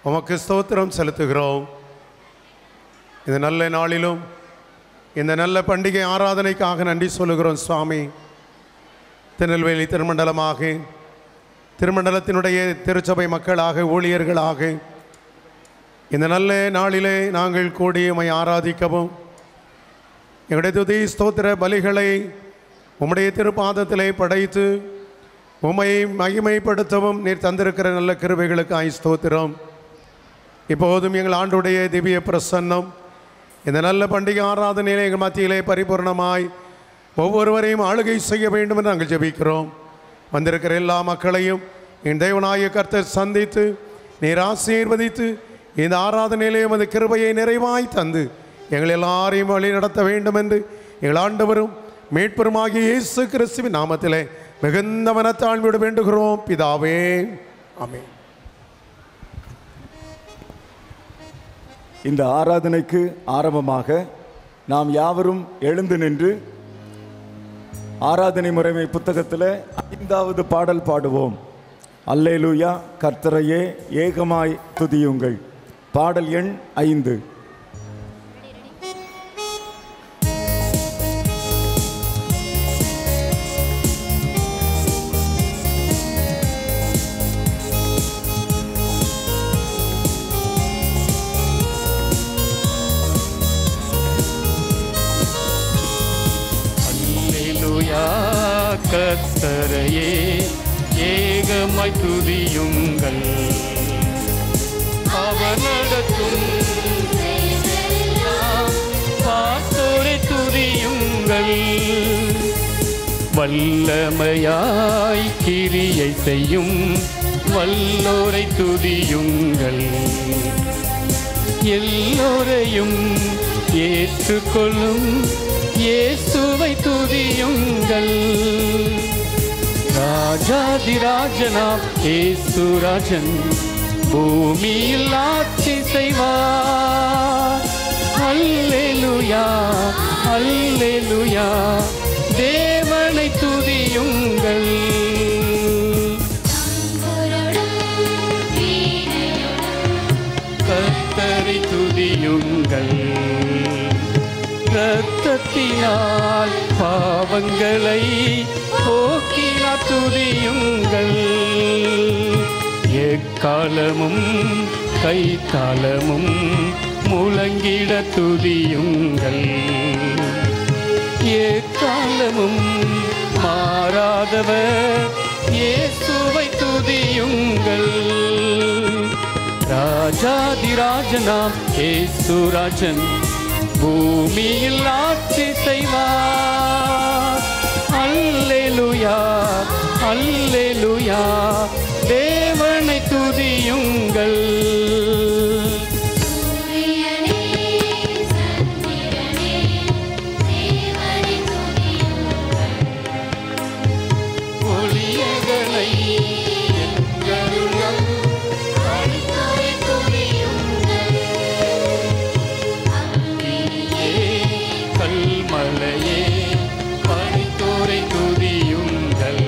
உமக்கு ஸ்தோத்திரம் செலுத்துகிறோம் இந்த நல்ல நாளிலும் இந்த நல்ல பண்டிகை ஆராதனைக்காக நன்றி சொல்லுகிறோம் சுவாமி திருநெல்வேலி திருமண்டலமாக திருமண்டலத்தினுடைய திருச்சபை மக்களாக ஊழியர்களாக இந்த நல்ல நாளிலே நாங்கள் கூடி உம்மை ஆராதிக்கவும் எங்களுடைய துதி ஸ்தோத்திர பலிகளை உம்முடைய திருப்பாதத்திலே படைத்து உம்மை மகிமைப்படுத்தவும் நீர் தந்திருக்கிற நல்ல கிருபைகளுக்காய் ஸ்தோத்திரம் இப்போதும் எங்கள் ஆண்டுடைய திவ்ய பிரசன்னம் இந்த நல்ல பண்டிகை ஆராதனையிலே எங்கள் மத்தியிலே பரிபூர்ணமாய் ஒவ்வொருவரையும் ஆளுகை செய்ய வேண்டும் என்று நாங்கள் ஜெபிக்கிறோம் வந்திருக்கிற எல்லா மக்களையும் என் தேவனாய கர்த்தர் சந்தித்து நீர் ஆசீர்வதித்து இந்த ஆராதனையிலே உமது கிருபையை நிறைவாய் தந்து எங்கள் எல்லாரையும் வழி நடத்த வேண்டும் என்று எங்கள் ஆண்டவரும் மீட்பெருமாகிய இயேசு கிறிஸ்துவின் நாமத்திலே மிகுந்த மனத்தாழ்மையோடு வேண்டுகிறோம் பிதாவே ஆமென் இந்த ஆராதனைக்கு ஆரம்பமாக நாம் யாவரும் எழுந்து நின்று ஆராதனை முறைமை புத்தகத்தில் ஐந்தாவது பாடல் பாடுவோம் அல்லேலூயா கர்த்தரையே ஏகமாய் துதியுங்கள் பாடல் எண் ஐந்து அல்லேலூயா கர்த்தரையே ஏகமாய் துதியுங்கள் அவர் நடத்தும் செயலெல்லாம் பார்த்தோரை துதியுங்கள் வல்லமையாய் கிரியை செய்யும் வல்லோரை துதியுங்கள் எல்லோரையும் ஏற்றுக்கொள்ளும் இயேசுவை துதியுங்கள் ராஜாதிராஜனாம் ஏசுராஜன் பூமியில் ஆட்சி செய்வார் அல்லேலூயா அல்லேலூயா தேவனை துதியுங்கள் கர்த்தரை துதியுங்கள் இரத்தத்தினால் பாவங்களை போக்கினார் துதியுங்கள் எக்காலமும் கைத்தாளமும் முழங்கிட துதியுங்கள் எக்காலமும் மாறாதவர் இயேசுவை துதியுங்கள் ராஜாதிராஜனாம் ஏசுராஜன் பூமியில் ஆட்சி செய்வார் அல்லேலூயா அல்லேலூயா தேவனை துதியுங்கள் ஒளியகளை எங்களும் கல்மலையே பனித்தோரை துதியுங்கள்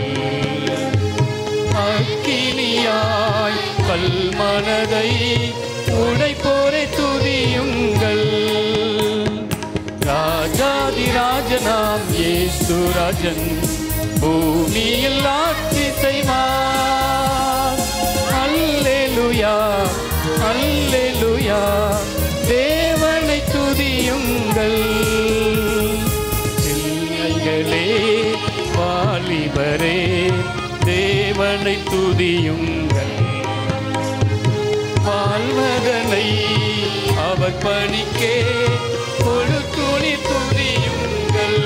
அக்கினியாய் கல்மனதை உடைப்போரை துதியுங்கள் ராஜாதிராஜனாம் ஏசுராஜன் பூமியில் ஆட்சி செய்வார் அல்லேலூயா அல்லேலூயா தேவனை துதியுங்கள் பிள்ளைகளே வாலிபரே தேவனை துதியுங்கள் வாழ்வதனை அவர் பணிக்கே ஒரு துணி துதியுங்கள்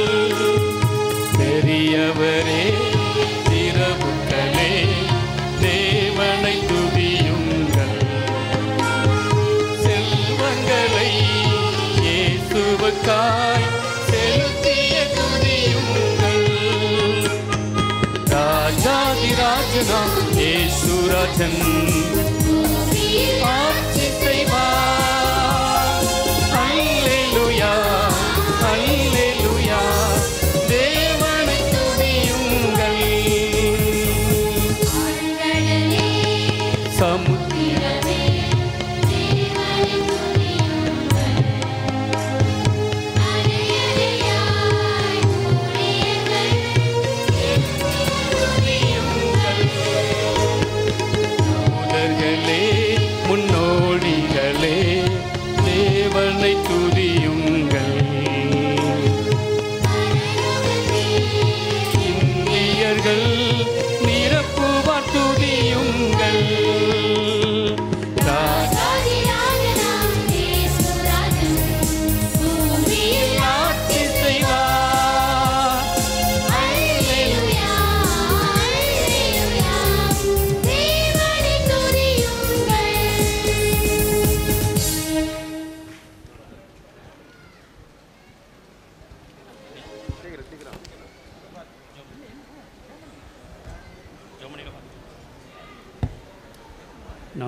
பெரியவரே திரவுக்களே தேவனை துதியுங்கள் செல்வங்களை இயேசுவுக்காய் செலுத்திய துதியுங்கள் ராஜாதிராஜனாம் ஏசுராஜன் ஆட்சி செய்வார் அல்லேலூயா அல்லேலூயா தேவனை துதியுங்கள் சமுத்திரமே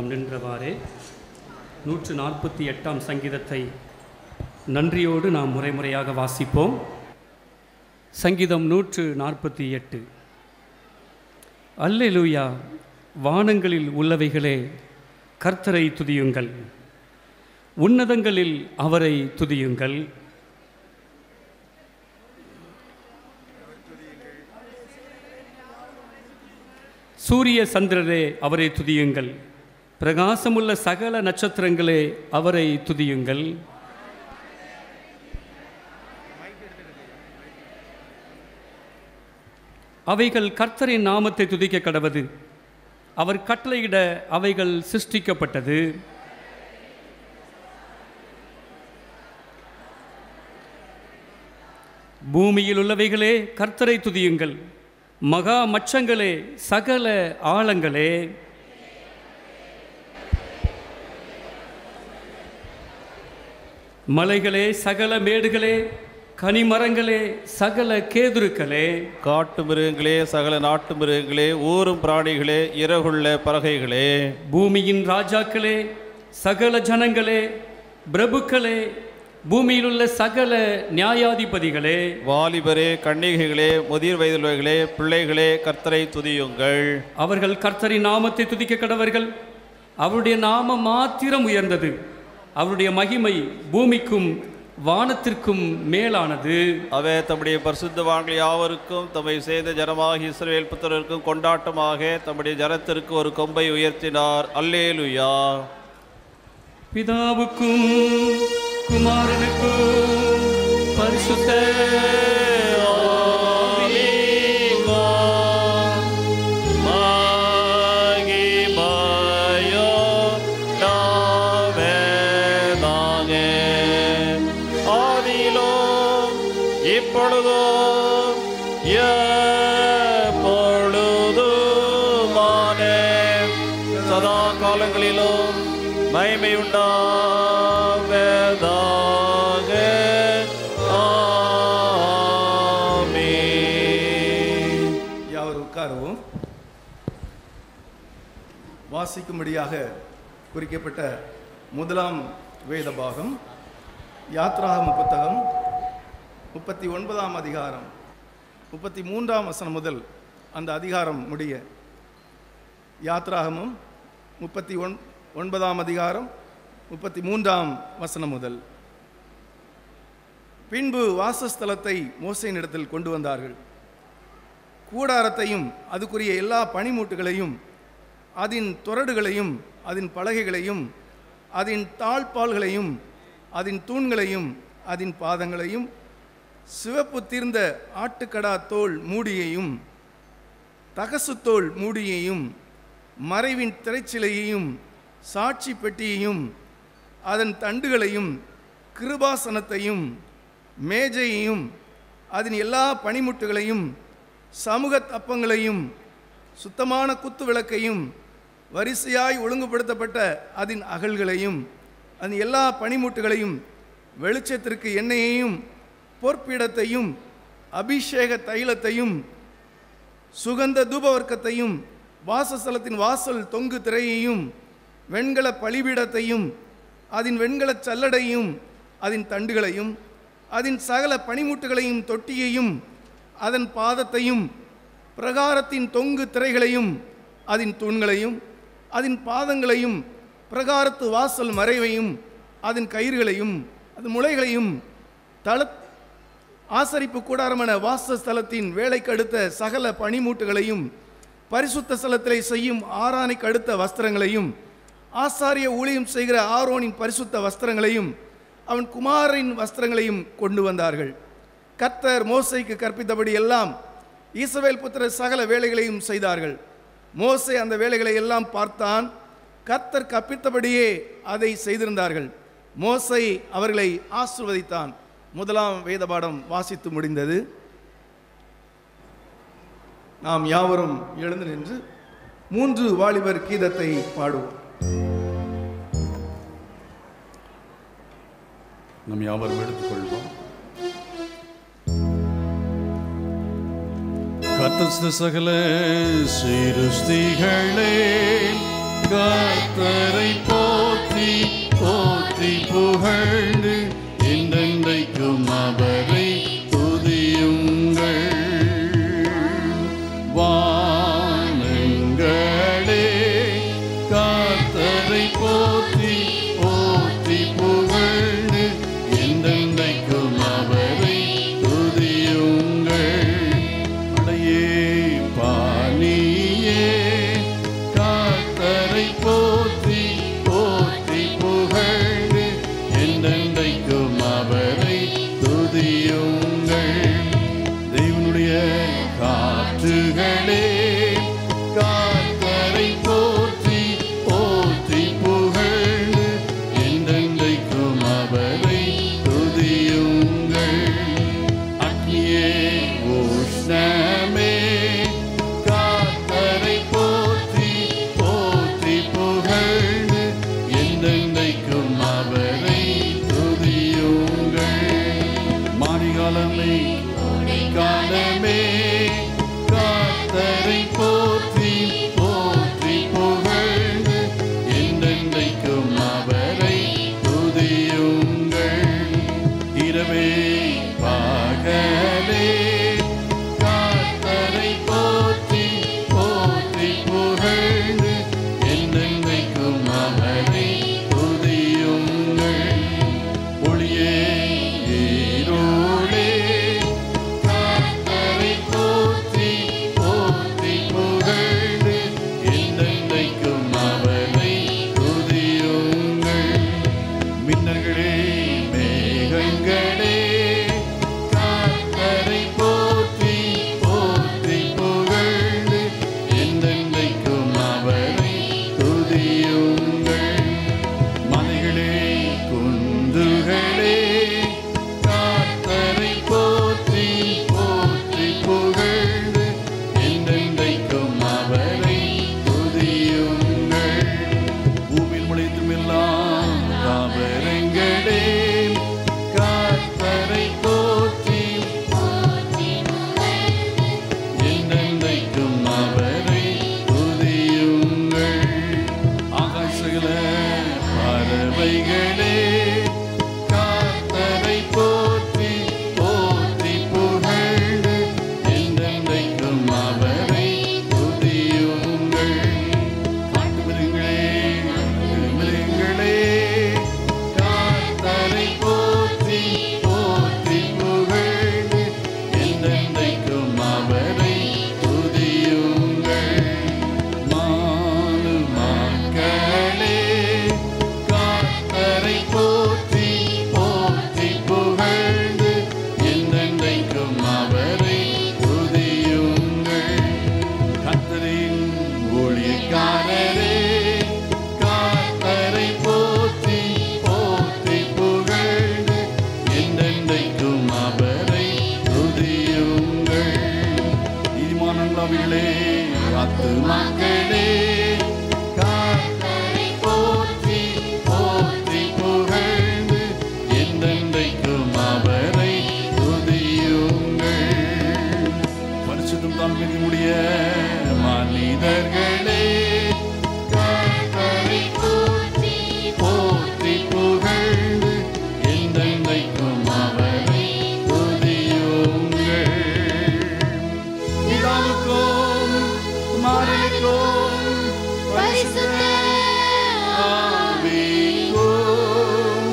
நாம் நின்றவாறே நூற்று நாற்பத்தி எட்டாம் சங்கீதத்தை நன்றியோடு நாம் முறைமுறையாக வாசிப்போம் சங்கீதம் நூற்று நாற்பத்தி எட்டு அல்லேலூயா வானங்களில் உள்ளவைகளே கர்த்தரை துதியுங்கள் உன்னதங்களில் அவரை துதியுங்கள் சூரிய சந்திரரே அவரை துதியுங்கள் பிரகாசமுள்ள சகல நட்சத்திரங்களே அவரை துதியுங்கள் அவைகள் கர்த்தரின் நாமத்தை துதிக்க கடவது அவர் கட்டளையிட அவைகள் சிருஷ்டிக்கப்பட்டது பூமியில் உள்ளவைகளே கர்த்தரை துதியுங்கள் மகா மச்சங்களே சகல ஆழங்களே மலைகளே சகல மேடுகளே கனிமரங்களே சகல கேதுருக்களே காட்டு மிருகங்களே சகல நாட்டு மிருகங்களே ஊரும் பிராணிகளே இறகுள்ள பறகைகளே பூமியின் ராஜாக்களே சகல ஜனங்களே பிரபுக்களே பூமியில் உள்ள சகல நியாயாதிபதிகளே வாலிபரே கன்னிகைகளே முதிர் வயதுள்ளவர்களே பிள்ளைகளே கர்த்தரை துதியுங்கள் அவர்கள் கர்த்தரின் நாமத்தை துதிக்க கடவர்கள் அவருடைய நாமம் மாத்திரம் உயர்ந்தது அவருடைய மகிமை பூமிக்கும் வானத்திற்கும் மேலானது அவர் தம்முடைய பரிசுத்தவான்கள் யாவருக்கும் தம்மை செய்த ஜனமாக இஸ்ரவேல் புத்திரருக்கும் கொண்டாட்டமாக தம்முடைய ஜனத்திற்கு ஒரு கொம்பை உயர்த்தினார் அல்லேலுயா பிதாவுக்கும் குமாரனுக்கும் பரிசுத்த இப்பொழுதும் எப்பொழுதுமான சதா காலங்களிலும் மகிமை உண்டாவதாக ஆமென். யாவர் உட்காரவும் வாசிக்கும்படியாக குறிக்கப்பட்ட முதலாம் வேத பாகம் யாத்ராகம புத்தகம் முப்பத்தி ஒன்பதாம் அதிகாரம் முப்பத்தி மூன்றாம் வசனம் முதல் அந்த அதிகாரம் முடிய யாத்ராகமம் முப்பத்தி ஒன் ஒன்பதாம் அதிகாரம் முப்பத்தி மூன்றாம் வசனம் முதல் பின்பு வாசஸ்தலத்தை மோசையினிடத்தில் கொண்டு வந்தார்கள் கூடாரத்தையும் அதுக்குரிய எல்லா பனிமூட்டுகளையும் அதன் துறடுகளையும் அதன் பலகைகளையும் அதன் தாழ்பால்களையும் அதன் தூண்களையும் அதன் பாதங்களையும் சிவப்பு தீர்ந்த ஆட்டுக்கடா தோல் மூடியையும் தகசுத்தோல் மூடியையும் மறைவின் திரைச்சிலையையும் சாட்சி பெட்டியையும் அதன் தண்டுகளையும் கிருபாசனத்தையும் மேஜையையும் அதன் எல்லா பனிமுட்டுகளையும் சமூக தப்பங்களையும் சுத்தமான குத்து விளக்கையும் வரிசையாய் ஒழுங்குபடுத்தப்பட்ட அதன் அகல்களையும் அதன் எல்லா பனிமுட்டுகளையும் வெளிச்சத்திற்கு எண்ணெயையும் பொற்பீடத்தையும் அபிஷேக தைலத்தையும் சுகந்த தூபவர்க்கத்தையும் வாசஸ்தலத்தின் வாசல் தொங்கு திரையையும் வெண்கல பலிபீடத்தையும் அதன் வெண்கலச் சல்லடையும் அதன் தண்டுகளையும் அதன் சகல பனிமுட்டுகளையும் தொட்டியையும் அதன் பாதத்தையும் பிரகாரத்தின் தொங்கு திரைகளையும் அதன் தூண்களையும் அதன் பாதங்களையும் பிரகாரத்து வாசல் மறைவையும் அதன் கயிறுகளையும் அதன் முளைகளையும் தள ஆசரிப்பு கூடாரமான வாசஸ்தலத்தின் வேலைக்கு அடுத்த சகல பனிமூட்டுகளையும் பரிசுத்த ஸ்தலத்திலே செய்யும் ஆரானைக்கு அடுத்த வஸ்திரங்களையும் ஆசாரிய ஊழியம் செய்கிற ஆரோனின் பரிசுத்த வஸ்திரங்களையும் அவன் குமாரின் வஸ்திரங்களையும் கொண்டு வந்தார்கள் கர்த்தர் மோசைக்கு கற்பித்தபடி எல்லாம் ஈசவேல் புத்திர சகல வேலைகளையும் செய்தார்கள் மோசே அந்த வேலைகளை எல்லாம் பார்த்தான் கர்த்தர் கற்பித்தபடியே அதை செய்திருந்தார்கள் மோசை அவர்களை ஆசிர்வதித்தான் முதலாம் வேத பாடம் வாசித்து முடிந்தது நாம் யாவரும் எழுந்து நின்று மூன்று வாலிபர் கீதத்தை பாடுவோம் நம் யாவரும் எடுத்துக்கொள்வோம் கர்த்தஸ்த சகல சிருஷ்டிகளே கர்த்தரை போற்றி போற்றி புகழ்ந்து என்றென்றைக்கும் அவரை துதியுங்கள் வானங்களே கர்த்தரை போற்றி போற்றி புகழ்ந்து என்றென்றைக்கும் அவரை துதியுங்கள் அடையே பாணியே காத்தரை போற்றி போற்றி புகழ்ந்து என்றென்றைக்கும் அவரை துதியுங்கள் தேவனுடைய காற்றுகளே காத்தரை போற்றி போற்றி புகழ்ந்து என்றென்றைக்கும் அவரை துதியுங்கள் அக்னியே உஷ்ணமே காத்தரை போற்றி போற்றி புகழ்ந்து என்றென்றைக்கும் அவரை துதியுங்கள் மாரிகாலமே காலமே காத்தரை போற்றி போற்றி புகழ்ந்து என்றென்றைக்கும் அவரை துதியுங்கள் இரவே பகலே காத்தரை போற்றி போற்றி புகழ்ந்து என்றென்றைக்கும் அவரை துதியுங்கள் ஒளியே ஈரோடே காத்தரை போற்றி போற்றி புகழ்ந்து என்றென்றைக்கும் அவரை துதியுங்கள் மின்னல்களே மேகங்களே காத்தரை போற்றி போற்றி புகழ்ந்து என்றென்றைக்கும் அவரை துதியுங்கள் மலைகளே குன்றுகளே காத்தரை போற்றி போற்றி புகழ்ந்து என்றென்றைக்கும் அவரை துதியுங்கள் பூமியில் முளைத்தும் எல்லாம் தாவரங்களே காத்தரை போற்றி என்றென்றைக்கும் அவரை துதியுங்கள் ஆகாசல பறவைகளே காத்தரை போற்றி போற்றி புகழ்ந்து என்றென்றைக்கும் அவரை துதியுங்கள் காட்டு மிருகங்களே மிருகங்களே காத்தரை போற்றி போற்றி புகழ்ந்து என்றென்றைக்கும் அவரை துதியுங்கள் மானு மக்களே காத்தரை போற்றி போற்றி புகழ்ந்து என்றென்றைக்கும் அவரை துதியுங்கள் கத்தரின் ஊழியக்காரரே காத்தரை போற்றி போற்றி புகழ்ந்து என்றென்றைக்கும் அவரை துதியுங்கள் நீதிமானங்களே ஆத்துமாக்களே காத்தரை போற்றி போற்றி புகழ்ந்து என்றென்றைக்கும் அவரை துதியுங்கள் பரிசுத்தம் தாழ்மையினுடைய மனிதர்களே கர்த்தரை போற்றி போற்றி புகழ்ந்து என்றென்றைக்கும் அவரை துதியுங்கள் பிதாவுக்கும் குமாரனுக்கும் பரிசுத்த ஆவிக்கும்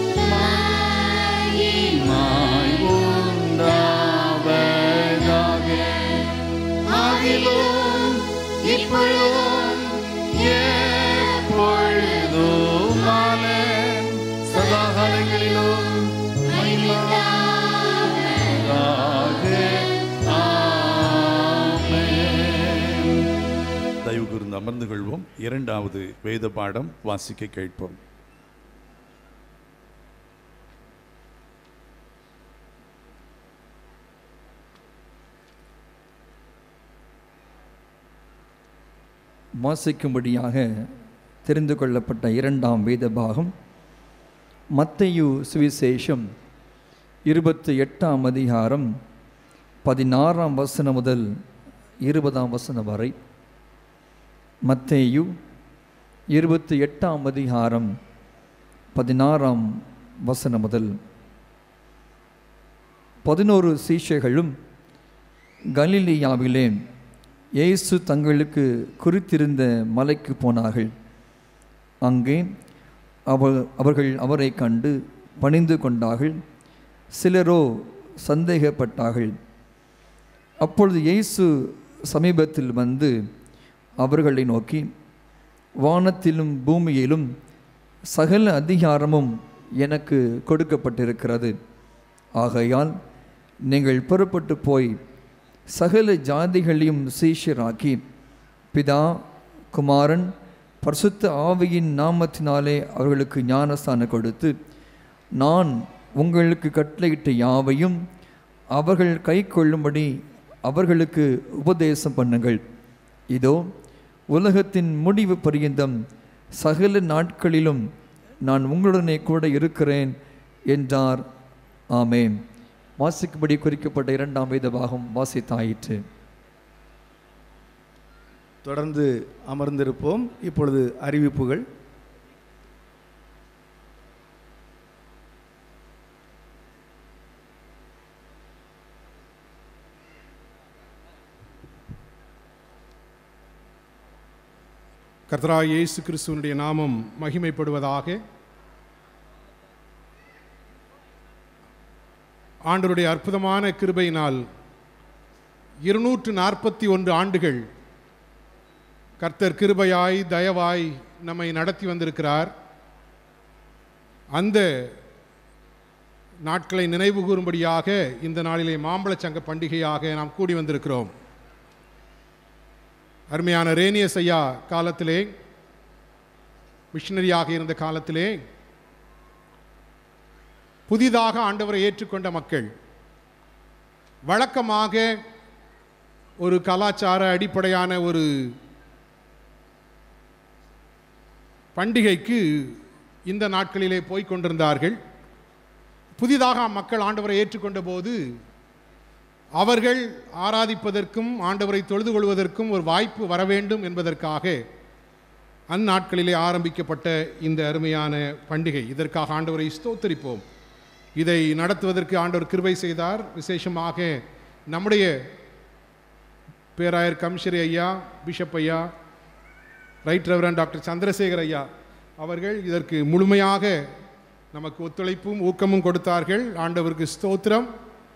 மகிமாய் உண்டாவதாக ஆகிலும் இப்பொழுதும் எப்பொழுதுமான சதாகாலங்களிலும் மகிமையாக ஆமென். தயவு கூர்ந்து அமர்ந்து கொள்வோம் இரண்டாவது வேத பாடம் வாசிக்க கேட்போம் வாசிக்கும்படியாக தெரிந்து கொள்ளப்பட்ட இரண்டாம் வேத பாகம் மத்தையு சுவிசேஷம் இருபத்தி எட்டாம் அதிகாரம் பதினாறாம் வசனம் முதல் இருபதாம் வசனம் வரை மத்தேயு இருபத்தி எட்டாம் அதிகாரம் பதினாறாம் வசனம் முதல் பதினோரு சீஷைகளும் கலிலியாவிலே இயேசு தங்களுக்கு குறித்திருந்த மலைக்கு போனார்கள் அங்கே அவர் அவர்கள் அவரை கண்டு பணிந்து கொண்டார்கள் சிலரோ சந்தேகப்பட்டார்கள் அப்பொழுது இயேசு சமீபத்தில் வந்து அவர்களை நோக்கி வானத்திலும் பூமியிலும் சகல அதிகாரமும் எனக்கு கொடுக்கப்பட்டிருக்கிறது ஆகையால் நீங்கள் புறப்பட்டு போய் சகல ஜாதிகளையும் சீஷராக்கி பிதா குமாரன் பரிசுத்த ஆவியின் நாமத்தினாலே அவர்களுக்கு ஞானஸ்தானம் கொடுத்து நான் உங்களுக்கு கட்டளையிட்ட யாவையும் அவர்கள் கை கொள்ளும்படி அவர்களுக்கு உபதேசம் பண்ணுங்கள் இதோ உலகத்தின் முடிவு பரியந்தம் சகல நாட்களிலும் நான் உங்களுடனே கூட இருக்கிறேன் என்றார் ஆமேன் வாசிக்கும்படி குறிக்கப்பட்ட இரண்டாம் வேத பாகம் வாசித்தாயிற்று தொடர்ந்து அமர்ந்திருப்போம் இப்பொழுது அறிவிப்புகள் கர்த்தராய் இயேசு கிறிஸ்துவனுடைய நாமம் மகிமைப்படுவதாக ஆண்டவருடைய அற்புதமான கிருபையினால் இருநூற்று நாற்பத்தி ஒன்று ஆண்டுகள் கர்த்தர் கிருபையாய் தயவாய் நம்மை நடத்தி வந்திருக்கிறார் அந்த நாட்களை நினைவு கூறும்படியாக இந்த நாளிலே மாம்பழச் சங்க பண்டிகையாக நாம் கூடி வந்திருக்கிறோம் அருமையான ரேனியஸ் ஐயா காலத்திலே மிஷினரியாக இருந்த காலத்திலே புதிதாக ஆண்டவரை ஏற்றுக்கொண்ட மக்கள் வழக்கமாக ஒரு கலாச்சார அடிப்படையான ஒரு பண்டிகைக்கு இந்த நாட்களிலே போய்க் கொண்டிருந்தார்கள் புதிதாக மக்கள் ஆண்டவரை ஏற்றுக்கொண்ட போது அவர்கள் ஆராதிப்பதற்கும் ஆண்டவரை தொழுது கொள்வதற்கும் ஒரு வாய்ப்பு வர வேண்டும் என்பதற்காக அந்நாட்களிலே ஆரம்பிக்கப்பட்ட இந்த அருமையான பண்டிகை இதற்காக ஆண்டவரை ஸ்தோத்தரிப்போம் இதை நடத்துவதற்கு ஆண்டவர் கிருபை செய்தார் விசேஷமாக நம்முடைய பேராயர் கம்ஷரி ஐயா பிஷப் ஐயா ரைட் ரெவரன் டாக்டர் சந்திரசேகர் ஐயா அவர்கள் இதற்கு முழுமையாக நமக்கு ஒத்துழைப்பும் ஊக்கமும் கொடுத்தார்கள் ஆண்டவருக்கு ஸ்தோத்திரம்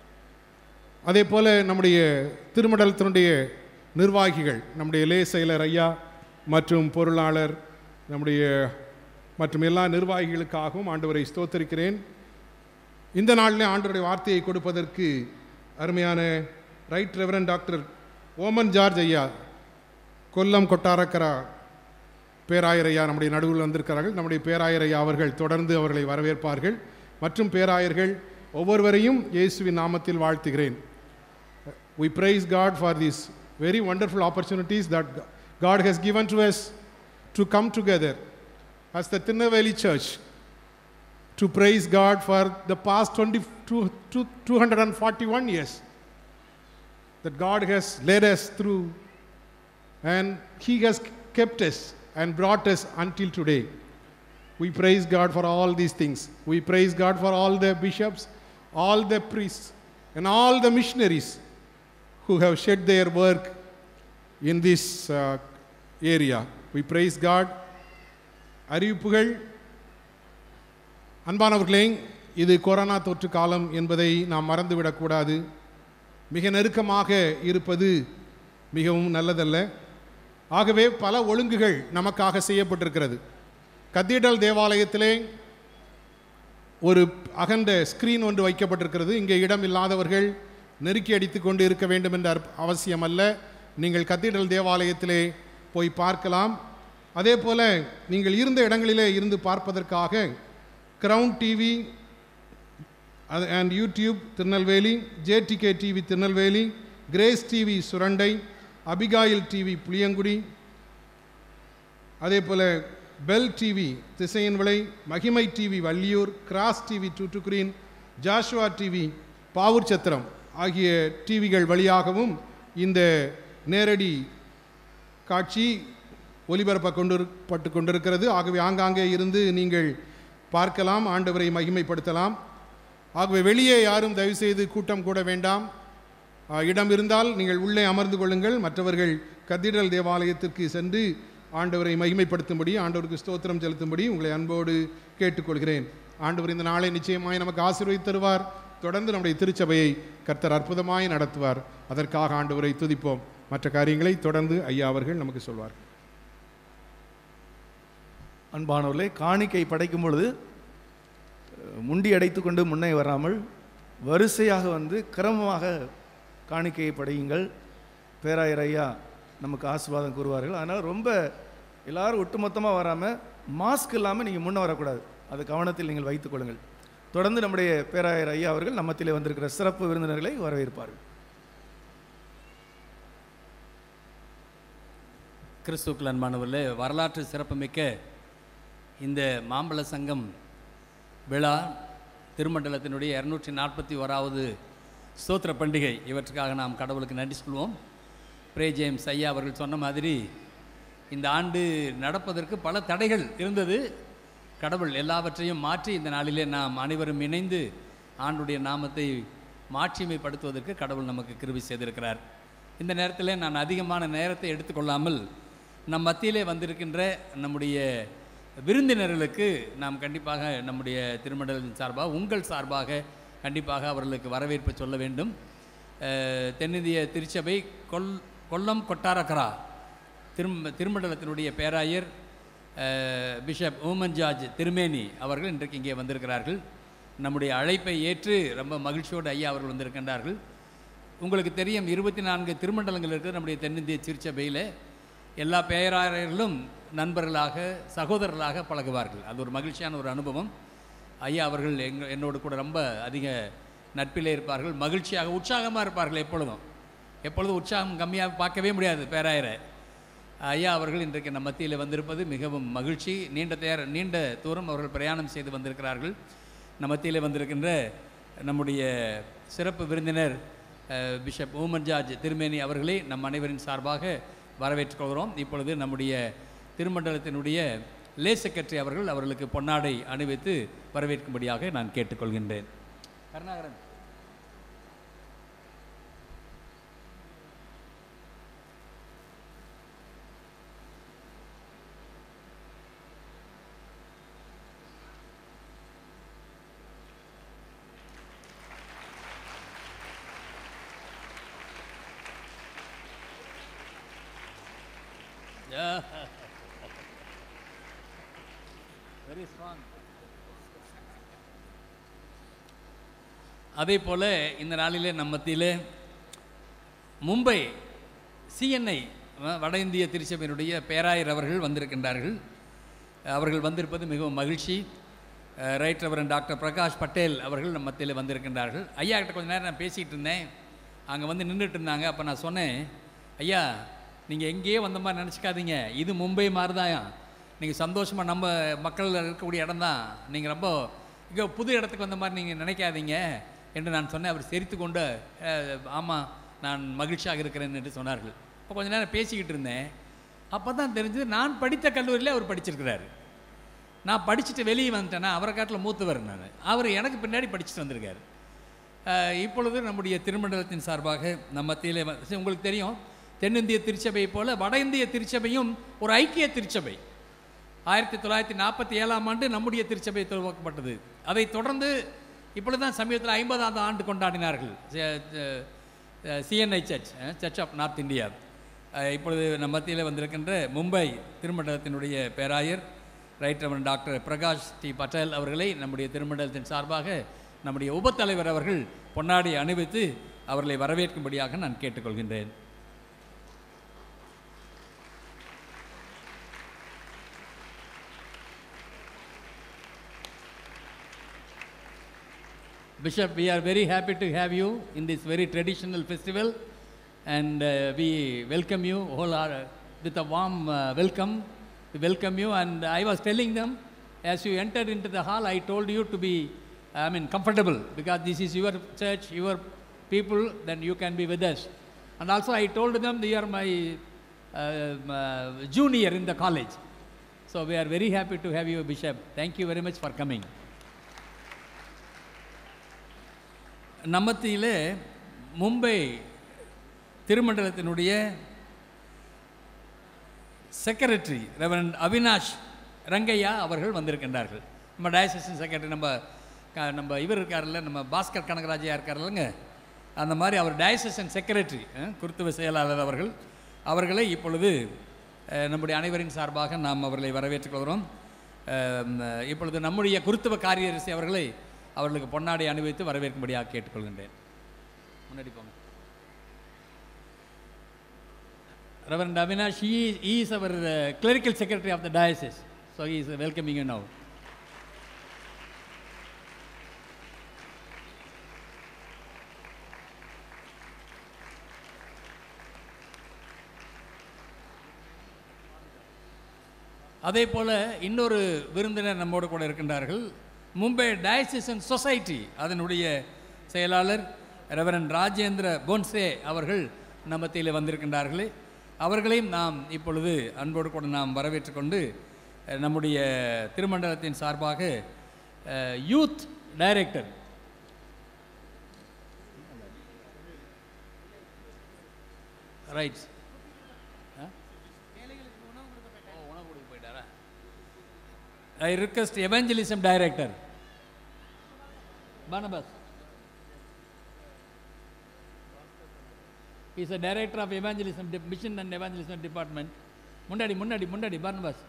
அதே போல் நம்முடைய திருமண்டலத்தினுடைய நிர்வாகிகள் நம்முடைய லே செயலர் ஐயா மற்றும் பொருளாளர் நம்முடைய மற்றும் எல்லா நிர்வாகிகளுக்காகவும் ஆண்டவரை ஸ்தோத்தரிக்கிறேன் இந்த நாளில் ஆண்டவருடைய வார்த்தையை கொடுப்பதற்கு அருமையான right reverend doctor Oommen George ஐயா கொல்லம் கொட்டாரக்கரா பேராயர் ஐயா நம்முடைய நடுவில் வந்திருக்கிறார்கள் நம்முடைய பேராயர் ஐயா அவர்கள் தொடர்ந்து அவர்களை வரவேற்பார்கள் மற்றும் பேராயர்கள் ஒவ்வொருவரையும் இயேசுவின் நாமத்தில் வாழ்த்துகிறேன் we praise God for these very wonderful opportunities that God has given to us to come together as the Tirunelveli Church to praise God for the past 22, two- 241 years that God has led us through and He has kept us and brought us until today. We praise God for all these things. We praise God for all the bishops, all the priests, and all the missionaries who have shed their work in this uh, area. We praise God. அறிவிப்புகள் அன்பானவர்களே இது corona தொற்று காலம் என்பதை நாம் மறந்துவிடக்கூடாது மிக நெருக்கமாக இருப்பது மிகவும் நல்லதல்ல ஆகவே பல ஒழுங்குகள் நமக்காக செய்யப்பட்டிருக்கிறது கத்தீட்ரல் தேவாலயத்திலே ஒரு அகண்ட ஸ்கிரீன் ஒன்று வைக்கப்பட்டிருக்கிறது இங்கே இடம் இல்லாதவர்கள் நெருக்கி அடித்து கொண்டு இருக்க வேண்டும் என்ற அற்ப- அவசியம் அல்ல நீங்கள் கத்தீட்ரல் தேவாலயத்திலே போய் பார்க்கலாம் அதே போல நீங்கள் இருந்த இடங்களிலே இருந்து பார்ப்பதற்காக crown TV and YouTube Tirunelveli JDK TV Tirunelveli grace TV Surandai Abigail TV Puliyangudi அதே போல் bell TV Thisayanvilai Magimai TV Valliyur cross TV Tuticorin Joshua TV Pavoorchatram ஆகிய டிவிகள் வழியாகவும் இந்த நேரடி காட்சி ஒலிபரப்ப கொண்டு கொண்டிருக்கிறது ஆகவே ஆங்காங்கே இருந்து நீங்கள் பார்க்கலாம் ஆண்டவரை மகிமைப்படுத்தலாம் ஆகவே வெளியே யாரும் தயவுசெய்து கூட்டம் கூட வேண்டாம் ஆ, இடம் இருந்தால் நீங்கள் உள்ளே அமர்ந்து கொள்ளுங்கள் மற்றவர்கள் கத்தீட்ரல் தேவாலயத்திற்கு சென்று ஆண்டவரை மகிமைப்படுத்தும்படி ஆண்டவருக்கு ஸ்தோத்திரம் செலுத்தும்படி உங்களை அன்போடு கேட்டுக்கொள்கிறேன் ஆண்டவர் இந்த நாளை நிச்சயமாய் நமக்கு ஆசீர்வதித்து தருவார் தொடர்ந்து நம்முடைய திருச்சபையை கர்த்தர் அற்புதமாய் நடத்துவார் அதற்காக ஆண்டவரை துதிப்போம் மற்ற காரியங்களை தொடர்ந்து ஐயா அவர்கள் நமக்கு சொல்வார் அன்பானவர்களே காணிக்கை படைக்கும் பொழுது அஹ், முண்டி அடைத்து கொண்டு முன்னே வராமல் வரிசையாக வந்து கிரமமாக காணிக்கையை படையுங்கள் பேராயர் ஐயா நமக்கு ஆசீர்வாதம் கூறுவார்கள் அதனால் ரொம்ப எல்லாரும் ஒட்டுமொத்தமாக வராமல் மாஸ்க் இல்லாமல் நீங்கள் முன்ன வரக்கூடாது அது கவனத்தில் நீங்கள் வைத்துக் கொள்ளுங்கள் தொடர்ந்து நம்முடைய பேராயர் ஐயா அவர்கள் நம்மத்திலே வந்திருக்கிற சிறப்பு விருந்தினர்களை வரவேற்பார்கள் கிறிஸ்துக்கள் அன்பானவர்களே வரலாற்று சிறப்புமிக்க இந்த மாம்பழ சங்கம் விழா திருமண்டலத்தினுடைய இரநூற்றி நாற்பத்தி ஓராவது ஸ்தோத்திர பண்டிகை இவற்றுக்காக நாம் கடவுளுக்கு நன்றி சொல்வோம் பிரே ஜேம்ஸ் ஐயா அவர்கள் சொன்ன மாதிரி இந்த ஆண்டு நடப்பதற்கு பல தடைகள் இருந்தது கடவுள் எல்லாவற்றையும் மாற்றி இந்த நாளிலே நாம் அனைவரும் இணைந்து ஆண்டுடைய நாமத்தை மாட்சிமைப்படுத்துவதற்கு கடவுள் நமக்கு கிருபை செய்திருக்கிறார் இந்த நேரத்தில் நான் அதிகமான நேரத்தை எடுத்துக்கொள்ளாமல் நம் மத்தியிலே வந்திருக்கின்ற நம்முடைய விருந்தினர்களுக்கு நாம் கண்டிப்பாக நம்முடைய திருமண்டலத்தின் சார்பாக உங்கள் சார்பாக கண்டிப்பாக அவர்களுக்கு வரவேற்பு சொல்ல வேண்டும் அஹ், தென்னிந்திய திருச்சபை கொல் கொல்லம் கொட்டாரக்கரா திரும் திருமண்டலத்தினுடைய பேராயர் அஹ், பிஷப் ஓமன் ஜார்ஜ் திருமேனி அவர்கள் இன்றைக்கு இங்கே வந்திருக்கிறார்கள் நம்முடைய அழைப்பை ஏற்று ரொம்ப மகிழ்ச்சியோடு ஐயா அவர்கள் வந்திருக்கின்றார்கள் உங்களுக்கு தெரியும் இருபத்தி நான்கு திருமண்டலங்கள் இருக்குது நம்முடைய தென்னிந்திய திருச்சபையில் எல்லா பேராயர்களும் நண்பர்களாக சகோதரர்களாக பழகுவார்கள் அது ஒரு மகிழ்ச்சியான ஒரு அனுபவம் ஐயா அவர்கள் எங்க என்னோடு கூட ரொம்ப அதிக நட்பிலே இருப்பார்கள் மகிழ்ச்சியாக உற்சாகமாக இருப்பார்கள் எப்பொழுதும் எப்பொழுதும் உற்சாகம் கம்மியாக பார்க்கவே முடியாது பேராயரை ஐயா அவர்கள் இன்றைக்கு நம் மத்தியில் வந்திருப்பது மிகவும் மகிழ்ச்சி நீண்ட தேர நீண்ட தூரம் அவர்கள் பிரயாணம் செய்து வந்திருக்கிறார்கள் நம் மத்தியில் வந்திருக்கின்ற நம்முடைய சிறப்பு விருந்தினர் அஹ், பிஷப் ஓமன் ஜார்ஜ் திருமேனி அவர்களை நம் அனைவரின் சார்பாக வரவேற்றுக் கொள்கிறோம் இப்பொழுது நம்முடைய திருமண்டலத்தினுடைய லே செக்ரட்டரி அவர்கள் அவர்களுக்கு பொன்னாடை அணிவித்து வரவேற்கும்படியாக நான் கேட்டுக்கொள்கின்றேன் கருணாகரன் வெரி ஸ்ட்ராங் அதே போல் இந்த நாளிலே நம்ம மத்தியிலே மும்பை சிஎன்ஐ வட இந்திய திருச்சபையினுடைய பேராயர் அவர்கள் வந்திருக்கின்றார்கள் அவர்கள் வந்திருப்பது மிகவும் மகிழ்ச்சி ah, right reverend doctor Prakash Patel அவர்கள் நம்ம மத்தியில் வந்திருக்கின்றார்கள் ஐயா கிட்ட கொஞ்ச நேரம் நான் பேசிக்கிட்டு இருந்தேன் அங்கே வந்து நின்றுட்டு இருந்தாங்க அப்போ நான் சொன்னேன் ஐயா நீங்கள் எங்கேயோ வந்த மாதிரி நினச்சிக்காதீங்க இது மும்பை மாதிரி தான் நீங்கள் சந்தோஷமாக நம்ம மக்கள் இருக்கக்கூடிய இடம் தான் நீங்கள் ரொம்ப இங்கே புது இடத்துக்கு வந்த மாதிரி நீங்கள் நினைக்காதீங்க என்று நான் சொன்னேன் அவர் சிரித்து கொண்டு ஆமாம் நான் மகிழ்ச்சியாக இருக்கிறேன் என்று சொன்னார்கள் இப்போ கொஞ்ச நேரம் பேசிக்கிட்டு இருந்தேன் அப்போ தான் தெரிஞ்சது நான் படித்த கல்லூரியில் அவர் படிச்சிருக்கிறாரு நான் படிச்சுட்டு வெளியே வந்துட்டேன்னா அவரை காட்டில் மூத்தவர் நான் அவர் எனக்கு பின்னாடி படிச்சுட்டு வந்திருக்காரு அஹ், இப்பொழுது நம்முடைய திருமண்டலத்தின் சார்பாக நம்ம மத்தியிலே வ- சரி, உங்களுக்கு தெரியும் தென்னிந்திய திருச்சபையை போல வட இந்திய திருச்சபையும் ஒரு ஐக்கிய திருச்சபை ஆயிரத்தி தொள்ளாயிரத்தி நாற்பத்தி ஏழாம் ஆண்டு நம்முடைய திருச்சபை துவக்கப்பட்டது அதைத் தொடர்ந்து இப்பொழுது தான் சமீபத்தில் ஐம்பதாவது ஆண்டு கொண்டாடினார்கள் CNI church church of north India ah, இப்பொழுது நம் மத்தியில் வந்திருக்கின்ற மும்பை திருமண்டலத்தினுடைய பேராயர் right reverend doctor Prakash D Patel அவர்களை நம்முடைய திருமண்டலத்தின் சார்பாக நம்முடைய உபத்தலைவர் அவர்கள் பொன்னாடி அணிவித்து அவர்களை வரவேற்கும்படியாக நான் கேட்டுக்கொள்கின்றேன் Bishop, we are very happy to have you in this very traditional festival and uh, we welcome you whole uh, with a warm uh, welcome. We welcome you and I was telling them as you entered into the hall, I told you to be, I mean, comfortable because this is your church, your people, then you can be with us. And also I told them, you are my um, uh, junior in the college. So we are very happy to have you, Bishop. Thank you very much for coming. நம்மத்தியிலே மும்பை திருமண்டலத்தினுடைய secretary reverend Avinash Rangaiah அவர்கள் வந்திருக்கின்றார்கள் நம்ம டயசன் secretary நம்ம க- நம்ம இவர் இருக்கார்ல நம்ம பாஸ்கர் கனகராஜையா இருக்கார்லங்க அந்த மாதிரி அவர் டயசன் செக்ரட்டரி குருத்துவ செயலாளர் அவர்கள் அவர்களை இப்பொழுது அஹ், நம்முடைய அனைவரின் சார்பாக நாம் அவர்களை வரவேற்றுக் கொள்கிறோம் அஹ், இப்பொழுது நம்முடைய குருத்துவ காரியரசி அவர்களை அவர்களுக்கு பொன்னாடை அணிவித்து வரவேற்கும்படியாக கேட்டுக்கொள்கின்றேன் முன்னாடி போங்க Reverend Avinash, he, he is our uh, clerical secretary of the diocese. So he is welcoming you now. அதே போல இன்னொரு விருந்தினர் நம்மோடு கூட இருக்கின்றார்கள் மும்பை டயசிசன் சொசைட்டி அதனுடைய செயலாளர் ரெவரன் ராஜேந்திர போன்சே அவர்கள் நம்ம மத்தியில் வந்திருக்கின்றார்களே அவர்களையும் நாம் இப்பொழுது அன்போடு கூட நாம் வரவேற்றுக் கொண்டு அஹ், நம்முடைய திருமண்டலத்தின் சார்பாக youth director right I request evangelism director. Barnabas. He is a director of evangelism, de- mission and evangelism department. முன்னாடி முன்னாடி முன்னாடி Barnabas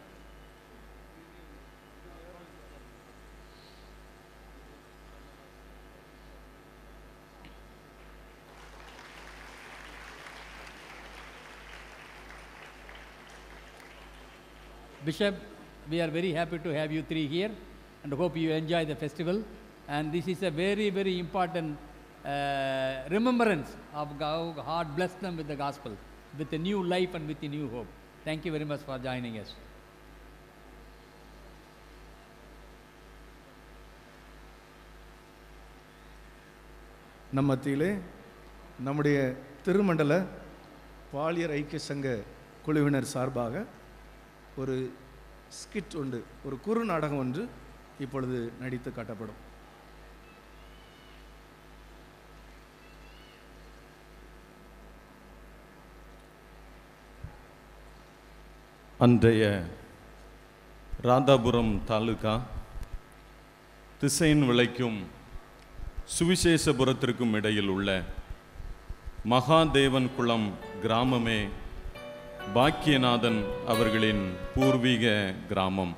Bishop, we are very happy to have you three here and hope you enjoy the festival. And this is a very, very important uh, remembrance of how God blessed them with the gospel, with a new life and with a new hope. Thank you very much for joining us. நம் மத்தியிலே நம்முடைய திருமண்டல பாலியர் ஐக்கிய சங்க குழுவினர் சார்பாக ஒரு skid ஒன்று ஒரு குறு நாடகம் ஒன்று இப்பொழுது நடித்து காட்டப்படும் அன்றைய ராதாபுரம் தாலுகா திசையின் விளைக்கும் சுவிசேஷபுரத்திற்கும் இடையில் உள்ள மகாதேவன் குளம் கிராமமே பாக்கியநாதன் அவர்களின் பூர்வீக கிராமம்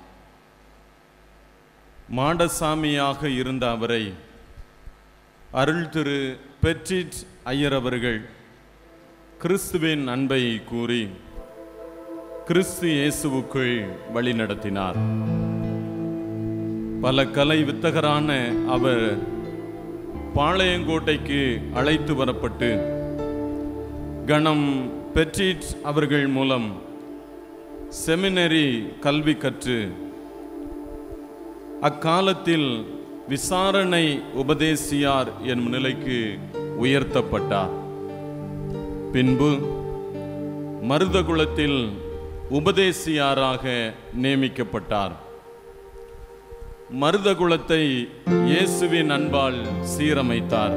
மாடசாமியாக இருந்த அவரை அருள் திரு பெட்ரிட் ஐயர் அவர்கள் கிறிஸ்துவின் அன்பை கூறி கிறிஸ்து இயேசுவுக்குள் வழிநடத்தினார் பல கலை வித்தகரான அவர் பாளையங்கோட்டைக்கு அழைத்து வரப்பட்டு கணம் பெட்ரிட் அவர்கள் மூலம் செமினரி கல்வி கற்று அக்காலத்தில் விசாரணை உபதேசியார் எனும் நிலைக்கு உயர்த்தப்பட்டார் பின்பு மருதகுலத்தில் உபதேசியாராக நியமிக்கப்பட்டார் மருதகுலத்தை இயேசுவின் அன்பால் சீரமைத்தார்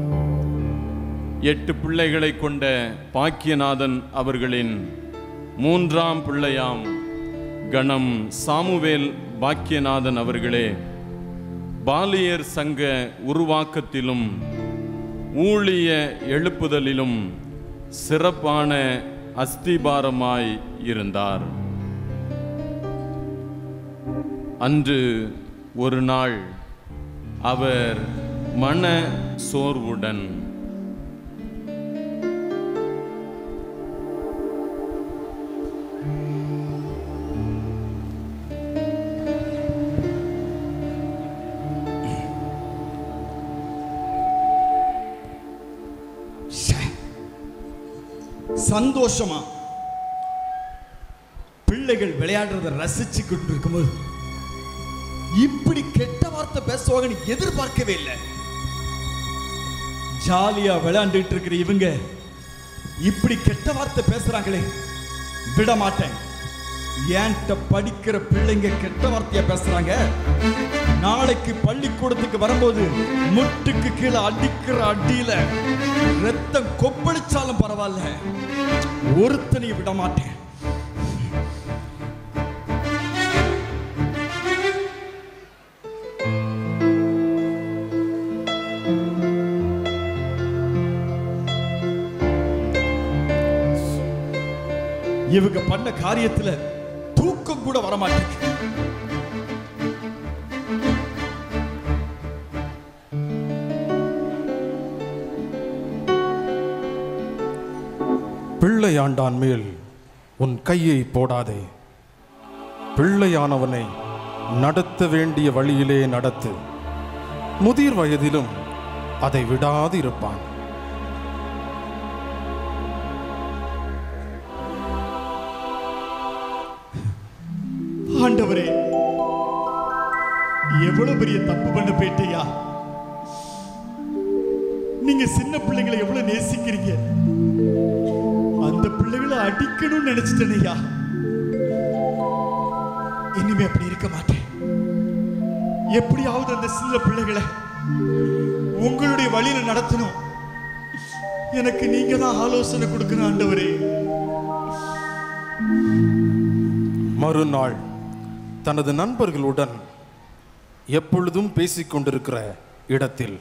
எட்டு பிள்ளைகளை கொண்ட பாக்கியநாதன் அவர்களின் மூன்றாம் பிள்ளையாம் கணம் சாமுவேல் பாக்கியநாதன் அவர்களே பாலியர் சங்க உருவாக்கத்திலும் ஊழிய எழுப்புதலிலும் சிறப்பான அஸ்திபாரமாய் இருந்தார் அன்று ஒரு நாள் அவர் மன சோர்வுடன் சந்தோஷமா பிள்ளைகள் விளையாடுறத ரசிச்சு கொண்டு இருக்கும்போது இப்படி கெட்ட வார்த்தை பேசுவாங்கன்னு எதிர்பார்க்கவே இல்லை ஜாலியா விளையாண்டுட்டு இருக்கிற இவங்க இப்படி கெட்ட வார்த்தை பேசுறாங்களே விட மாட்டேன் ஏன்ட்ட படிக்கிற பிள்ளைங்க கெட்ட வார்த்தையா பேசுறாங்க நாளைக்கு பள்ளிக்கூடத்துக்கு வரும்போது முட்டுக்கு கீழே அடிக்கிற அடியில ரத்தம் கொப்பளிச்சாலும் பரவாயில்ல ஒருத்தனையும் விட மாட்டேன் இவங்க பண்ண காரியத்துல தூக்கம் கூட வர மாட்டேங்குது பிள்ளையாண்டான் மேல் உன் கையை போடாதே பிள்ளையானவனை நடத்த வேண்டிய வழியிலே நடத்து முதிர் வயதிலும் அதை விடாது இருப்பான் ஆண்டவரே எவ்வளவு பெரிய தப்பு பண்ண போயிட்டியா நீங்க சின்ன பிள்ளைங்களை எவ்வளவு நேசிக்கிறீங்க அந்த பிள்ளைகளை அடிக்கணும்னு நினைச்சிட்டேனையா இனிமே அப்படி இருக்க மாட்டேன் எப்படியாவது அந்த சின்ன பிள்ளைகளை உங்களுடைய வழியில நடத்தணும் எனக்கு நீங்க தான் ஆலோசனை கொடுக்கணும் ஆண்டவரே மறுநாள் தனது நண்பர்களுடன் எப்பொழுதும் பேசிக் கொண்டிருக்கிற இடத்தில்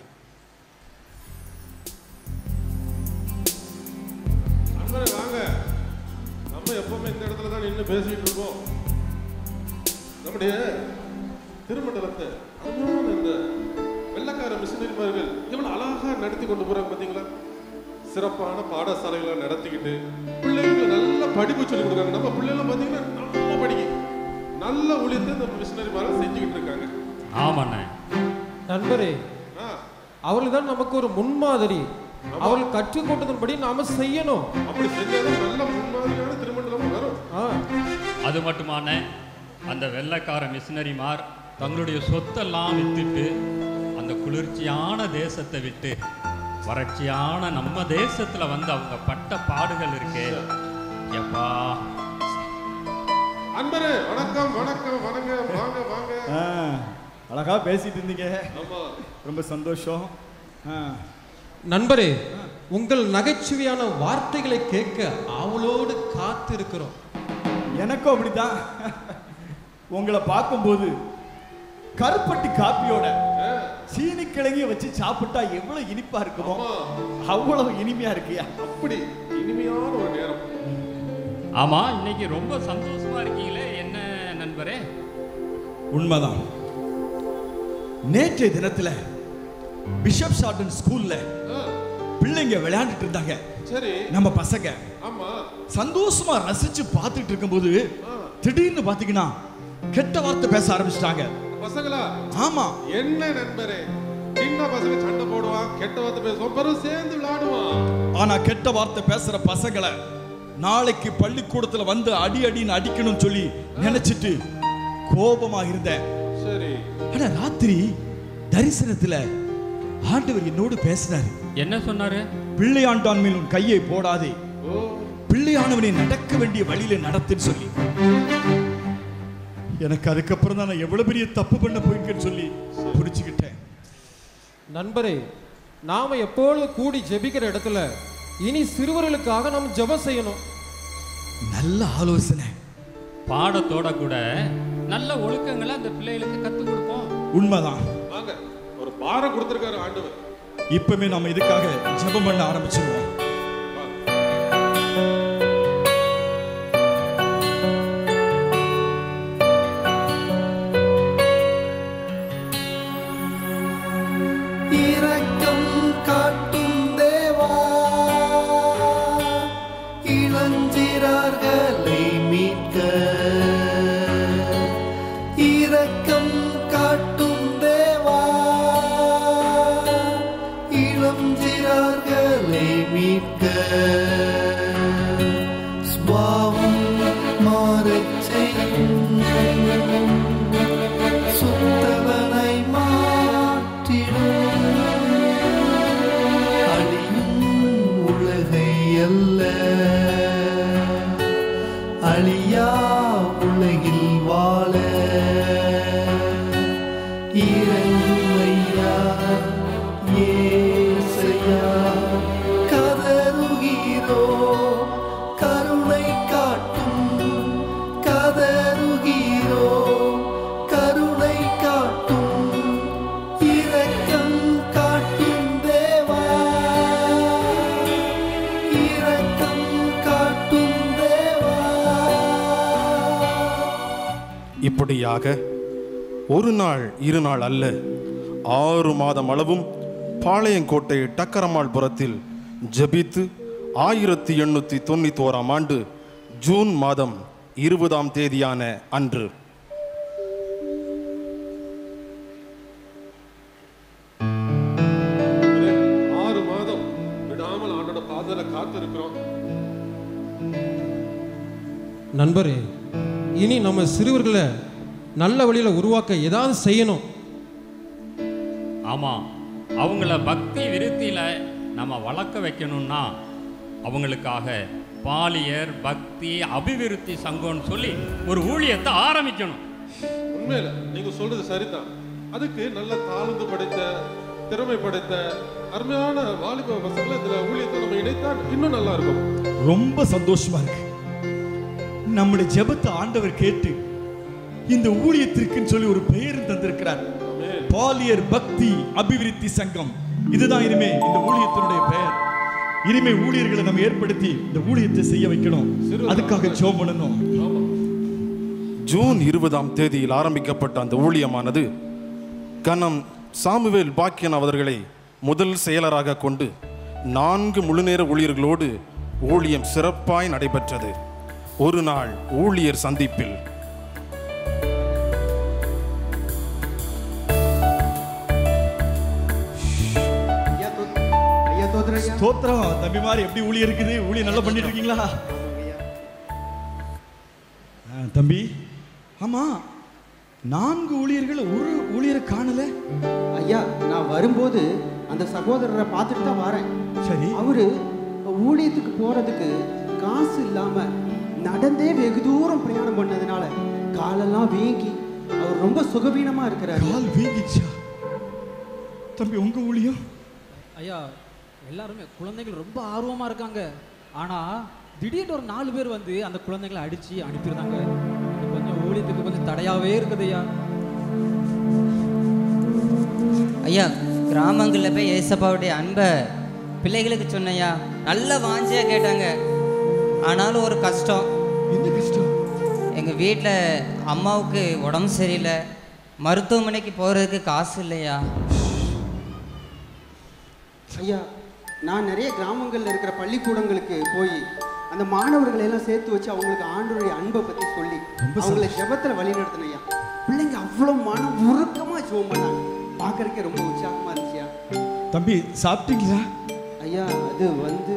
நண்பரே வாங்க நம்ம எப்பவுமே இந்த இடத்துல தான் நின்று பேசிட்டு இருக்கோம் நம்முடைய திருமண்டலத்தை அருமையான இந்த வெள்ளக்கார மிஷினரிமார்கள் எவ்வளவு அழகா நடத்தி கொண்டு போறாங்க பாத்தீங்களா சிறப்பான பாடசாலைகளை நடத்திக்கிட்டு பிள்ளைங்களுக்கு நல்ல படிப்பு சொல்லி கொடுக்குறாங்க நம்ம பிள்ளைகளும் பாத்தீங்கன்னா நல்லா படிக்க நல்ல ஊழியத்தை நம்ம மிஷினரிமார்கள் செஞ்சுக்கிட்டு இருக்காங்க ஆமாண்ணே நண்பரே அவர்கள் தான் நமக்கு ஒரு முன்மாதிரி அவர்கள் கற்றுக்கொண்டதன்படி நாம செய்யணும் அப்படி செஞ்சாதான் நல்ல முன்மாதிரியான திருமண்டலம் வரும் அது மட்டுமான அந்த வெள்ளைக்கார மிஷினரிமார் தங்களுடைய சொத்தெல்லாம் வித்துட்டு அந்த குளிர்ச்சியான தேசத்தை விட்டு வறட்சியான நம்ம தேசத்துல வந்து அவங்க பட்ட பாடுகள் இருக்கே எப்பா அன்பரே வணக்கம் வணக்கம் வணங்க வாங்க வாங்க ஆ, அழகா பேசிட்டு இருந்தீங்க ஆமா ரொம்ப சந்தோஷம் ஆ, நண்பரே உங்கள் நகைச்சுவையான வார்த்தைகளை கேட்க ஆவலோடு காத்து இருக்கிறோம் எனக்கும் அப்படிதான் உங்களை பார்க்கும்போது கருப்பட்டி காப்பியோட சீனி கிழங்கிய வச்சு சாப்பிட்டா எவ்வளவு இனிப்பா இருக்குமோ அவ்வளவு இனிமையா இருக்கியா அப்படி இனிமையான ஒரு நேரம் ஆமா இன்னைக்கு ரொம்ப சந்தோஷமா இருக்கீங்களே என்ன நண்பரே உண்மைதான் நேற்றைய தினத்துல பிஷப் ஷார்டன் ஸ்கூல்ல பிள்ளைங்க விளையாண்டுட்டு இருந்தாங்க சரி நம்ம பசங்க ஆமா சந்தோஷமா ரசிச்சு பார்த்துட்டு இருக்கும்போது திடீர்னு பாத்தீங்கன்னா கெட்ட வார்த்தை பேச ஆரம்பிச்சிட்டாங்க பசங்களா ஆமா என்ன நண்பரே சின்ன பசங்க சண்டை போடுவான் கெட்ட வார்த்தை பேசுவான் பிறகு சேர்ந்து விளையாடுவான் ஆனா கெட்ட வார்த்தை பேசுற பசங்களை நாளைக்கு பள்ளிக்கூடத்துல வந்து அடி அடின்னு அடிக்கணும்னு சொல்லி நினைச்சிட்டு கோபமா இருந்தேன் சரி ஆனா ராத்திரி தரிசனத்துல ஆண்டவர் என்னோடு பேசினாரு என்ன சொன்னாரு பிள்ளையாண்டான் மேல் உன் கையை போடாதே பிள்ளையானவனை நடக்க வேண்டிய வழியில நடத்துன்னு சொல்லி எனக்கு அதுக்கப்புறம் தான் நான் எவ்வளவு பெரிய தப்பு பண்ண போயிருக்கேன்னு சொல்லி புரிச்சுக்கிட்டேன் நண்பரே நாம எப்பொழுது கூடி ஜெபிக்கிற இடத்துல இனி சிறுவர்களுக்காக நாம் ஜெபம் செய்யணும் நல்ல ஆலோசனை பாடத்தோட கூட நல்ல ஒழுக்கங்களை அந்த பிள்ளைகளுக்கு கற்றுக் கொடுப்போம் உண்மைதான் வாங்க ஒரு பாரம் கொடுத்திருக்காரு ஆண்டவர் இப்பவே நாம இதுக்காக ஜெபம் பண்ண ஆரம்பிச்சிருவோம் இரக்கம் காட்டும் தேவா இளஞ்சிறார்களை மீட்க இரக்கம் காட்டும் தேவா இளஞ்சிறார்களை மீட்க ஸ்வாவம் மாறச் செய்யும் சுத்தவனை மாற்றிடும் அழியும் உலகை அல்ல இறைமையா ஏசையா கதறுகிறோ கருணை காட்டும் கதறுகிறோ கருணை காட்டும் இரக்கம் காட்டும் தேவா இரக்கம் காட்டும் தேவா இப்படியாக ஒரு நாள் இரு நாள் அல்ல ஆறு மாதம் அளவும் பாளையங்கோட்டை டக்கரமாள் புறத்தில் ஜெபித்து ஆயிரத்தி எண்ணூற்றி தொண்ணூத்தி ஓராம் ஆண்டு ஜூன் மாதம் இருபதாம் தேதியான அன்று ஆறு மாதம் விடாமல் ஆண்டோட பாதல காத்து இருக்கிறோம் நண்பரே இனி நம்ம சிறுவர்களை நல்ல வழியில் உருவாக்க ஏதாவது செய்யணும் ஆமாம் அவங்கள பக்தி விருத்தியில் நம்ம வளர்க்க வைக்கணும்னா அவங்களுக்காக பாலியர் பக்தி அபிவிருத்தி சங்கம்னு சொல்லி ஒரு ஊழியத்தை ஆரம்பிக்கணும் உண்மையில நீங்க சொல்றது சரிதான் அதுக்கு நல்ல தாழ்ந்து படைத்த திறமை படைத்த அருமையான வாலிப பசங்களை இதுல ஊழியத்தை நம்ம இணைத்தால் இன்னும் நல்லா இருக்கும் ரொம்ப சந்தோஷமா இருக்கு நம்முடைய ஜெபத்தை ஆண்டவர் கேட்டு இந்த ஊழியத்திற்குன்னு சொல்லி ஒரு பெயர் தந்திருக்கிறார் பாலியர் பக்தி அபிவிருத்தி சங்கம் இதுதான் இனிமே இந்த ஊழியத்தினுடைய பெயர் இனிமே ஊழியர்களை நம்ம ஏற்படுத்தி இந்த ஊழியத்தை செய்ய வைக்கணும் அதுக்காக ஜெபம் பண்ணணும் ஜூன் இருபதாம் தேதியில் ஆரம்பிக்கப்பட்ட அந்த ஊழியமானது கனம் சாமுவேல் பாக்கியன் அவர்களை முதல் செயலராக கொண்டு நான்கு முழுநேர ஊழியர்களோடு ஊழியம் சிறப்பாய் நடைபெற்றது ஒரு நாள் ஊழியர் சந்திப்பில் ஸ்தோத்திரம் தம்பி மாதிரி எப்படி ஊழியம் இருக்குது ஊழியம் நல்லா பண்ணிட்டு இருக்கீங்களா ஆ, தம்பி ஆமா நான்கு ஊழியர்கள் ஒரு ஊழியரை காணல ஐயா நான் வரும்போது அந்த சகோதரரை பார்த்துட்டு தான் வரேன் சரி அவரு ஊழியத்துக்கு போறதுக்கு காசு இல்லாம நடந்தே வெகு தூரம் பிரயாணம் பண்ணதுனால காலெல்லாம் வீங்கி அவர் ரொம்ப சுகவீனமா இருக்கிறாரு கால் வீங்கிச்சா தம்பி உங்க ஊழியம் ஐயா எல்லாருமே குழந்தைகள் ரொம்ப ஆர்வமா இருக்காங்க ஆனா திடீர்னு ஒரு நாலு பேர் வந்து அந்த குழந்தைகளை அடிச்சு அனுப்பிடுறாங்க இது கொஞ்சம் ஊழியத்துக்கு கொஞ்சம் தடையாவே இருக்குது ஐயா ஐயா கிராமங்களில் போய் ஏசப்பாவுடைய அன்பை பிள்ளைகளுக்கு சொன்னையா நல்ல வாஞ்சியா கேட்டாங்க ஆனாலும் ஒரு கஷ்டம் என்ன கஷ்டம் எங்கள் வீட்டில் அம்மாவுக்கு உடம்பு சரியில்லை மருத்துவமனைக்கு போகிறதுக்கு காசு இல்லையா ஐயா நான் நிறைய கிராமங்கள்ல இருக்கிற பள்ளிக்கூடங்களுக்கு போய் அந்த மாணவர்களை எல்லாம் சேர்த்து வச்சு அவங்களுக்கு ஆண்டவருடைய அன்பை பத்தி சொல்லி அவங்கள ஜெபத்துல வழி ஐயா பிள்ளைங்க அவ்வளவு மனம் உருக்கமா ஜெபம் பண்ணாங்க பார்க்கறதுக்கே ரொம்ப உற்சாகமா இருந்துச்சுயா தம்பி சாப்பிட்டீங்களா ஐயா அது வந்து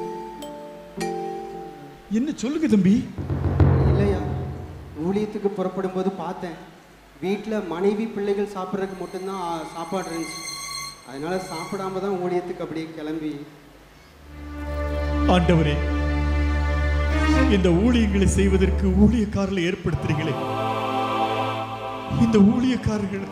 என்ன சொல்லுங்க தம்பி இல்லையா ஊழியத்துக்கு புறப்படும் போது பார்த்தேன் வீட்டில் மனைவி பிள்ளைகள் சாப்பிட்றதுக்கு மட்டும்தான் ஆ, சாப்பாடு இருந்துச்சு அதனால சாப்பிடாம தான் ஊழியத்துக்கு அப்படியே கிளம்பி ஆண்டவரே இந்த ஊழியங்களை செய்வதற்கு ஊழியக்காரர்களை ஏற்படுத்துறீங்களே இந்த ஊழியக்காரர்களுக்கு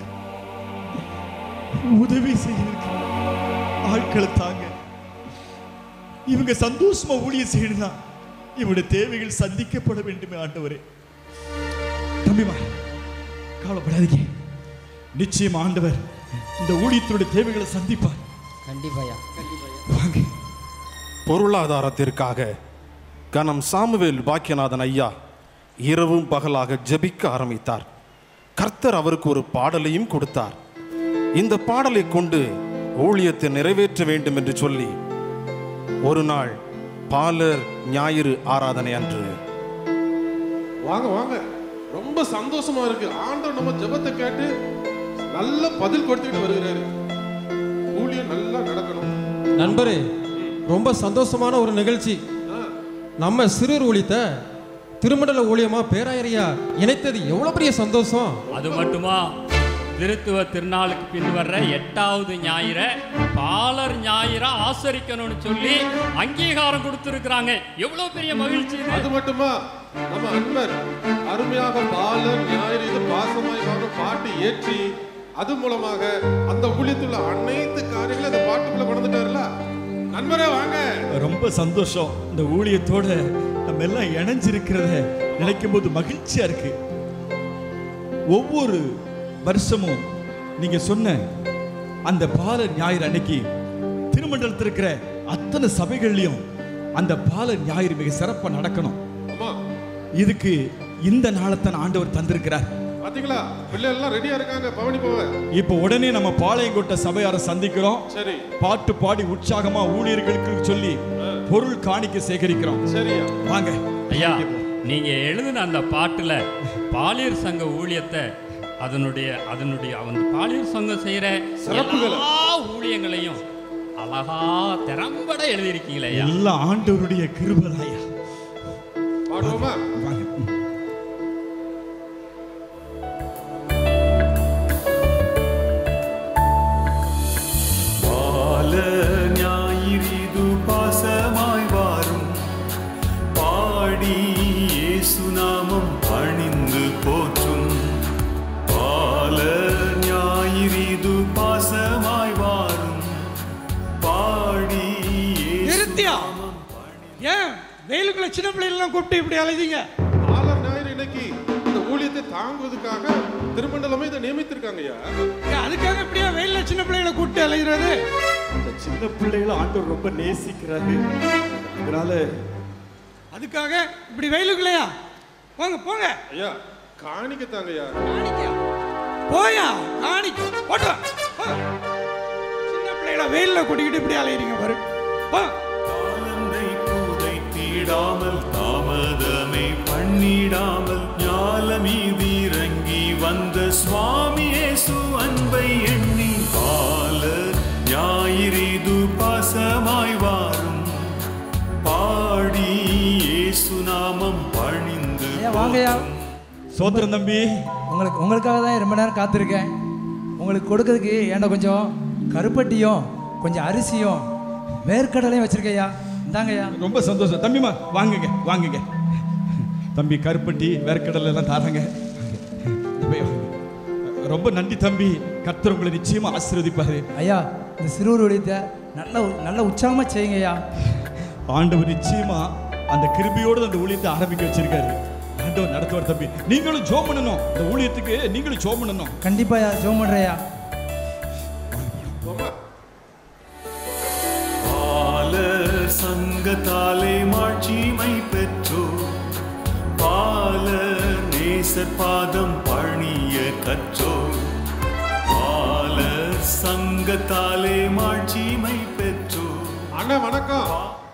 உதவி செய்யறதுக்கு ஆட்களை தாங்க இவங்க சந்தோஷமா ஊழியம் செய்யணும்னா இவருடைய தேவைகள் சந்திக்கப்பட வேண்டுமே ஆண்டவரே தம்பிமா கவலைப்படாதீங்க நிச்சயம் ஆண்டவர் இந்த ஊழியத்தினுடைய தேவைகளை சந்திப்பார் கண்டிப்பாயா வாங்க பொருளாதாரத்திற்காக கனம் சாமுவேல் பாக்கியநாதன் ஐயா இரவும் பகலாக ஜெபிக்க ஆரம்பித்தார் கர்த்தர் அவருக்கு ஒரு பாடலையும் கொடுத்தார் இந்த பாடலை கொண்டு ஊழியத்தை நிறைவேற்ற வேண்டும் என்று சொல்லி ஒரு நாள் பாலர் ஞாயிறு ஆராதனை அன்று வாங்க வாங்க ரொம்ப சந்தோஷமா இருக்கு ஆண்டவர் நம்ம ஜெபத்தை கேட்டு நல்ல பதில் கொடுத்துட்டு வருகிறாரு ஊழியம் நல்லா நடக்கணும் நண்பரே ரொம்ப சந்தோஷமான ஒரு நிகழ்ச்சி நம்ம சிறுவர் ஊழியத்தை திருமண்டல ஊழியமா பேராயரையா இணைத்தது எவ்வளவு பெரிய சந்தோஷம் அது மட்டுமா திருத்துவ திருநாளுக்கு பின் வர்ற எட்டாவது ஞாயிற பாலர் ஞாயிறா ஆசரிக்கணும்னு சொல்லி அங்கீகாரம் கொடுத்துருக்குறாங்க எவ்வளவு பெரிய மகிழ்ச்சி இது. அது மட்டுமா நம்ம அன்பர் அருமையாக பாலர் ஞாயிறு இது பாசமாய் வாங்க பாட்டு ஏற்றி அது மூலமாக அந்த ஊழியத்துள்ள அனைத்து காரியங்களும் அந்த பாட்டுக்குள்ள கொண்டுட்டாருல நண்பரே வாங்க ரொம்ப சந்தோஷம் இந்த ஊழியத்தோட நம்ம எல்லாம் இணைஞ்சிருக்கிறத நினைக்கும் போது மகிழ்ச்சியா இருக்கு ஒவ்வொரு வருஷமும் நீங்க சொன்ன அந்த பால ஞாயிறு அன்னைக்கு திருமண்டலத்தில் இருக்கிற அத்தனை சபைகள்லயும் அந்த பால ஞாயிறு மிக சிறப்பா நடக்கணும் ஆமா இதுக்கு இந்த நாளைத்தான் ஆண்டவர் தந்திருக்கிறார் பாத்தீங்களா பிள்ளைகள் எல்லாம் ரெடியா இருக்காங்க பவனி போவ இப்போ உடனே நம்ம பாளையங்கோட்டை சபையாரை சந்திக்கிறோம் சரி பாட்டு பாடி உற்சாகமா ஊழியர்களுக்கு சொல்லி பொருள் காணிக்க சேகரிக்கிறோம் சரியா வாங்க ஐயா நீங்க எழுதின அந்த பாட்டுல பாலியர் சங்க ஊழியத்தை அதனுடைய அதனுடைய அந்த பாலியர் சங்கம் செய்யற சிறப்புகளை. எல்லா ஊழியங்களையும் அழகா திறம்பட எழுதியிருக்கீங்களே ஐயா எல்லாம் ஆண்டவருடைய கிருபதாயா பாடுவோமா வாங்க ம். பால ஞாயிறிது பாசமாய் வாரும் பாடி இயேசுநாமம் பணிந்து போற்றும் பால ஞாயிறிது பாசமாய் வாரும் பாடி நிறுத்தியா ஏன் வெயிலுக்குள்ள சின்ன பிள்ளைகளெல்லாம் கூப்பிட்டு இப்படி அலைதீங்க ஆலர் ஞாயிறு இன்னைக்கு இந்த ஊழியத்தை தாங்குவதற்காக திருமண்டலமே இதை நியமித்திருக்காங்கய்யா ஏன் அதுக்காக இப்படியா வெயில்ல சின்ன பிள்ளைகளை கூப்பிட்டு அலைகிறது இந்த சின்ன பிள்ளைகளை ஆண்டவர் ரொம்ப நேசிக்கிறாரு அதனால அதுக்காக இப்படி வெயிலுக்குள்ளையா போங்க போங்க ஐயா காணிக்கத்தாங்கய்யா போயா காணிக்க போட்டு வா, போ. சின்ன பிள்ளைகளை வெயில்ல கூட்டிக்கிட்டு இப்படி அலையிறீங்க பாரு போ காலந்தை புதைத்திடாமல் தாமதமே பண்ணிடாமல் ஞாலமீதி இறங்கி வந்த சுவாமி இயேசு அன்பை எண்ணி பால ஞாயிறிது பாசமாய் வாரும் பாடி இயேசு நாமம் பணிந்து வாங்கய்யா சோத்திரம் தம்பி உங்களுக்கு உங்களுக்காக தான் ரொம்ப நேரம் காத்திருக்கேன் உங்களுக்கு கொடுக்கறதுக்கு ஏன்டா கொஞ்சம் கருப்பட்டியும் கொஞ்சம் அரிசியும் வேர்க்கடலையும் வச்சிருக்கையா இந்தாங்கய்யா ரொம்ப சந்தோஷம் தம்பிமா வாங்குங்க வாங்குங்க தம்பி கருப்பட்டி வேர்க்கடலை எல்லாம் தாராங்க இந்த போய் வாங்க. ரொம்ப நன்றி தம்பி கர்த்தர் உங்களை நிச்சயமா ஆசீர்வதிப்பாரு ஐயா இந்த சிறுவர் ஒழியத்தை நல்ல நல்ல உற்சாகமா செய்யுங்கய்யா ஆண்டவர் நிச்சயமா அந்த கிருபியோடு அந்த ஊழியத்தை ஆரம்பிக்க வச்சிருக்காரு ஆண்டவர் நடத்துவார் தம்பி நீங்களும் ஜோம் பண்ணணும் இந்த ஊழியத்துக்கு நீங்களும் ஜோம் பண்ணணும் கண்டிப்பாயா ஜோம் பண்றையா பாலர் சங்கத்தாலே மாட்சிமை பெற்றோ பாலர் நேசர் பாதம் பணிய கற்றோ பாலர் சங்கத்தாலே மாட்சிமை பெற்றோ அண்ணா வணக்கம்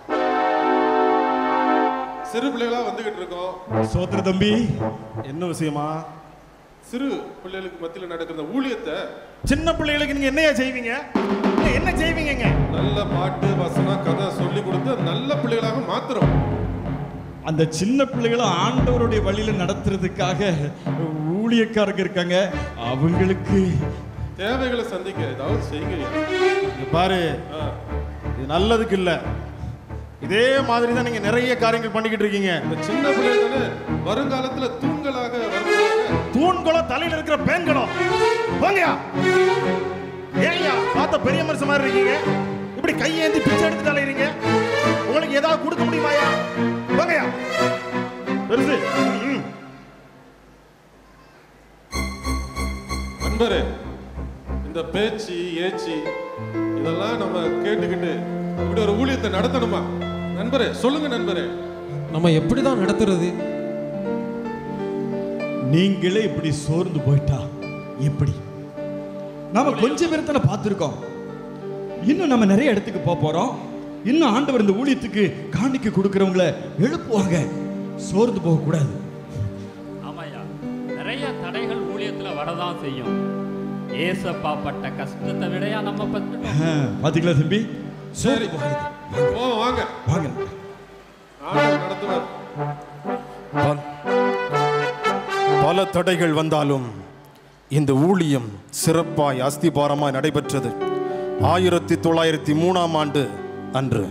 சிறு பிள்ளைகளா வந்துகிட்டு இருக்கோம் சோத்திர தம்பி என்ன விஷயமா சிறு பிள்ளைகளுக்கு மத்தியில் நடக்கிற இந்த ஊழியத்தை சின்ன பிள்ளைகளுக்கு நீங்க என்னையா செய்வீங்க இல்ல, என்ன செய்வீங்கங்க நல்ல பாட்டு வசனம் கதை சொல்லி கொடுத்து நல்ல பிள்ளைகளாக மாத்துறோம் அந்த சின்ன பிள்ளைகளை ஆண்டவருடைய வழியில நடத்துறதுக்காக ஊழியக்காரங்க இருக்காங்க அவங்களுக்கு தேவைகளை சந்திக்க ஏதாவது செய்யுங்க இங்க பாரு இது நல்லதுக்கு இல்ல இதே மாதிரி தான் நீங்க நிறைய காரியங்கள் பண்ணிக்கிட்டு இருக்கீங்க இந்த சின்ன பிள்ளைகள் தானே வருங்காலத்துல தூண்களாக வருவாங்க தூண்குளம் தலையில இருக்கிற பேன்குளம் போங்கயா ஏங்கய்யா பார்த்த பெரிய மனுஷன் மாதிரி இருக்கீங்க இப்படி கையேந்தி பிச்சை எடுத்துட்டு அலையறீங்க உங்களுக்கு ஏதாவது கொடுக்க முடியுமாயா போங்கயா பெருசு ம். நண்பரே இந்த பேச்சு ஏச்சு இதெல்லாம் நம்ம கேட்டுக்கிட்டு இப்படி ஒரு ஊழியத்தை நடத்தணுமா நண்பரே சொல்லுங்க நண்பரே நம்ம எப்படி தான் நடத்துறது நீங்களே இப்படி சோர்ந்து போயிட்டா எப்படி நாம கொஞ்ச பேரத்துல பார்த்துருக்கோம் இன்னும் நம்ம நிறைய இடத்துக்கு போக போறோம் இன்னும் ஆண்டவர் இந்த ஊழியத்துக்கு காணிக்க கொடுக்கறவங்கள எழுப்புவாங்க சோர்ந்து போக கூடாது ஆமாய்யா நிறைய தடைகள் ஊழியத்துல வரதான் செய்யும் ஏசப்பா பட்ட கஷ்டத்தை விடையா நம்ம பத்துட்டோம் பாத்தீங்களா தம்பி சரி ஓ வாங்க வாங்க ஆண்டவர் நடத்துவார் பல- பல தடைகள் வந்தாலும் இந்த ஊழியம் சிறப்பாய் அஸ்திபாரமாய் நடைபெற்றது ஆயிரத்தி தொள்ளாயிரத்தி மூணாம் ஆண்டு அன்று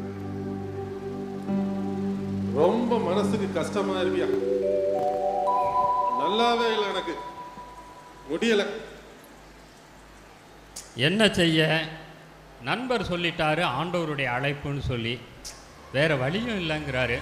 ரொம்ப மனசுக்கு கஷ்டமா இருக்கியா நல்லாவே இல்லை எனக்கு முடியல என்ன செய்ய நண்பர் சொல்லிட்டாரு ஆண்டவருடைய அழைப்புன்னு சொல்லி வேற வழியும் இல்லைங்கிறாரு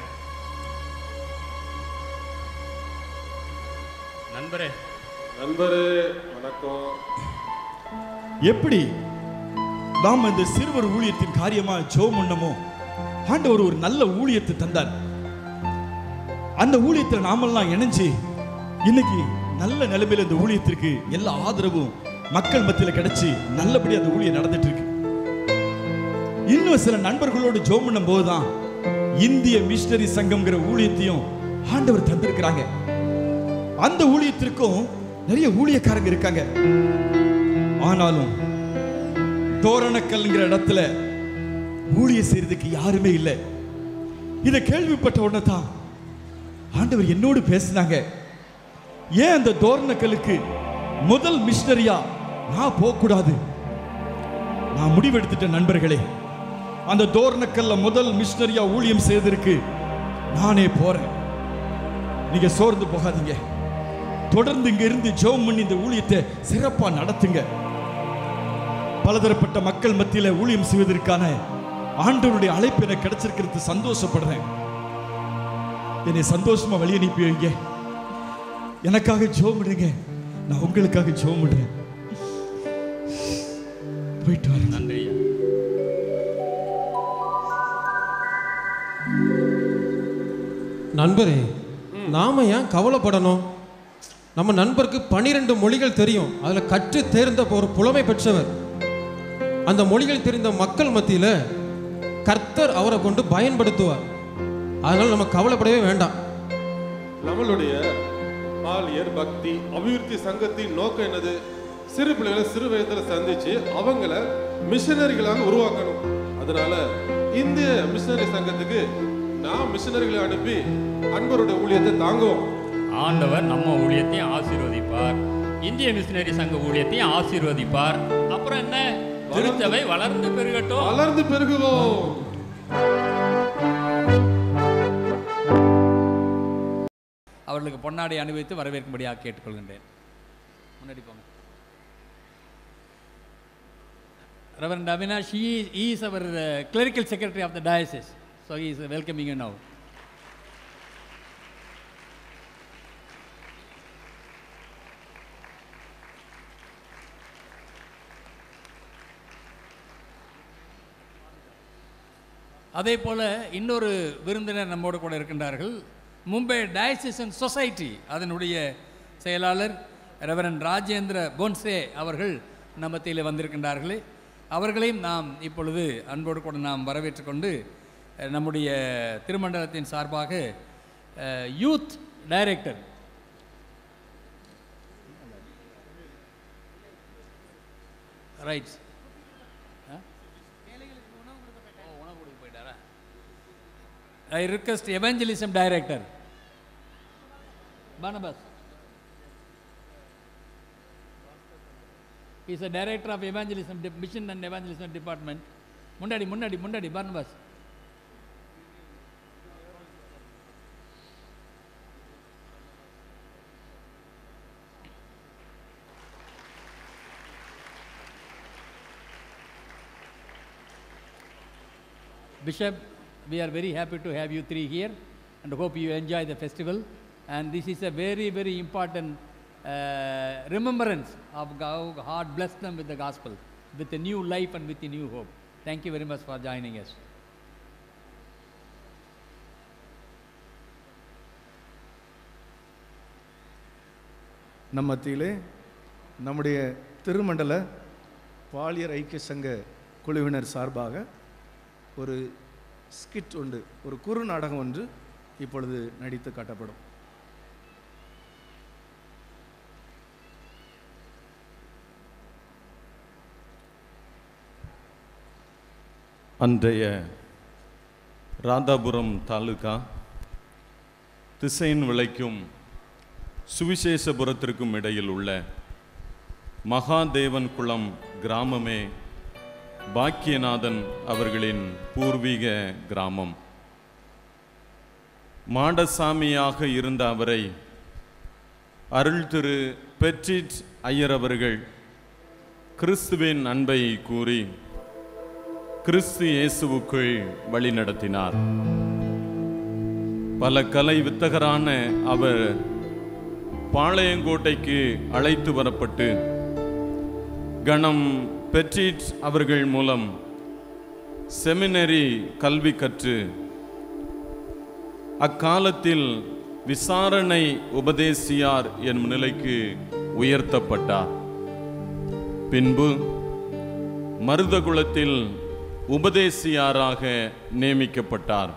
நண்பரே நண்பரே வணக்கம் எப்படி நாம் இந்த சிறுவர் ஊழியத்தின் காரியமா ஜோம் பண்ணமோ ஆண்டவர் ஒரு நல்ல ஊழியத்தை தந்தார் அந்த ஊழியத்தில் நாமெல்லாம் இணைஞ்சு இன்னைக்கு நல்ல நிலைமையில இந்த ஊழியத்திற்கு எல்லா ஆதரவும் மக்கள் மத்தியில கிடைச்சு நல்லபடி அந்த ஊழியம் நடந்துட்டு இருக்கு இன்னும் சில நண்பர்களோடு ஜோம் பண்ணும் போதுதான் இந்திய மிஷனரி சங்கம்ங்கிற ஊழியத்தையும் ஆண்டவர் தந்திருக்கிறாங்க அந்த ஊழியத்திற்கும் நிறைய ஊழியக்காரங்க இருக்காங்க ஆனாலும் தோரணக்கல்ங்கிற இடத்துல ஊழியம் செய்யறதுக்கு யாருமே இல்லை இதை கேள்விப்பட்ட உடனே தான் ஆண்டவர் என்னோடு பேசினாங்க ஏன் அந்த தோரணக்கல்லுக்கு முதல் மிஷனரியா நான் போகக்கூடாது நான் முடிவெடுத்துட்டேன் நண்பர்களே அந்த தோரணக்கல்ல முதல் மிஷனரியா ஊழியம் செய்வதற்கு நானே போறேன் நீங்க சோர்ந்து போகாதீங்க தொடர்ந்து இங்க இருந்து ஜெபம் பண்ணி இந்த ஊழியத்தை சிறப்பா நடத்துங்க பலதரப்பட்ட மக்கள் மத்தியில ஊழியம் செய்வதற்கான ஆண்டவருடைய அழைப்பு எனக்கு கிடைச்சிருக்கிறது சந்தோஷப்படுறேன் என்னை சந்தோஷமா வழி அனுப்பி வைங்க எனக்காக ஜெபம் பண்ணுங்க நான் உங்களுக்காக ஜெபம் பண்றேன் போயிட்டு வரேன் நன்றி நண்பரே நாம ஏன் கவலைப்படணும் நம்ம நண்பருக்கு பனிரெண்டு மொழிகள் தெரியும் அதில் கற்று தேர்ந்த ஒரு புலமை பெற்றவர் அந்த மொழிகள் தெரிந்த மக்கள் மத்தியில் கர்த்தர் அவரை கொண்டு பயன்படுத்துவார் அதனால நம்ம கவலைப்படவே வேண்டாம் நம்மளுடைய பாலியர் பக்தி அபிவிருத்தி சங்கத்தின் நோக்கம் என்னது சிறு பிள்ளைகளை சிறு வயதுல சந்திச்சு அவங்கள மிஷனரிகளாக உருவாக்கணும் அதனால இந்திய மிஷனரி சங்கத்துக்கு நான் மிஷனரிகளை அனுப்பி அன்பருடைய ஊழியத்தை தாங்குவோம் ஆண்டவர் நம்ம ஊழியத்தையும் ஆசீர்வதிப்பார் இந்திய மிஷினரி சங்க ஊழியத்தையும் ஆசீர்வதிப்பார் அப்புறம் என்ன திருச்சபை வளர்ந்து பெருகட்டும் வளர்ந்து பெருகுவோம் அவர்களுக்கு பொன்னாடை அணிவித்து வரவேற்கும்படியாக கேட்டுக்கொள்கின்றேன் முன்னாடி போங்க Reverend Avinash, he, he is our uh, clerical secretary of the diocese. So he is welcoming you now. அதே போல இன்னொரு விருந்தினர் நம்மோடு கூட இருக்கின்றார்கள் மும்பை டயசிசன் சொசைட்டி அதனுடைய செயலாளர் ரெவரன் ராஜேந்திர போன்சே அவர்கள் நம்ம மத்தியில் வந்திருக்கின்றார்களே அவர்களையும் நாம் இப்பொழுது அன்போடு கூட நாம் வரவேற்றுக் கொண்டு அஹ், நம்முடைய திருமண்டலத்தின் சார்பாக அஹ், youth director right I request evangelism director. Barnabas. He is a director of evangelism, de- mission and evangelism department. முன்னாடி முன்னாடி முன்னாடி Barnabas Bishop, we are very happy to have you three here and hope you enjoy the festival. And this is a very, very important uh, remembrance of how God blessed them with the gospel, with a new life and with a new hope. Thank you very much for joining us. நம் மத்தியிலே நம்முடைய திருமண்டல பாலியர் ஐக்கிய சங்க குழுவினர் சார்பாக ஒரு skid ஒன்று ஒரு குறு நாடகம் ஒன்று இப்பொழுது நடித்து காட்டப்படும் அன்றைய ராதாபுரம் தாலுகா திசையின் விளைக்கும் சுவிசேஷபுரத்திற்கும் இடையில் உள்ள மகாதேவன் குளம் கிராமமே பாக்கியநாதன் அவர்களின் பூர்வீக கிராமம் மாடசாமியாக இருந்த அவரை அருள் திரு பெட்ரிட் ஐயர் அவர்கள் கிறிஸ்துவின் அன்பை கூறி கிறிஸ்து இயேசுவுக்குள் வழிநடத்தினார் பல கலை வித்தகரான அவர் பாளையங்கோட்டைக்கு அழைத்து வரப்பட்டு கணம் பெட்ரிட் அவர்கள் மூலம் செமினரி கல்வி கற்று அக்காலத்தில் விசாரணை உபதேசியார் எனும் நிலைக்கு உயர்த்தப்பட்டார் பின்பு மருதகுலத்தில் உபதேசியாராக நியமிக்கப்பட்டார்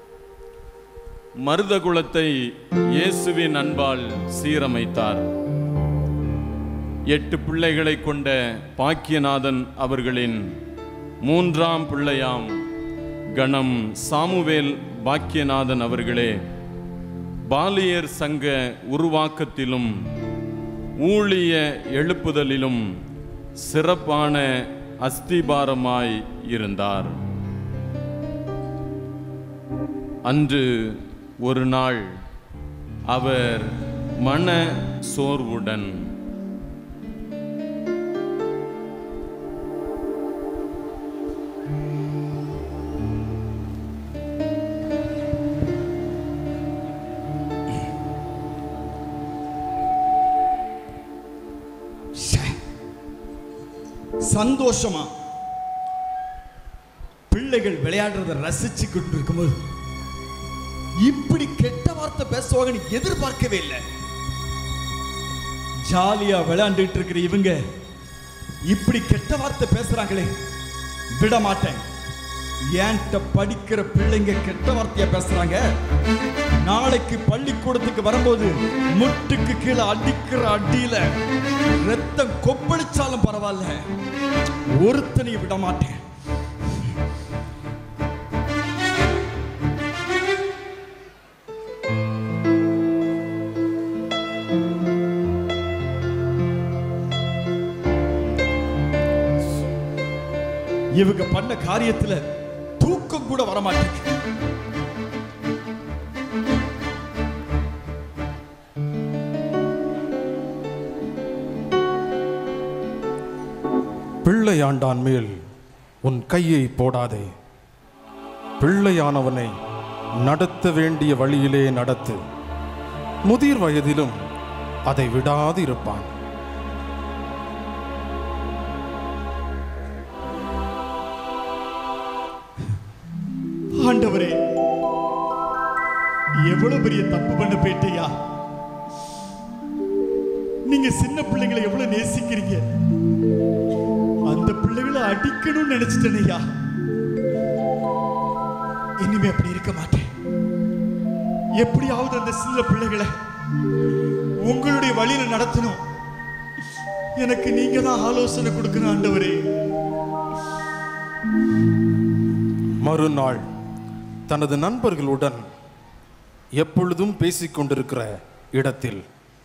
மருதகுலத்தை இயேசுவின் அன்பால் சீரமைத்தார் எட்டு பிள்ளைகளை கொண்ட பாக்கியநாதன் அவர்களின் மூன்றாம் பிள்ளையாம் கணம் சாமுவேல் பாக்கியநாதன் அவர்களே பாலியர் சங்க உருவாக்கத்திலும் ஊழிய எழுப்புதலிலும் சிறப்பான அஸ்திபாரமாய் இருந்தார் அன்று ஒரு நாள் அவர் மன சோர்வுடன் சந்தோஷமா பிள்ளைகள் விளையாடுறத ரசிச்சு கொண்டு இருக்கும்போது இப்படி கெட்ட வார்த்தை பேசுவாங்கன்னு எதிர்பார்க்கவே இல்லை ஜாலியா விளையாண்டுட்டு இருக்கிற இவங்க இப்படி கெட்ட வார்த்தை பேசுறாங்களே விட மாட்டேன் ஏன்ட்ட படிக்கிற பிள்ளைங்க கெட்ட வார்த்தையா பேசுறாங்க நாளைக்கு பள்ளிக்கூடத்துக்கு வரும்போது முட்டுக்கு கீழே அடிக்கிற அடியில ரத்தம் கொப்பளிச்சாலும் பரவாயில்ல ஒருத்தனையும் விட மாட்டேன் இவங்க பண்ண காரியத்துல தூக்கம் கூட வர மாட்டேங்குது பிள்ளையாண்டான் மேல் உன் கையை போடாதே பிள்ளையானவனை நடத்த வேண்டிய வழியிலே நடத்து முதிர் வயதிலும் அதை விடாது இருப்பான் ஆண்டவரே எவ்வளவு பெரிய தப்பு பண்ண போயிட்டேயா நீங்க சின்ன பிள்ளைங்களை எவ்வளவு நேசிக்கிறீங்க அந்த பிள்ளைகளை அடிக்கணும்னு நினைச்சிட்டேனையா இனிமே அப்படி இருக்க மாட்டேன் எப்படியாவது அந்த சின்ன பிள்ளைகளை உங்களுடைய வழியில நடத்தணும் எனக்கு நீங்க தான் ஆலோசனை கொடுக்கணும் ஆண்டவரே மறுநாள் தனது நண்பர்களுடன் எப்பொழுதும் பேசிக் கொண்டிருக்கிற இடத்தில்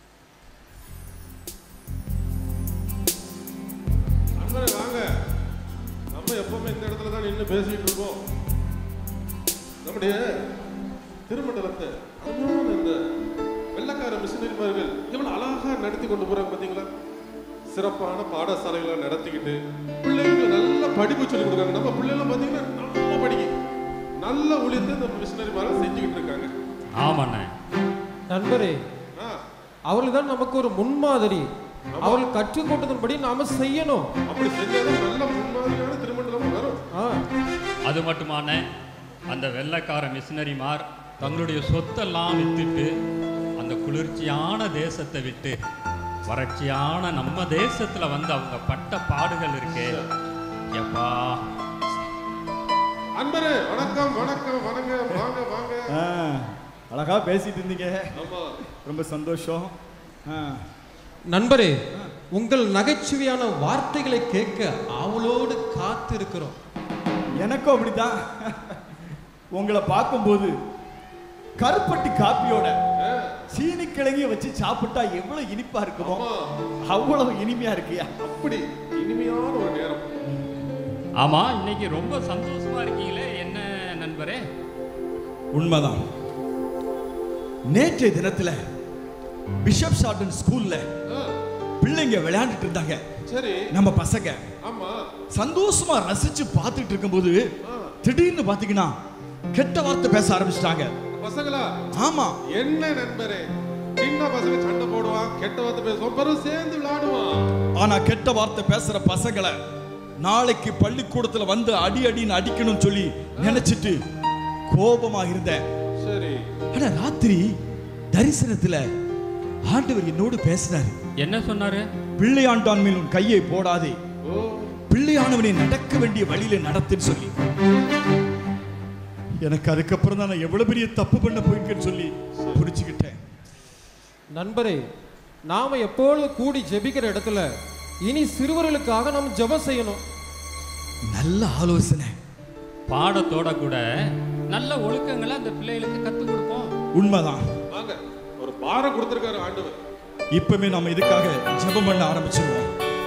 நண்பரே வாங்க நம்ம எப்பவுமே இந்த இடத்துல தான் நின்று பேசிட்டு இருக்கோம் நம்முடைய திருமண்டலத்தை அருமையான இந்த வெள்ளக்கார மிஷினரிமார்கள் எவ்வளவு அழகா நடத்தி கொண்டு போறாங்க பாத்தீங்களா சிறப்பான பாடசாலைகளை நடத்திக்கிட்டு பிள்ளைங்களுக்கு நல்ல படிப்பு சொல்லி கொடுக்குறாங்க நம்ம பிள்ளைகளும் பாத்தீங்கன்னா நல்லா படிக்க நல்ல ஊழியத்தை நம்ம மிஷினரிமார்கள் செஞ்சுக்கிட்டு இருக்காங்க ஆமாண்ணே நண்பரே ஆ, அவர்கள் தான் நமக்கு ஒரு முன்மாதிரி அவர்கள் கற்றுக் கொடுத்தபடி நாம செய்யணும் அப்படி செஞ்சாதான் நல்ல முன்மாதிரியான திருமண்டலம் வரும் அது மட்டுமான அந்த வெள்ளைக்கார மிஷினரிமார் தங்களுடைய சொத்தெல்லாம் வித்துட்டு அந்த குளிர்ச்சியான தேசத்தை விட்டு வறட்சியான நம்ம தேசத்துல வந்து அவங்க பட்ட பாடுகள் இருக்கே எப்பா அன்பரே வணக்கம் வணக்கம் வணங்க வாங்க வாங்க ஆ, அழகா பேசிட்டு இருந்தீங்க ஆமா ரொம்ப சந்தோஷம் ஆ, நண்பரே உங்கள் நகைச்சுவையான வார்த்தைகளை கேட்க ஆவலோடு காத்து இருக்கிறோம் எனக்கும் அப்படிதான் உங்களை பார்க்கும்போது கருப்பட்டி காப்பியோட சீனி கிழங்கிய வச்சு சாப்பிட்டா எவ்வளவு இனிப்பா இருக்குமோ அவ்வளவு இனிமையா இருக்கியா அப்படி இனிமையான ஒரு நேரம் ஆமா இன்னைக்கு ரொம்ப சந்தோஷமா இருக்கீங்களே என்ன நண்பரே உண்மைதான் நேற்றைய தினத்துல பிஷப் ஷார்டன் ஸ்கூல்ல பிள்ளைங்க விளையாண்டுட்டு இருந்தாங்க சரி நம்ம பசங்க ஆமா சந்தோஷமா ரசிச்சு பார்த்துட்டு இருக்கும்போது திடீர்னு பாத்தீங்கன்னா கெட்ட வார்த்தை பேச ஆரம்பிச்சிட்டாங்க பசங்களா ஆமா என்ன நண்பரே சின்ன பசங்க சண்டை போடுவான் கெட்ட வார்த்தை பேசுவான் பிறகு சேர்ந்து விளையாடுவான் ஆனா கெட்ட வார்த்தை பேசுற பசங்களை நாளைக்கு பள்ளிக்கூடத்துல வந்து அடி அடின்னு அடிக்கணும்னு சொல்லி நினைச்சிட்டு கோபமா இருந்தேன் சரி ஆனா ராத்திரி தரிசனத்துல ஆண்டவர் என்னோடு பேசினாரு என்ன சொன்னாரு பிள்ளையாண்டான் மேல் உன் கையை போடாதே பிள்ளையானவனை நடக்க வேண்டிய வழியில நடத்துன்னு சொல்லி எனக்கு அதுக்கப்புறம் தான் நான் எவ்வளவு பெரிய தப்பு பண்ண போயிருக்கேன்னு சொல்லி புரிச்சுக்கிட்டேன் நண்பரே நாம எப்பொழுது கூடி ஜெபிக்கிற இடத்துல இனி சிறுவர்களுக்காக நாம் ஜெபம் செய்யணும் நல்ல ஆலோசனை பாடத்தோட கூட நல்ல ஒழுக்கங்களை அந்த பிள்ளைகளுக்கு கற்றுக் கொடுப்போம் உண்மைதான் வாங்க ஒரு பாரம் கொடுத்திருக்காரு ஆண்டவர் இப்பவே நாம இதுக்காக ஜெபம் பண்ண ஆரம்பிச்சிருவோம்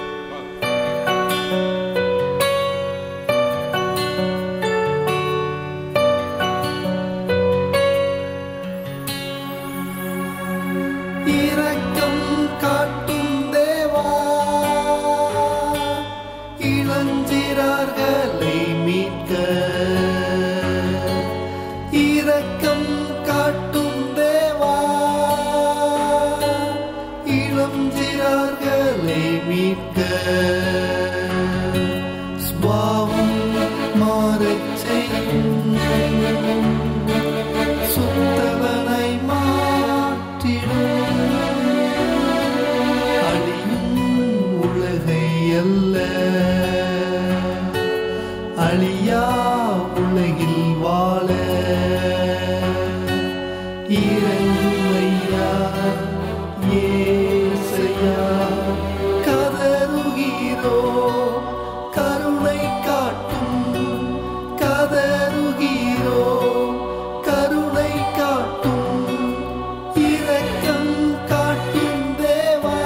இரக்கம் காட்டும் தேவா இளஞ்சிறார்களை மீட்க இரக்கம் காட்டும் தேவா இளஞ்சிறார்களை மீட்க ஸ்வாவம் மாறச் செய்யும் சுத்தவனை மாற்றிடும் அழியும் உலகை அல்ல அழியா உலகில் வாழ இறைமையா ஏசையா கதறுகிறோ கருணை காட்டும் கதறுகிறோ கருணை காட்டும் இரக்கம் காட்டும் தேவா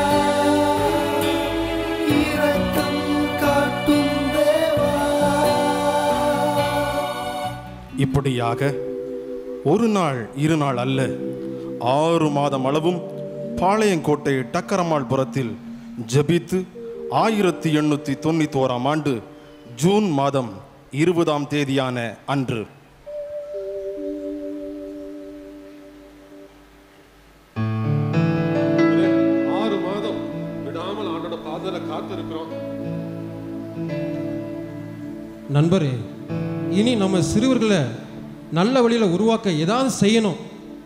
இரக்கம் காட்டும் தேவா இப்படியாக ஒரு நாள் இரு நாள் அல்ல ஆறு மாதம் அளவும் பாளையங்கோட்டை டக்கரமாள் புறத்தில் ஜெபித்து ஆயிரத்தி எண்ணூற்றி தொண்ணூத்தி ஓராம் ஆண்டு ஜூன் மாதம் இருபதாம் தேதியான அன்று ஆறு மாதம் விடாமல் ஆண்டோட பாதல காத்து இருக்கிறோம் நண்பரே இனி நம்ம சிறுவர்களை நல்ல வழியில் உருவாக்க ஏதாவது செய்யணும்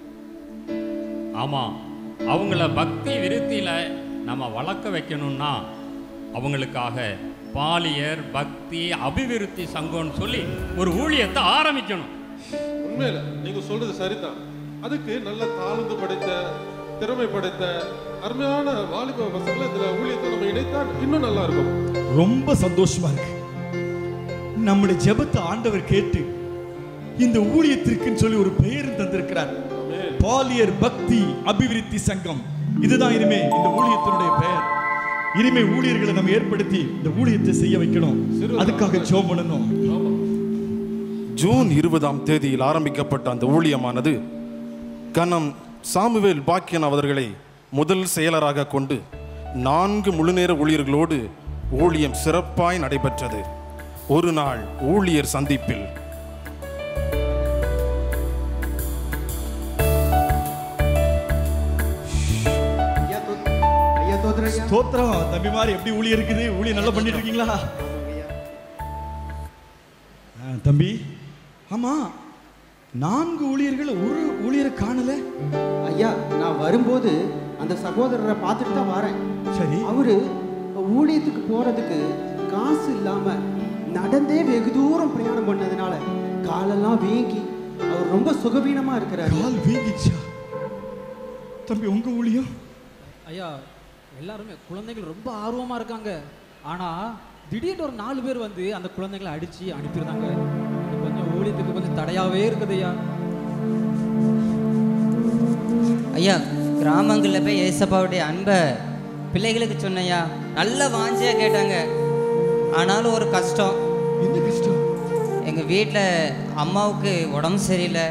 ஆமாம் அவங்கள பக்தி விருத்தியில் நம்ம வளர்க்க வைக்கணும்னா அவங்களுக்காக பாலியர் பக்தி அபிவிருத்தி சங்கம்னு சொல்லி ஒரு ஊழியத்தை ஆரம்பிக்கணும் உண்மையில நீங்க சொல்றது சரிதான் அதுக்கு நல்ல தாழ்ந்து படைத்த திறமை படைத்த அருமையான வாலிப பசங்களை இதுல ஊழியத்தை நம்ம இணைத்தால் இன்னும் நல்லா இருக்கும் ரொம்ப சந்தோஷமா இருக்கு நம்முடைய ஜெபத்தை ஆண்டவர் கேட்டு இந்த ஊழியத்திற்குன்னு சொல்லி ஒரு பெயர் தந்திருக்கிறார் பாலியர் பக்தி அபிவிருத்தி சங்கம் இதுதான் இனிமே இந்த ஊழியத்தினுடைய பெயர் இனிமே ஊழியர்களை நம்ம ஏற்படுத்தி இந்த ஊழியத்தை செய்ய வைக்கணும் அதுக்காக ஜெபம் பண்ணணும் ஜூன் இருபதாம் தேதியில் ஆரம்பிக்கப்பட்ட அந்த ஊழியமானது கனம் சாமுவேல் பாக்கியன் அவர்களை முதல் செயலராக கொண்டு நான்கு முழுநேர ஊழியர்களோடு ஊழியம் சிறப்பாய் நடைபெற்றது ஒரு நாள் ஊழியர் சந்திப்பில் ஐயா தோத்துறையா ஸ்தோத்திரம் தம்பி மாதிரி எப்படி ஊழியம் இருக்குது ஊழியம் நல்லா பண்ணிட்டு இருக்கீங்களா ஆ, தம்பி ஆமா நான்கு ஊழியர்கள் ஒரு ஊழியரை காணல ஐயா நான் வரும்போது அந்த சகோதரரை பார்த்துட்டு தான் வரேன் சரி அவரு ஊழியத்துக்கு போறதுக்கு காசு இல்லாம நடந்தே வெகு தூரம் பிரயாணம் பண்ணதுனால காலெல்லாம் வீங்கி அவர் ரொம்ப சுகவீனமா இருக்கிறாரு கால் வீங்கிச்சா தம்பி உங்க ஊழியம் ஐயா எல்லாருமே குழந்தைகள் ரொம்ப ஆர்வமா இருக்காங்க ஆனா திடீர்னு ஒரு நாலு பேர் வந்து அந்த குழந்தைகளை அடிச்சு அனுப்பியிருந்தாங்க இது கொஞ்சம் ஊழியத்துக்கு கொஞ்சம் தடையாவே இருக்குது ஐயா ஐயா கிராமங்களில் போய் ஏசப்பாவுடைய அன்பை பிள்ளைகளுக்கு சொன்னையா நல்ல வாஞ்சியாக கேட்டாங்க ஆனாலும் ஒரு கஷ்டம் என்ன கஷ்டம் எங்கள் வீட்டில் அம்மாவுக்கு உடம்பு சரியில்லை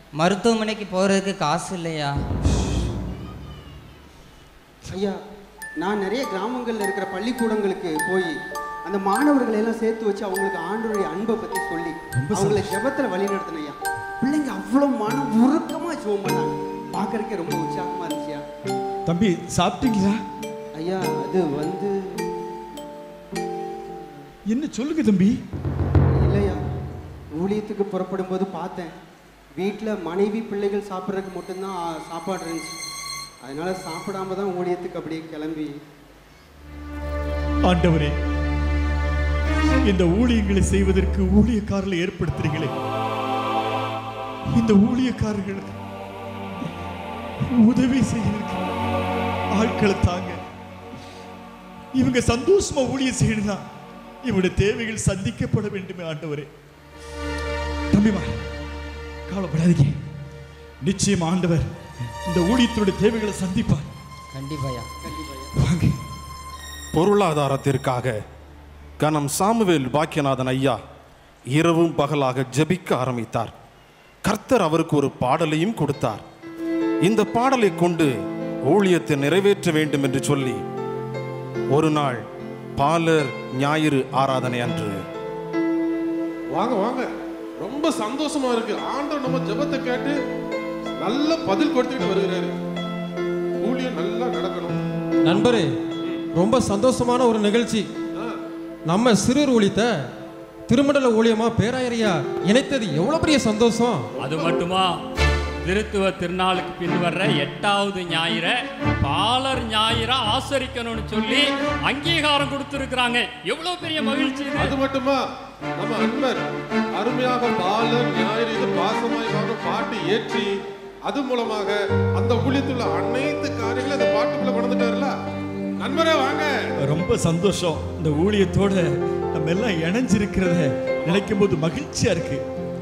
மருத்துவமனைக்கு போகிறதுக்கு காசு இல்லையா ஐயா நான் நிறைய கிராமங்களில் இருக்கிற பள்ளிக்கூடங்களுக்கு போய் அந்த மாணவர்களை எல்லாம் சேர்த்து வச்சு அவங்களுக்கு ஆண்டவருடைய அன்பை பற்றி சொல்லி அவங்கள ஜெபத்தில் வழி ஐயா பிள்ளைங்க அவ்வளோ மன உருக்கமாக ஜெபம் பண்ணாங்க பார்க்கறதுக்கே ரொம்ப உற்சாகமாக இருந்துச்சியா தம்பி சாப்பிட்டீங்களா ஐயா அது வந்து என்ன சொல்லுங்க தம்பி இல்லையா ஊழியத்துக்கு புறப்படும் போது பார்த்தேன் வீட்டில் மனைவி பிள்ளைகள் சாப்பிட்றதுக்கு மட்டும்தான் ஆ, சாப்பாடு இருந்துச்சு அதனால சாப்பிடாம தான் ஊழியத்துக்கு அப்படியே கிளம்பி ஆண்டவரே இந்த ஊழியங்களை செய்வதற்கு ஊழியக்காரர்களை ஏற்படுத்துறீங்களே இந்த ஊழியக்காரர்களுக்கு உதவி செய்யறதுக்கு ஆட்களை தாங்க இவங்க சந்தோஷமா ஊழியம் செய்யணும்னா இவருடைய தேவைகள் சந்திக்கப்பட வேண்டுமே ஆண்டவரே தம்பிமா கவலைப்படாதீங்க நிச்சயம் ஆண்டவர் இந்த ஊழியத்தினுடைய தேவைகளை சந்திப்பார் கண்டிப்பாயா வாங்க பொருளாதாரத்திற்காக கனம் சாமுவேல் பாக்கியநாதன் ஐயா இரவும் பகலாக ஜெபிக்க ஆரம்பித்தார் கர்த்தர் அவருக்கு ஒரு பாடலையும் கொடுத்தார் இந்த பாடலை கொண்டு ஊழியத்தை நிறைவேற்ற வேண்டும் என்று சொல்லி ஒரு நாள் பாலர் ஞாயிறு ஆராதனை அன்று வாங்க வாங்க ரொம்ப சந்தோஷமா இருக்கு ஆண்டவர் நம்ம ஜெபத்தை கேட்டு நல்ல பதில் கொடுத்துட்டு வருகிறாரு ஊழியம் நல்லா நடக்கணும் நண்பரே ரொம்ப சந்தோஷமான ஒரு நிகழ்ச்சி நம்ம சிறுவர் ஊழியத்தை திருமண்டல ஊழியமா பேராயரையா இணைத்தது எவ்வளவு பெரிய சந்தோஷம் அது மட்டுமா திருத்துவ திருநாளுக்கு பின் வர்ற எட்டாவது ஞாயிற பாலர் ஞாயிற ஆசரிக்கணும்னு சொல்லி அங்கீகாரம் கொடுத்துருக்குறாங்க எவ்வளவு பெரிய மகிழ்ச்சி இது. அது மட்டுமா நம்ம அன்பர் அருமையாக பாலர் ஞாயிறு இது பாசமாய் வாங்க பாட்டு ஏற்றி அது மூலமாக அந்த ஊழியத்துள்ள அனைத்து காரியங்களும் அந்த பாட்டுக்குள்ள கொண்டுட்டாருல நண்பரே வாங்க ரொம்ப சந்தோஷம் இந்த ஊழியத்தோட நம்ம எல்லாம் இணைஞ்சிருக்கிறத நினைக்கும் போது மகிழ்ச்சியா இருக்கு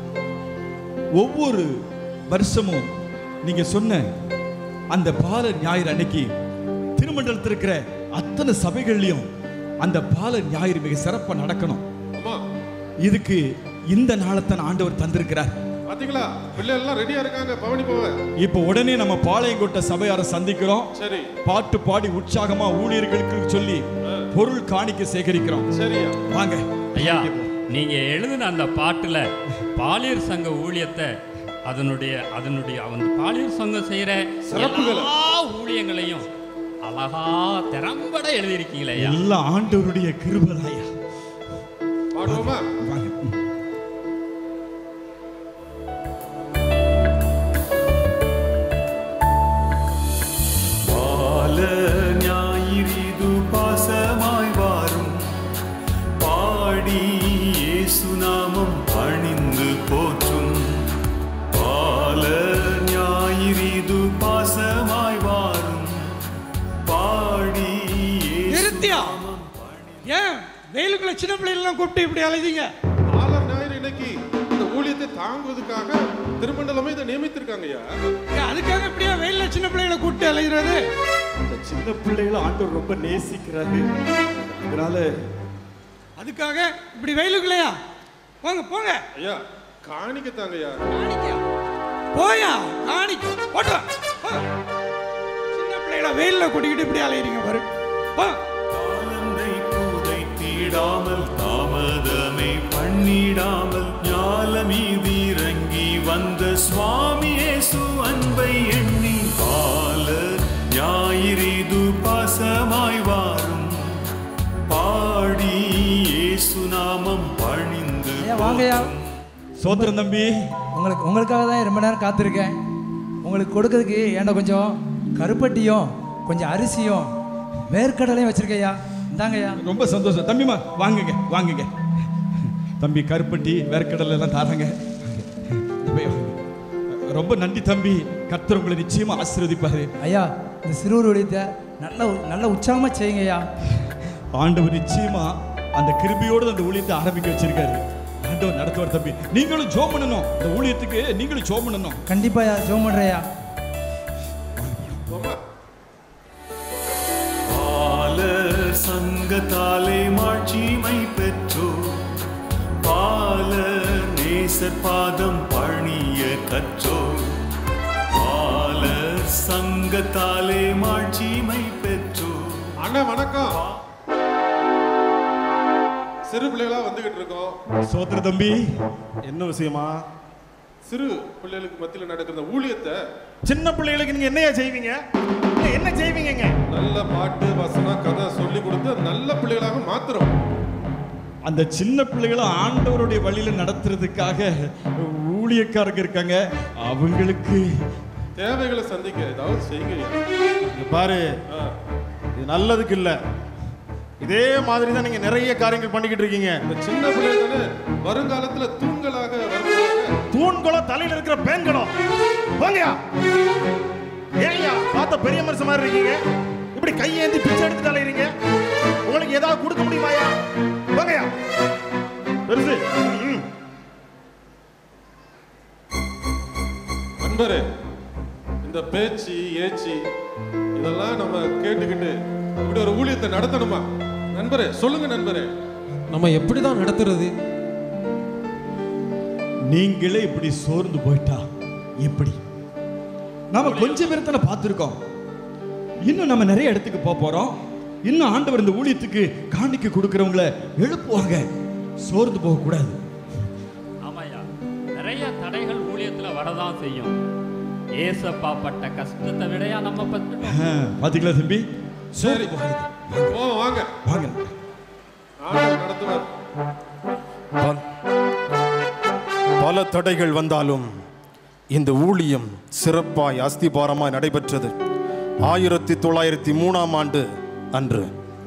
ஒவ்வொரு வருஷமும் நீங்க சொன்ன அந்த பால ஞாயிறு அன்னைக்கு திருமண்டலத்தில் இருக்கிற அத்தனை சபைகள்லயும் அந்த பால ஞாயிறு மிக சிறப்பா நடக்கணும் ஆமா இதுக்கு இந்த நாளைத்தான் ஆண்டவர் தந்திருக்கிறார் பாத்தீங்களா பிள்ளை எல்லாம் ரெடியா இருக்காங்க பவனி போவ இப்போ உடனே நம்ம பாளையங்கோட்டை சபையாரை சந்திக்கிறோம் சரி பாட்டு பாடி உற்சாகமா ஊழியர்களுக்கு சொல்லி பொருள் காணிக்க சேகரிக்கிறோம் சரியா வாங்க ஐயா நீங்க எழுதின அந்த பாட்டுல பாலியர் சங்க ஊழியத்தை அதனுடைய அதனுடைய அந்த பாலியர் சங்கம் செய்யற சிறப்புகளை. எல்லா ஊழியங்களையும் அழகா திறம்பட எழுதியிருக்கீங்களே ஐயா எல்லாம் ஆண்டவருடைய கிருபதாயா பாடுவோமா பால ஞாயிறிது பாசமாய் வாரும் பாடி இயேசுநாமம் பணிந்து போற்றும் பால ஞாயிறிது பாசமாய் வாரும் பாடி நிறுத்தியா ஏன் வெயிலுக்குள்ள சின்ன பிள்ளைகளெல்லாம் கூப்பிட்டு இப்படி அலைதீங்க பாலர் ஞாயிறு இன்னைக்கு இந்த ஊழியத்தை தாங்குவதற்காக திருமண்டலமே இதை நியமித்திருக்காங்கய்யா ஏன் அதுக்காக இப்படியா வெயில்ல சின்ன பிள்ளைகளை கூப்பிட்டு அலைகிறது இந்த சின்ன பிள்ளைகளை ஆண்டவர் ரொம்ப நேசிக்கிறாரு அதனால அதுக்காக இப்படி வெயிலுக்குள்ளையா போங்க போங்க ஐயா காணிக்கத்தாங்கய்யா போயா காணிக்க ஓட்டு சின்ன பிள்ளைகளை வெயில்ல கூட்டிக்கிட்டு இப்படி அலையிறீங்க பாரு போ காலந்தை புதைத்திடாமல் தாமதமே பண்ணிடாமல் ஞாலமீதி இறங்கி வந்த சுவாமி இயேசு அன்பை எண்ணி பால ஞாயிறிது பாசமாய் வாரும் பாடி இயேசு நாமம் பணிந்து ஐயா வாங்கய்யா சோத்திரம் தம்பி உங்களுக்கு உங்களுக்காக தான் ரொம்ப நேரம் காத்திருக்கேன் உங்களுக்கு கொடுக்கறதுக்கு ஏன்டா கொஞ்சம் கருப்பட்டியும் கொஞ்சம் அரிசியும் வேர்க்கடலையும் வச்சிருக்கையா இந்தாங்கய்யா ரொம்ப சந்தோஷம் தம்பிமா வாங்குங்க வாங்குங்க தம்பி கருப்பட்டி வேர்க்கடலை எல்லாம் தாராங்க வாங்க. போய் வாங்க. ரொம்ப நன்றி தம்பி கர்த்தர் உங்களை நிச்சயமா ஆசீர்வதிப்பாரு ஐயா இந்த சிறுவர் ஒழியத்தை நல்ல நல்ல உற்சாகமா செய்யுங்கய்யா ஆண்டவர் நிச்சயமா அந்த கிருபியோடு அந்த ஊழியத்தை ஆரம்பிக்க வச்சிருக்காரு ஆண்டவர் நடத்துவார் தம்பி நீங்களும் ஜோம் பண்ணணும் இந்த ஊழியத்துக்கு நீங்களும் ஜோம் பண்ணணும் கண்டிப்பாயா ஜோம் பண்றையா பாலர் சங்கத்தாலே மாட்சிமை பெற்றோ பாலர் நேசர் பாதம் பணிய கற்றோ பாலர் சங்கத்தாலே மாட்சிமை பெற்றோ அண்ணா வணக்கம் சிறு பிள்ளைகளா வந்துகிட்டு இருக்கோம் சோத்திர தம்பி என்ன விஷயமா சிறு பிள்ளைகளுக்கு மத்தியில் நடக்கிற இந்த ஊழியத்தை சின்ன பிள்ளைகளுக்கு நீங்க என்னையா செய்வீங்க இல்ல, என்ன செய்வீங்கங்க நல்ல பாட்டு வசனம் கதை சொல்லி கொடுத்து நல்ல பிள்ளைகளாக மாத்துறோம் அந்த சின்ன பிள்ளைகளை ஆண்டவருடைய வழியில நடத்துறதுக்காக ஊழியக்காரங்க இருக்காங்க அவங்களுக்கு தேவைகளை சந்திக்க ஏதாவது செய்யுங்க இங்க பாரு இது நல்லதுக்கு இல்ல இதே மாதிரி தான் நீங்க நிறைய காரியங்கள் பண்ணிக்கிட்டு இருக்கீங்க இந்த சின்ன பிள்ளைகள் தானே வருங்காலத்துல தூண்களாக வருவாங்க தூண்குளம் தலையில இருக்கிற பேன்குளம் போங்கயா ஏங்கயா பார்த்த பெரிய மனுஷன் மாதிரி இருக்கீங்க இப்படி கையேந்தி பிச்சை எடுத்துட்டு அலையறீங்க உங்களுக்கு ஏதாவது கொடுக்க முடியுமாயா போங்கயா பெருசு ம். நண்பரே இந்த பேச்சு ஏச்சு இதெல்லாம் நம்ம கேட்டுக்கிட்டு இப்படி ஒரு ஊழியத்தை நடத்தணுமா நண்பரே சொல்லுங்க நண்பரே நம்ம எப்படி தான் நடத்துறது நீங்களே இப்படி சோர்ந்து போயிட்டா எப்படி நாம கொஞ்ச பேரத்தான பார்த்துருக்கோம் இன்னும் நம்ம நிறைய இடத்துக்கு போக போறோம் இன்னும் ஆண்டவர் இந்த ஊழியத்துக்கு காணிக்க கொடுக்கறவங்கள எழுப்புவாங்க சோர்ந்து போக கூடாது ஆமாய்யா நிறைய தடைகள் ஊழியத்தில் வரதான் செய்யும் ஏசப்பா பட்ட கஷ்டத்தை விடையா நம்ம பத்துட்டோம் பாத்தீங்களா தம்பி சரி ஓ வாங்க வாங்க ஆண்டவர் நடத்துவார் பல- பல தடைகள் வந்தாலும் இந்த ஊழியம் சிறப்பாய் அஸ்திபாரமாய் நடைபெற்றது ஆயிரத்தி தொள்ளாயிரத்தி மூணாம் ஆண்டு அன்று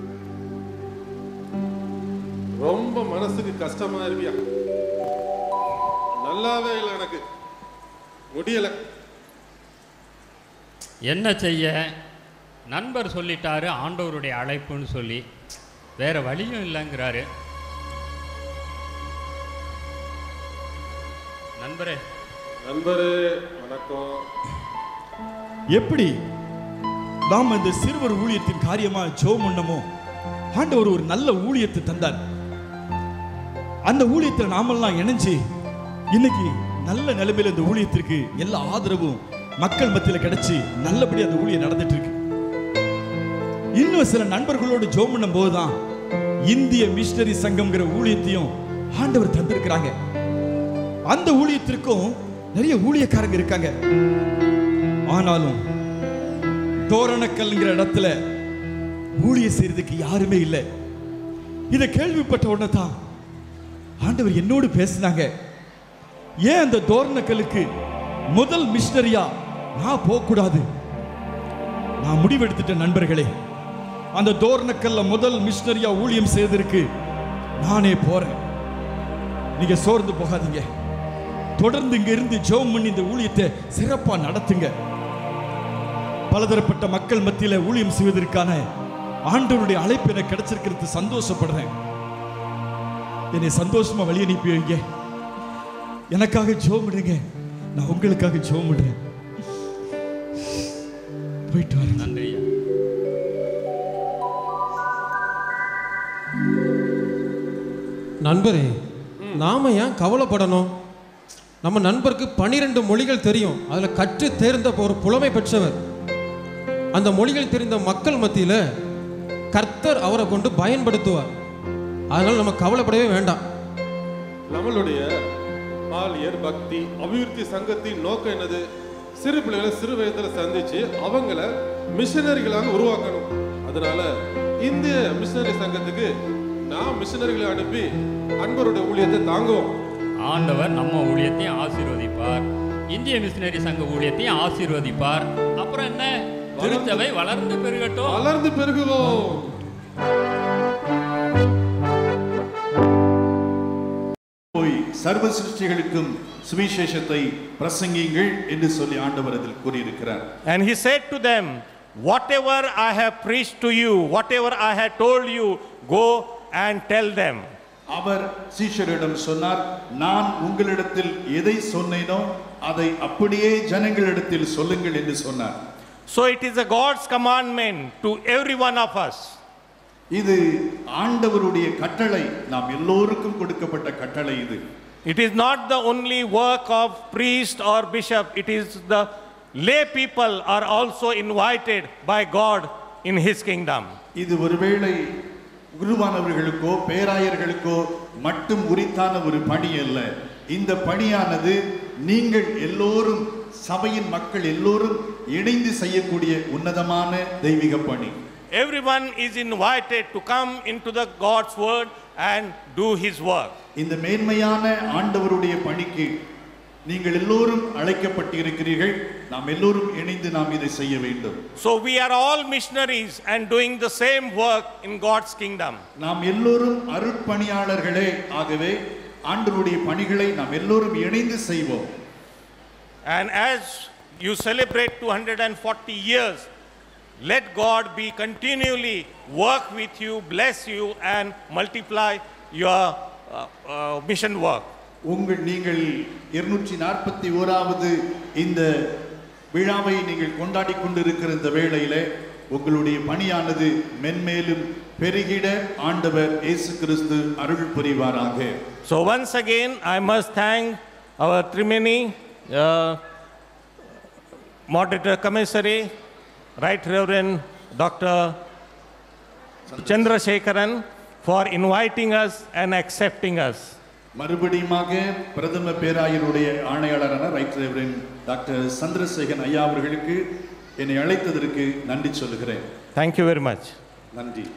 ரொம்ப மனசுக்கு கஷ்டமா இருக்கியா நல்லாவே இல்லை எனக்கு முடியல என்ன செய்ய நண்பர் சொல்லிட்டாரு ஆண்டவருடைய அழைப்புன்னு சொல்லி வேற வழியும் இல்லைங்கிறாரு நண்பரே நண்பரே வணக்கம் எப்படி நாம் இந்த சிறுவர் ஊழியத்தின் காரியமா ஜோம் பண்ணமோ ஆண்டவர் ஒரு நல்ல ஊழியத்தை தந்தார் அந்த ஊழியத்தில் நாமெல்லாம் இணைஞ்சு இன்னைக்கு நல்ல நிலைமையில இந்த ஊழியத்திற்கு எல்லா ஆதரவும் மக்கள் மத்தியில கிடைச்சு நல்லபடி அந்த ஊழியம் நடந்துட்டு இருக்கு இன்னும் சில நண்பர்களோடு ஜோம் பண்ணும் போதுதான் இந்திய மிஷனரி சங்கம்ங்கிற ஊழியத்தையும் ஆண்டவர் தந்திருக்கிறாங்க அந்த ஊழியத்திற்கும் நிறைய ஊழியக்காரங்க இருக்காங்க ஆனாலும் தோரணக்கல்ங்கிற இடத்துல ஊழியம் செய்யறதுக்கு யாருமே இல்லை இதை கேள்விப்பட்ட உடனே தான் ஆண்டவர் என்னோடு பேசினாங்க ஏன் அந்த தோரணக்கல்லுக்கு முதல் மிஷனரியா நான் போகக்கூடாது நான் முடிவெடுத்துட்டேன் நண்பர்களே அந்த தோரணக்கல்ல முதல் மிஷனரியா ஊழியம் செய்வதற்கு நானே போறேன் நீங்க சோர்ந்து போகாதீங்க தொடர்ந்து இங்க இருந்து ஜெபம் பண்ணி இந்த ஊழியத்தை சிறப்பா நடத்துங்க பலதரப்பட்ட மக்கள் மத்தியில ஊழியம் செய்வதற்கான ஆண்டவருடைய அழைப்பு எனக்கு கிடைச்சிருக்கிறது சந்தோஷப்படுறேன் என்னை சந்தோஷமா வழி அனுப்பி வைங்க எனக்காக ஜெபம் பண்ணுங்க நான் உங்களுக்காக ஜெபம் பண்றேன் போயிட்டு வரேன் நன்றி நண்பரே நாம ஏன் கவலைப்படணும் நம்ம நண்பருக்கு பனிரெண்டு மொழிகள் தெரியும் அதில் கற்று தேர்ந்த ஒரு புலமை பெற்றவர் அந்த மொழிகள் தெரிந்த மக்கள் மத்தியில் கர்த்தர் அவரை கொண்டு பயன்படுத்துவார் அதனால நம்ம கவலைப்படவே வேண்டாம் நம்மளுடைய பாலியர் பக்தி அபிவிருத்தி சங்கத்தின் நோக்கம் என்னது சிறு பிள்ளைகளை சிறு வயதுல சந்திச்சு அவங்கள மிஷனரிகளாக உருவாக்கணும் அதனால இந்திய மிஷனரி சங்கத்துக்கு நான் மிஷனரிகளை அனுப்பி அன்பருடைய ஊழியத்தை தாங்குவோம் ஆண்டவர் நம்ம ஊழியத்தையும் ஆசீர்வதிப்பார் இந்திய மிஷினரி சங்க ஊழியத்தையும் ஆசீர்வதிப்பார் அப்புறம் என்ன திருச்சபை வளர்ந்து பெருகட்டும் வளர்ந்து பெருகுவோம் போய் சர்வ சிருஷ்டிகளுக்கும் சுவிசேஷத்தை பிரசங்கியுங்கள் என்று சொல்லி ஆண்டவர் அதில் கூறியிருக்கிறார் And he said to them, Whatever I have preached to you, whatever I have told you, go and tell them. அவர் சீஷரிடம் சொன்னார் நான் உங்களிடத்தில் எதை சொன்னேனோ அதை அப்படியே ஜனங்களிடத்தில் சொல்லுங்கள் என்று சொன்னார் So it is a God's commandment to every one of us. இது ஆண்டவருடைய கட்டளை நாம் எல்லோருக்கும் கொடுக்கப்பட்ட கட்டளை இது It is not the only work of priest or bishop, it is the lay people are also invited by God in His kingdom. இது ஒருவேளை குருவானவர்களுக்கோ பேராயர்களுக்கோ மட்டும் உரித்தான ஒரு பணி அல்ல இந்த பணியானது நீங்கள் எல்லோரும் சபையின் மக்கள் எல்லோரும் இணைந்து செய்யக்கூடிய உன்னதமான தெய்வீக பணி Everyone is invited to come into the God's word and do His work. இந்த மேன்மையான ஆண்டவருடைய பணிக்கு நீங்கள் எல்லோரும் அழைக்கப்பட்டிருக்கிறீர்கள் நாம் எல்லோரும் இணைந்து நாம் இதை செய்ய வேண்டும் So we are all missionaries and doing the same work in God's kingdom. நாம் எல்லோரும் அருட்பணியாளர்களே ஆகவே ஆண்டவருடைய பணிகளை நாம் எல்லோரும் இணைந்து செய்வோம் And as you celebrate 240 years, let God be continually work with you, bless you, and multiply your uh, uh, mission work. உங்கள் நீங்கள் இருநூற்றி நாற்பத்தி ஓராவது இந்த விழாவை நீங்கள் கொண்டாடி கொண்டிருக்கிற இந்த வேளையிலே உங்களுடைய பணியானது மென்மேலும் பெருகிட ஆண்டவர் இயேசு கிறிஸ்து அருள் புரிவாராக So once again, I must thank our Trimini uh, moderator commissary, Right Reverend Dr. Chandrasekharan for inviting us and accepting us. மறுபடியுமாக பிரதம பேராயருடைய ஆணையாளரான ரைட் ரெவரன் டாக்டர் சந்திரசேகன் ஐயா அவர்களுக்கு என்னை அழைத்ததற்கு நன்றி சொல்லுகிறேன் Thank you very much. நன்றி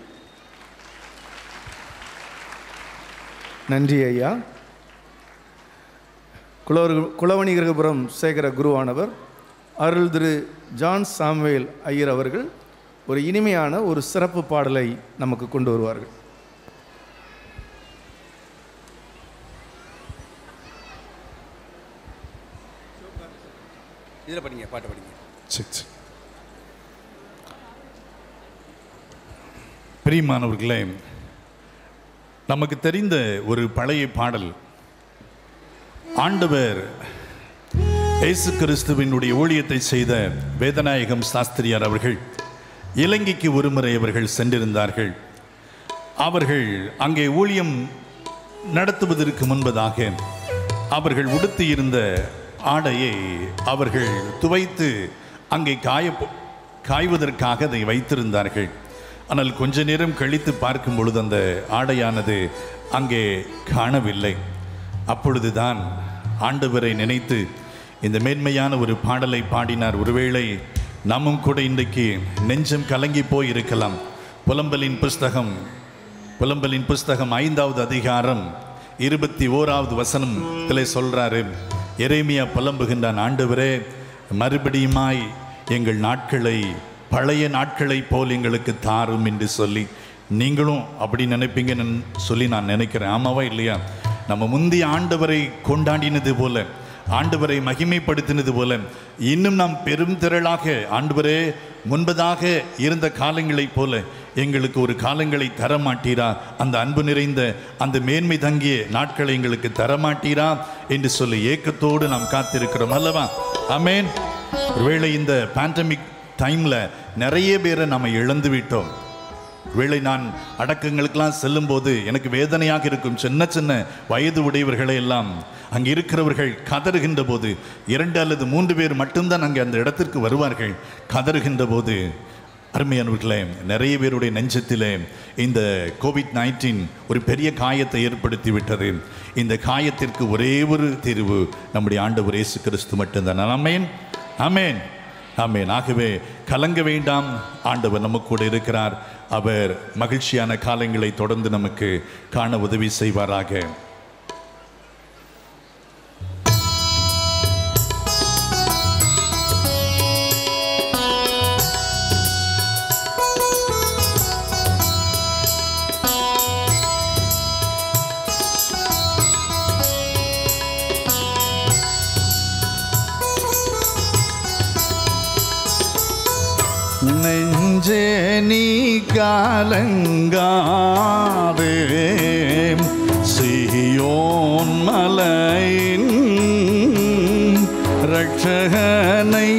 நன்றி ஐயா குளவர் குளவணிகரபுரம் சேகர குருவானவர் அருள் திரு ஜான் சாமுவேல் ஐயர் அவர்கள் ஒரு இனிமையான ஒரு சிறப்பு பாடலை நமக்கு கொண்டு வருவார்கள் இதில் படிங்க பாட்டு படிங்க சரி சரி பிரியமானவர்களே நமக்கு தெரிந்த ஒரு பழைய பாடல் ஆண்டவர் இயேசு கிறிஸ்துவினுடைய ஊழியத்தை செய்த வேதநாயகம் சாஸ்திரியார் அவர்கள் இலங்கைக்கு ஒருமுறை அவர்கள் சென்றிருந்தார்கள் அவர்கள் அங்கே ஊழியம் நடத்துவதற்கு முன்பதாக அவர்கள் உடுத்தியிருந்த ஆடையை அவர்கள் துவைத்து அங்கே காய காய்வதற்காக அதை வைத்திருந்தார்கள் ஆனால் கொஞ்ச நேரம் கழித்து பார்க்கும் பொழுது அந்த ஆடையானது அங்கே காணவில்லை அப்பொழுதுதான் ஆண்டவரை நினைத்து இந்த மேன்மையான ஒரு பாடலை பாடினார் ஒருவேளை நாமும் கூட இன்றைக்கு நெஞ்சம் கலங்கி போய் இருக்கலாம் புலம்பலின் புஸ்தகம் புலம்பலின் புஸ்தகம் ஐந்தாவது அதிகாரம் இருபத்தி ஓராவது வசனம் இதில் சொல்றாரு எரேமியா புலம்புகின்றான் ஆண்டவரே மறுபடியுமாய் எங்கள் நாட்களை பழைய நாட்களைப் போல் எங்களுக்கு தாரும் என்று சொல்லி நீங்களும் அப்படி நினைப்பீங்கன்னு சொல்லி நான் நினைக்கிறேன் ஆமாவா இல்லையா நம்ம முந்தைய ஆண்டவரை கொண்டாடினது போல ஆண்டவரை மகிமைப்படுத்தினது போல இன்னும் நாம் பெரும் திரளாக ஆண்டவரே முன்பதாக இருந்த காலங்களைப் போல எங்களுக்கு ஒரு காலங்களை தரமாட்டீரா அந்த அன்பு நிறைந்த அந்த மேன்மை தங்கிய நாட்களை எங்களுக்கு தரமாட்டீரா என்று சொல்லி ஏக்கத்தோடு நாம் காத்திருக்கிறோம் அல்லவா ஆமென் ஒருவேளை இந்த பேண்டமிக் டைமில் நிறைய பேரை நம்ம இழந்து விட்டோம் வேளை நான் அடக்கங்களுக்கெல்லாம் செல்லும்போது எனக்கு வேதனையாக இருக்கும் சின்ன சின்ன வயது உடையவர்களை எல்லாம் அங்கே இருக்கிறவர்கள் கதறுகின்ற போது இரண்டு அல்லது மூன்று பேர் மட்டும்தான் அங்கே அந்த இடத்திற்கு வருவார்கள் கதறுகின்ற போது அருமையானவர்களே நிறைய பேருடைய நெஞ்சத்திலே இந்த கோவிட் நைன்டீன் ஒரு பெரிய காயத்தை ஏற்படுத்தி விட்டது இந்த காயத்திற்கு ஒரே ஒரு தீர்வு நம்முடைய ஆண்டவர் இயேசு கிறிஸ்து மட்டும்தான் அமேன் அமேன் ஆமென் ஆகவே கலங்க வேண்டாம் ஆண்டவர் நமக்கு கூட இருக்கிறார் அவர் மகிழ்ச்சியான காலங்களை தொடர்ந்து நமக்கு காண உதவி செய்வாராக நெஞ்சே நீ காலங்காதே சியோன் மலையின் ரட்சகனை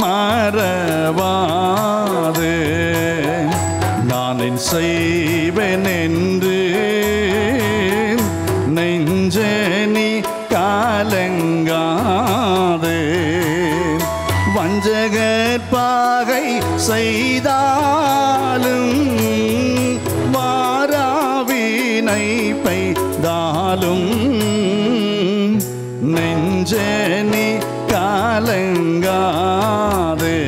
மறவாதே நான் என் செய்வேன் என்று நெஞ்சே நீ காலங்காதே வஞ்சகற்பாகை செய்தாலும் மழை பெய்தாலும் நெஞ்சே நீ கலங்காதே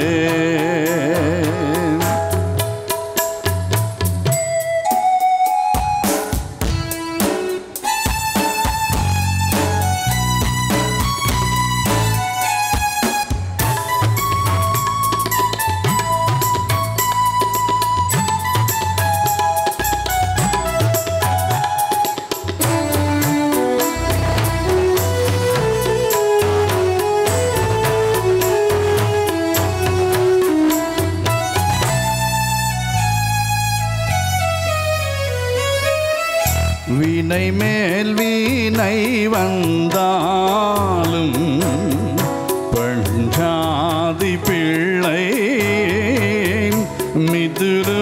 வினை மேல் வீணை வந்தாலும் பஞ்சாதி பிள்ளை மிதுரு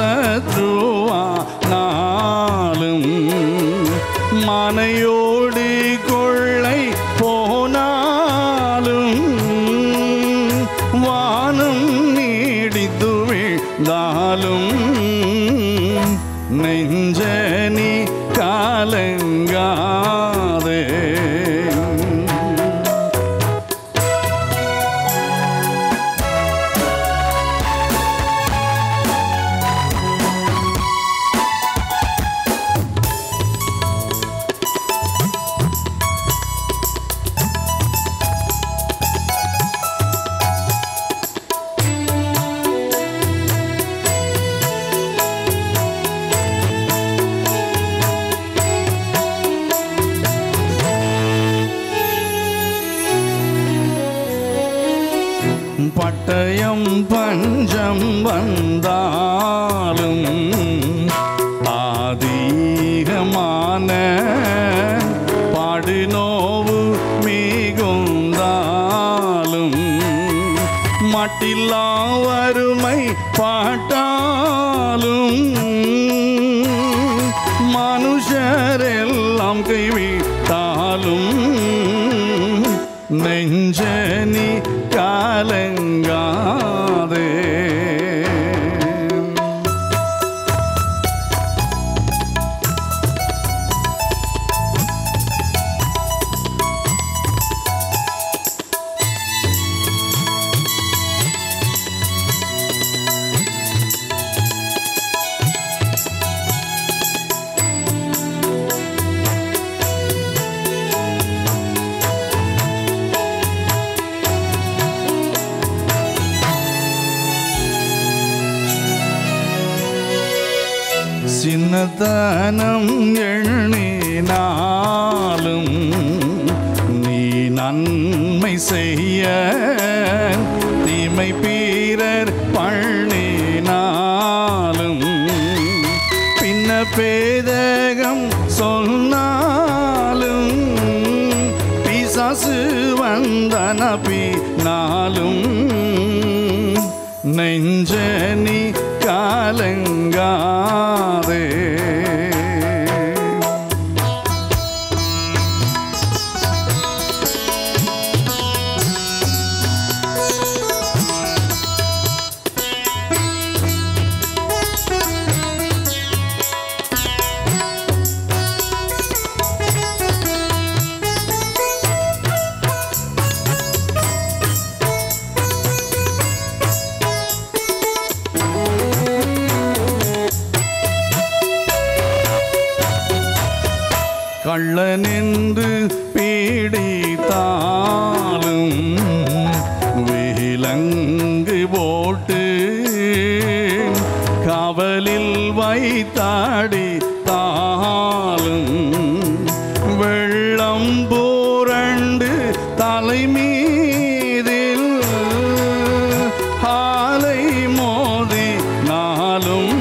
சத்ருவானாலும் மனையோடு கொள்ளை போனாலும் வானம் நீடித்து விழுந்தாலும் நெஞ்சனி காலங்காதே பட்டயம் பஞ்சம் வந்தாலும் ஆதீகமான பாடுநோவு மிகுந்தாலும் மட்டில்லா வறுமை பாட்டாலும் மனுஷரெல்லாம் கைவிட்டாலும் நெஞ்சனி காலங்காதே சின்னதனம் எண்ணினாலும் நீ நன்மை செய்ய தீமை பீரர் பண்ணினாலும் பின்ன பேதகம் சொன்னாலும் பிசாசு வந்தனப்பினாலும் நெஞ்சனி காலங்காதே கள்ளனென்று பீடித்தாலும் விலங்கு போட்டு காவலில் வைத்தாடி தாளும் வெள்ளம் பூரண்டு தலைமீதில் ஆலை மோதி நாளும்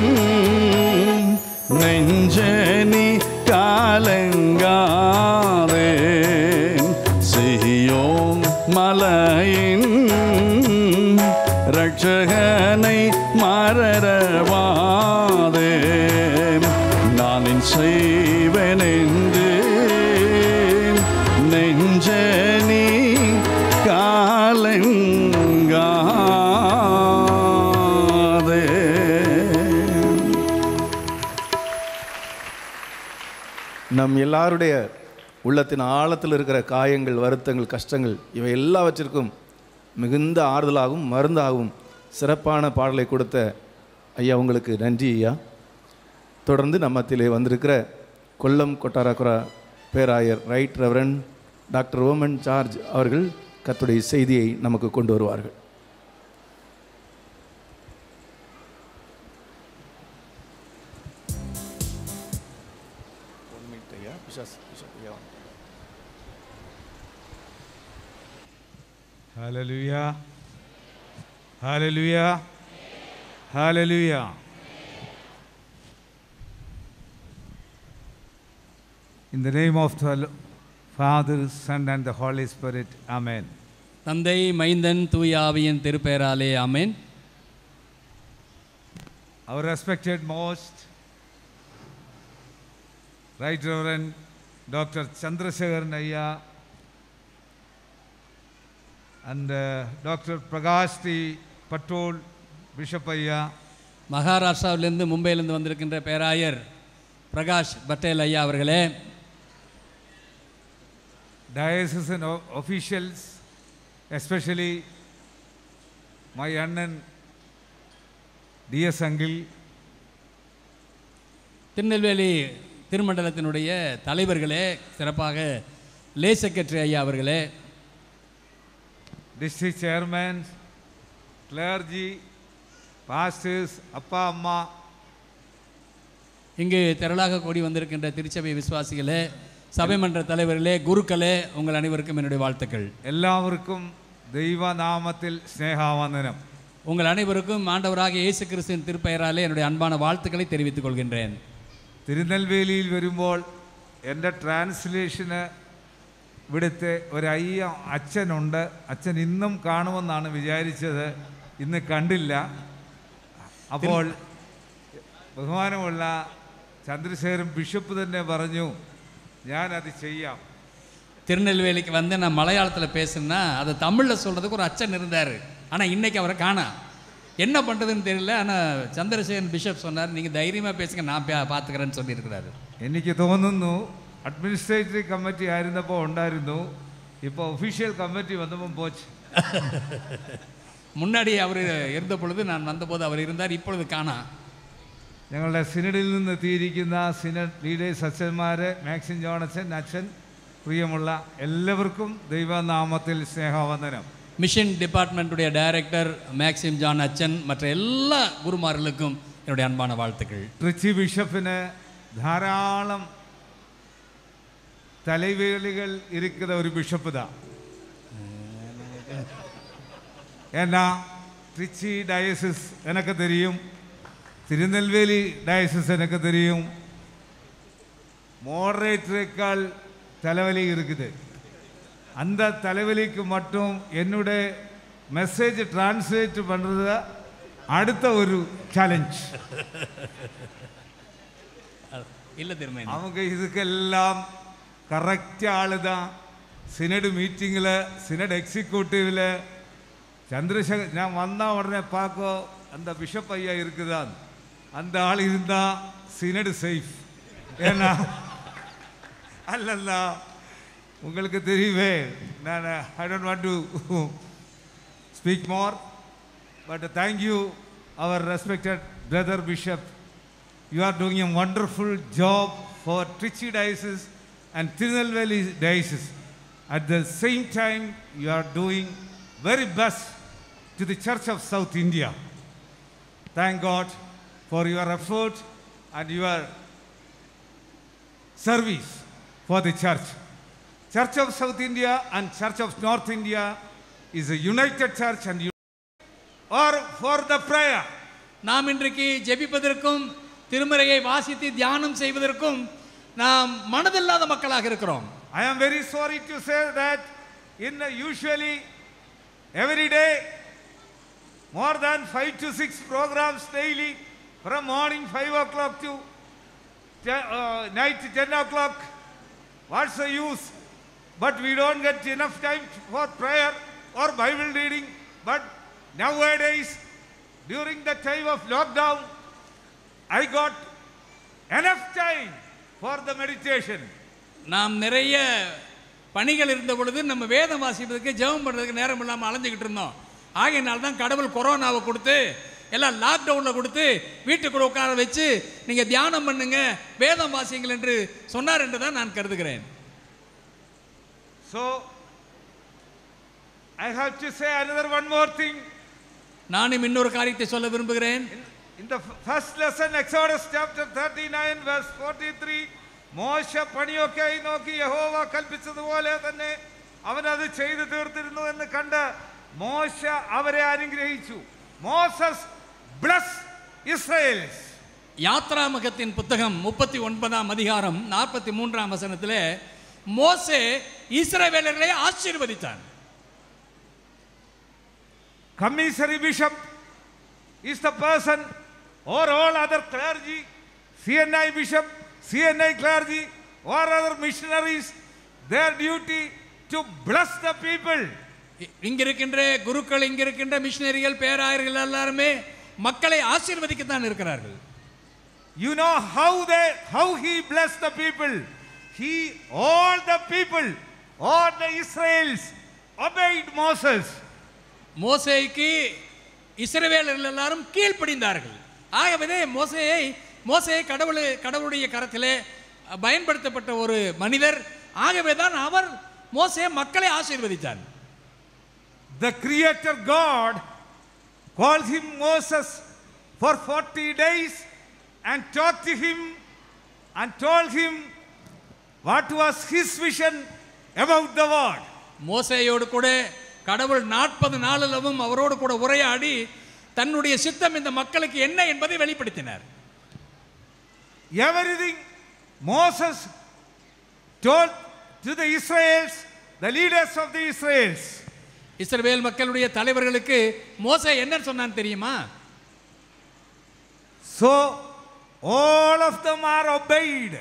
நெஞ்சனி காலங்காதே சியோன் மலையின் ரட்சகனை மறவாதே நான் என் செய்வேன் என்று நெஞ்சனி காலங்காதே நம் எல்லாருடைய உள்ளத்தின் ஆழத்தில் இருக்கிற காயங்கள் வருத்தங்கள் கஷ்டங்கள் இவை எல்லாவற்றிற்கும் மிகுந்த ஆறுதலாகவும் மருந்தாகவும் சிறப்பான பாடலை கொடுத்த ஐயா உங்களுக்கு நன்றி ஐயா தொடர்ந்து நம்மத்திலே வந்திருக்கிற கொல்லம் கொட்டாரக்குரா பேராயர் right reverend doctor Oommen George அவர்கள் கத்துடைய செய்தியை நமக்கு கொண்டு வருவார்கள் Hallelujah. Hallelujah. Hallelujah. In the name of the Father, Son, and the Holy Spirit. Amen. தந்தை மைந்தன் தூய ஆவியின் திருப்பெயராலே ஆமென் Our respected most Right Reverend Dr. Chandrasekhar Naya and uh, Dr. Prakash T. Patul Bishop Aya, மகாராஷ்டிராவிலிருந்து மும்பையிலிருந்து வந்திருக்கின்ற பேராயர் பிரகாஷ் பட்டேல் ஐயா அவர்களே diocesan o- officials, especially my Annan DS Uncle, Tirunelveli திருமண்டலத்தினுடைய தலைவர்களே சிறப்பாக லே செக்ரட்டரி ஐயா அவர்களே district chairman, clergy, pastors, அப்பா அம்மா இங்கு திரளாக கூடி வந்திருக்கின்ற திருச்சபை விசுவாசிகளே சபை மன்ற தலைவர்களே குருக்களே உங்கள் அனைவருக்கும் என்னுடைய வாழ்த்துக்கள் എല്ലാവർക്കും ദൈവനാമത്തിൽ സ്നേഹാവന്ദനം உங்கள் அனைவருக்கும் ஆண்டவராகிய இயேசு கிறிஸ்துவின் திருப்பெயராலே என்னுடைய அன்பான வாழ்த்துக்களை தெரிவித்துக் கொள்கின்றேன் തിരുനെൽവേലിയിൽ വരുമ്പോൾ എൻ്റെ ട്രാൻസ്ലേഷന് ഇവിടുത്തെ ഒരു അയ്യ അച്ഛനുണ്ട് അച്ഛൻ ഇന്നും കാണുമെന്നാണ് വിചാരിച്ചത് ഇന്ന് കണ്ടില്ല അപ്പോൾ ബഹുമാനമുള്ള ചന്ദ്രശേഖരൻ ബിഷപ്പ് തന്നെ പറഞ്ഞു ഞാനത് ചെയ്യാം திருநெல்வேலிக்கு வந்து நான் மலையாளத்தில் பேசுனா அதை தமிழில் சொல்கிறதுக்கு ஒரு அச்சன் இருந்தார் ஆனால் இன்னைக்கு அவரை காணோம் என்ன பண்ணுறதுன்னு தெரியல ஆனால் சந்திரசேகரன் பிஷப் சொன்னார் நீங்கள் தைரியமாக பேசுங்க நான் பா- பார்த்துக்கிறேன்னு சொல்லியிருக்கிறாரு എനിക്ക് തോന്നുന്നു അഡ്മിനിസ്ട്രേറ്റീവ് കമ്മിറ്റി ആയിരുന്നപ്പോൾ ഉണ്ടായിരുന്നു ഇപ്പോൾ ഒഫീഷ്യൽ കമ്മിറ്റി വന്നപ്പോൾ പോച്ച് முன்னாடி அவர் இருந்த பொழுது நான் வந்தபோது அவர் இருந்தார் இப்பொழுது காணோம் ഞങ്ങളുടെ സിനഡിൽ നിന്ന് എത്തിയിരിക്കുന്ന സിനഡ് ലീഡേഴ്സ് അച്ഛന്മാർ മാക്സിൻ ജോണച്ചൻ അച്ഛൻ പ്രിയമുള്ള എല്ലാവർക്കും ദൈവനാമത്തിൽ സ്നേഹവന്ദനം மிஷன் டிபார்ட்மெண்ட்டுடைய டைரக்டர் மேக்சிம் ஜான் அச்சன் மற்ற எல்லா குருமார்களுக்கும் என்னுடைய அன்பான வாழ்த்துக்கள் ട്രിച്ചി ബിഷപ്പിന് ധാരാളം தலைவேலிகள் இருக்கிற ஒரு பிஷப்பு தான் ஏன்னா ட்ரிச்சி டயசிஸ் எனக்கு தெரியும் திருநெல்வேலி டயசிஸ் எனக்கு தெரியும் மோடரேட்டருக்கால் தலைவலி இருக்குது அந்த தலைவலிக்கு மட்டும் என்னுடைய மெசேஜ் டிரான்ஸ்லேட் பண்ணுறது அடுத்த ஒரு சேலஞ்ச் இல்லை திரும்ப அவங்க இதுக்கெல்லாம் கரெக்ட் ஆளு தான் சினடு மீட்டிங்கில் சினட் எக்ஸிக்யூட்டிவில் சந்திரசேகர் நான் வந்தா உடனே பார்க்க அந்த பிஷப் ஐயா இருக்குதான் அந்த ஆள் இருந்தா சினடு சேஃப் ஏன்னா அல்லல்ல உங்களுக்கு தெரியுமே நான் I don't want to speak more but thank you our respected brother bishop You are doing a wonderful job for Trichy Diocese and Tirunelveli Diocese. At the same time, you are doing very best to the Church of South India. Thank God for your effort and your service for the church. Church of South India and Church of North India is a united church and you or for the prayer. நாம் இன்றைக்கு ஜெபிப்பதற்கும் திருமறையை வாசித்து தியானம் செய்வதற்கும் நாம் மனதில்லாத மக்களாக இருக்கிறோம் I am very sorry to say that in the usually every day more than five to six programs daily from morning five o'clock to te- uh, night ten o'clock. What's the use? But we don't get enough time for prayer or Bible reading. But nowadays, during the time of lockdown, I got enough time for the meditation. நாம் நிறைய பணிகள் இருந்த பொழுது நம்ம வேதம் வாசிப்பதற்கு ஜெபம் பண்ணுறதுக்கு நேரம் இல்லாமல் அலைஞ்சிக்கிட்டு இருந்தோம் ஆகையினால தான் கடவுள் கொரோனாவை கொடுத்து எல்லாம் லாக்டவுனில் கொடுத்து வீட்டுக்குள்ள உட்கார வச்சு நீங்கள் தியானம் பண்ணுங்க வேதம் வாசிங்கள் என்று சொன்னார் என்று தான் நான் கருதுகிறேன் So, I have to say another one more thing. நானும் இன்னொரு காரியத்தை சொல்ல விரும்புகிறேன் In the f- first lesson, Exodus chapter 39, verse 43, മോശ പണിയൊക്കെയായി നോക്കി യഹോവ കൽപ്പിച്ചതുപോലെ തന്നെ അവൻ അത് ചെയ്തു തീർത്തിരുന്നു എന്ന് കണ്ട് മോശ അവരെ അനുഗ്രഹിച്ചു മോസസ് ബ്ലസ് ഇസ്രയേൽസ് யாத்ராமகத்தின் புத்தகம் முப்பத்தி ஒன்பதாம் அதிகாரம் நாற்பத்தி மூன்றாம் வசனத்தில் மோசே இஸ்ரவேலர்களை ஆசீர்வதித்தான் Commissary bishop is the person or all other clergy, CNI bishop, CNI clergy or other missionaries, their duty to bless the people. இங்க இருக்கின்ற குருக்கள் இங்க இருக்கின்ற மிஷினரிகள் பேராயர்கள் எல்லாருமே மக்களை ஆசீர்வதிக்கத்தான் இருக்கிறார்கள் You know how they how he blessed the people. He all the people, all the Israels obeyed Moses. மோசேக்கு இஸ்ரவேலர்கள் எல்லாரும் கீழ்ப்படிந்தார்கள் ஆகவே மோசேயை மோசேயை கடவுள் கடவுளுடைய கரத்திலே பயன்படுத்தப்பட்ட ஒரு மனிதர் ஆகவே தான் அவர் மோசே மக்களை ஆசீர்வதித்தார் The Creator God called him Moses for 40 days and talked to him and told him what was his vision about the world. மோசேயோடு கூட கடவுள் நாற்பது நாளிலவும் அவரோடு கூட உரையாடி தன்னுடைய சித்தம் இந்த மக்களுக்கு என்ன என்பதை வெளிப்படுத்தினார் Everything Moses told to the Israels, the leaders of the Israels. இஸ்ரவேல் மக்களுடைய தலைவர்களுக்கு மோசே என்ன சொன்னான் தெரியுமா So all of them are obeyed.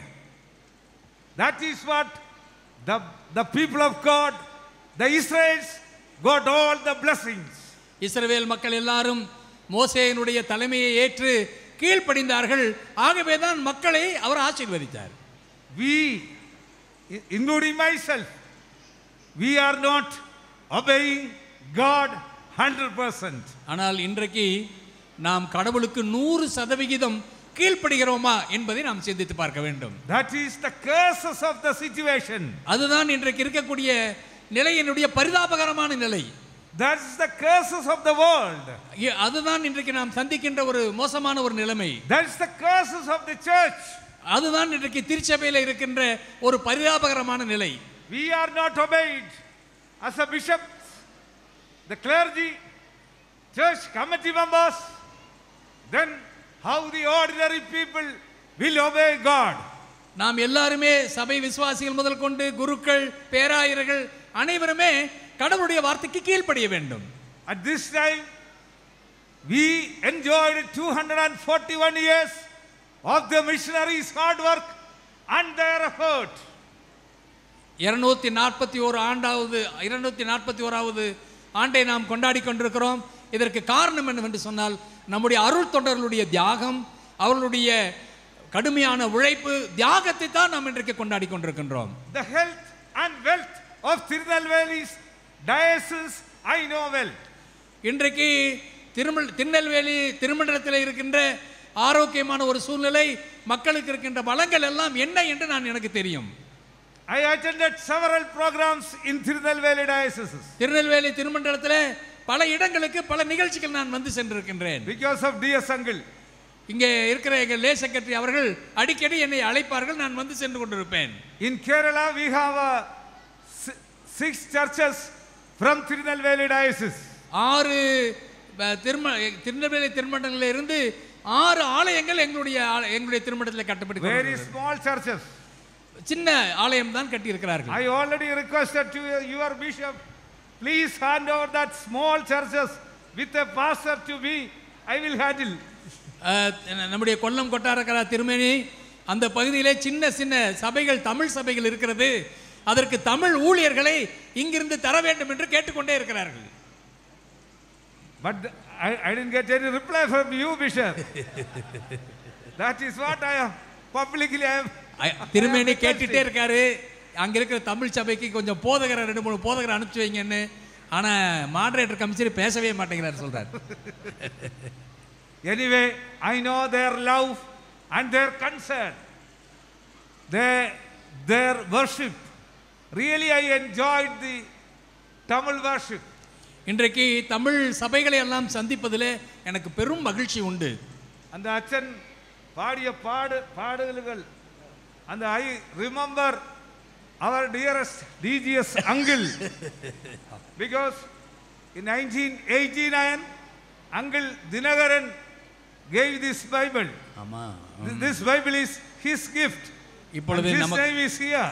That is what the, the people of God, the Israels, got all the blessings. இஸ்ரவேல் மக்கள் எல்லாரும் மோசேயினுடைய தலைமையை ஏற்று கீழ்ப்படிந்தார்கள் ஆகவே தான் மக்களை அவர் ஆசீர்வதித்தார் We, i- including myself, we are not obeying God 100%. ஆனால் இன்றைக்கு நாம் கடவுளுக்கு நூறு சதவிகிதம் கீழ்ப்படுகிறோமா என்பதை நாம் சிந்தித்து பார்க்க வேண்டும் That is the curses of the situation. அதுதான் இன்றைக்கு இருக்கக்கூடிய நிலையினுடைய பரிதாபகரமான நிலை That is the curses of the world. இ- அதுதான் இன்றைக்கு நாம் சந்திக்கின்ற ஒரு மோசமான ஒரு நிலைமை That is the curses of the church. அதுதான் இன்றைக்கு திருச்சபையில் இருக்கின்ற ஒரு பரிதாபகரமான நிலை We are not obeyed as a bishop, the clergy, church committee members. Then how the ordinary people will obey God? நாம் எல்லாருமே சபை விசுவாசிகள் முதல் கொண்டு குருக்கள் பேராயர்கள் அனைவருமே கடவுளுடைய வார்த்தைக்கு கீழ்ப்படிய வேண்டும் At this time, we enjoyed 241 years of the missionaries' hard work and their effort. இருநூத்தி நாற்பத்தி ஓரு ஆண்டாவது இருநூத்தி நாற்பத்தி ஓராவது ஆண்டை நாம் கொண்டாடி கொண்டிருக்கிறோம் இதற்கு காரணம் என்னவென்று சொன்னால் நம்முடைய அருள் தொண்டர்களுடைய தியாகம் அவர்களுடைய கடுமையான உழைப்பு தியாகத்தை தான் நாம் இன்றைக்கு கொண்டாடி கொண்டிருக்கின்றோம் The health and wealth of Tirunelveli's diocese, I know well. இன்றைக்கு திருமல் திருநெல்வேலி திருமண்டலத்தில் இருக்கின்ற ஆரோக்கியமான ஒரு சூழ்நிலை மக்களுக்கு இருக்கின்ற வளங்கள் எல்லாம் என்ன என்று நான் எனக்கு தெரியும் I attended several programs in Tirunelveli diocese. Tirunelveli திருமண்டலத்தில் பல இடங்களுக்கு பல நிகழ்ச்சிகள் நான் வந்து சென்றிருக்கின்றேன் Because of DS uncle. இங்கே இருக்கிற எங்கள் லே செக்ரட்டரி அவர்கள் அடிக்கடி என்னை அழைப்பார்கள் நான் வந்து சென்று கொண்டிருப்பேன் In Kerala, we have uh, si- six churches from Tirunelveli diocese. ஆறு அஹ், திரும திருநெல்வேலி திருமண்டலங்களில் இருந்து ஆறு ஆலயங்கள் எங்களுடைய ஆல- எங்களுடைய திருமண்டலத்தில் கட்டப்பட்டு Very கொண்டிருக்கிறது. small churches. சின்ன ஆலயம் தான் கட்டியிருக்கிறார்கள் I already requested to your bishop, please hand over that small churches with a pastor to me. I will handle. அஹ், நம்முடைய கொல்லம் கொட்டாரக்கரா திருமேனி அந்த பகுதியிலே சின்ன சின்ன சபைகள் தமிழ் சபைகள் இருக்கிறது அதற்கு தமிழ் ஊழியர்களை இங்கிருந்து தர வேண்டும் என்று கேட்டுக்கொண்டே இருக்கிறார்கள் But I, I didn't get any reply from you, bishop. that is what I have publicly I have ஐ- திருமேனி கேட்டுட்டே இருக்காரு அங்க இருக்கிற தமிழ் சபைக்கு கொஞ்சம் போதகரை ரெண்டு மூணு போதகரை அனுப்பிச்சு வைங்கன்னு ஆனா மாடரேட்டர் கமிஷனர் பேசவே மாட்டேங்கிறார் சொல்றாரு Anyway, I know their love and their concern, their, their worship. Really, I enjoyed the Tamil worship. இன்றைக்கு தமிழ் சபைகளை எல்லாம் சந்திப்பதில் எனக்கு பெரும் மகிழ்ச்சி உண்டு அந்த அச்சன் பாடிய பாடு பாடல்கள் அந்த I remember our dearest DGS uncle because in nineteen eighty nine uncle Dhinakaran gave this Bible. ஆமா Th- This Bible is his gift. இப்பொழுது And his நமக்கு- name is here.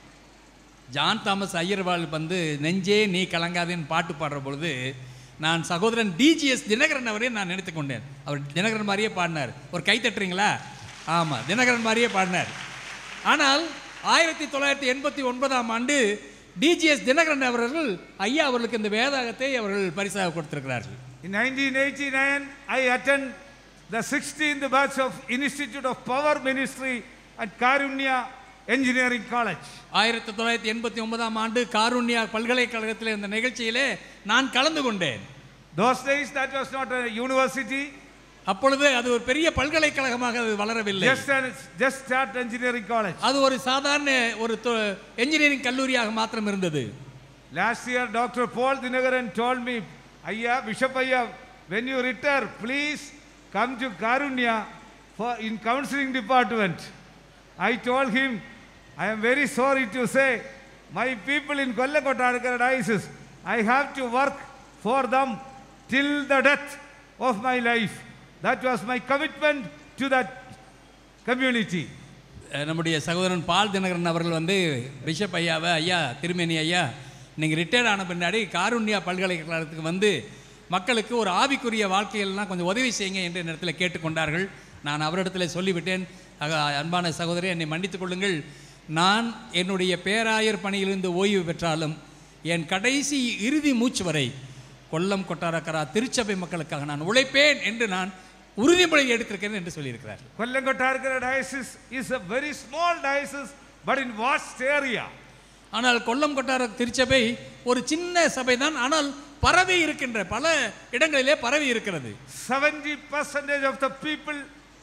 John Thomas ஐயர்வாள் வந்து நெஞ்சே நீ கலங்காதேன்னு பாட்டு பாடுற பொழுது நான் சகோதரன் டிஜிஎஸ் தினகரன் அவரையும் நான் நினைத்து கொண்டேன் அவர் தினகரன் மாதிரியே பாடினார் ஒரு கை தட்டுறீங்களா ஆமாம் தினகரன் மாதிரியே பாடினார் ஆனால் ஆயிரத்தி தொள்ளாயிரத்தி எண்பத்தி ஒன்பதாம் ஆண்டு டிஜிஎஸ் தினகரன் அவர்கள் ஐயா அவர்களுக்கு இந்த வேதாகத்தை அவர்கள் பரிசாக கொடுத்திருக்கிறார்கள் In 1989, I attend the 16th batch of Institute of Power Ministry at Karunya Engineering College. ஆயிரத்தி தொள்ளாயிரத்தி எண்பத்தி ஒன்பதாம் ஆண்டு காருண்யா பல்கலைக்கழகத்தில் இந்த நிகழ்ச்சியிலே நான் கலந்து கொண்டேன் Those days, that was not a university. அப்பொழுது அது ஒரு பெரிய பல்கலைக்கழகமாக அது வளரவில்லை Just an, just start engineering college. அது ஒரு சாதாரண ஒரு என்ஜினியரிங் கல்லூரியாக மாத்திரம் இருந்தது Last year, Dr. Paul Dinagaran told me, Ayya, Bishop Ayya, when you retire, please come to Karunya for in counseling department. I told him, I am very sorry to say, my people in Kollakota diocese, I have to work for them till the death of my life. That was my commitment to that community. அஹ் நம்முடைய சகோதரன் பால் தினகரன் அவர்கள் வந்து bishop ஐயாவை ஐயா திருமேனி ஐயா நீங்கள் retired ஆன பின்னாடி காருண்யா பல்கலைக்கழகத்துக்கு வந்து மக்களுக்கு ஒரு ஆவிக்குரிய வாழ்க்கையெல்லாம் கொஞ்சம் உதவி செய்யுங்க என்று இடத்துல கேட்டுக்கொண்டார்கள் நான் அவரிடத்தில் சொல்லிவிட்டேன் ஆக, அன்பான சகோதரி என்னை மன்னித்துக் கொள்ளுங்கள் நான் என்னுடைய பேராயர் பணியிலிருந்து ஓய்வு பெற்றாலும் என் கடைசி இறுதி மூச்சு வரை கொல்லம் கொட்டாரக்கரா திருச்சபை மக்களுக்காக நான் உழைப்பேன் என்று நான் உறுதிமொழி எடுத்திருக்கிறேன் என்று சொல்லியிருக்கிறார் Kollankotarkara diocese is a very small diocese, but in vast area. ஆனால் கொல்லம் கொட்டார திருச்சபை ஒரு சின்ன சபை தான் ஆனால் பரவி இருக்கின்ற பல இடங்களிலே பரவி இருக்கிறது 70 percentage of the people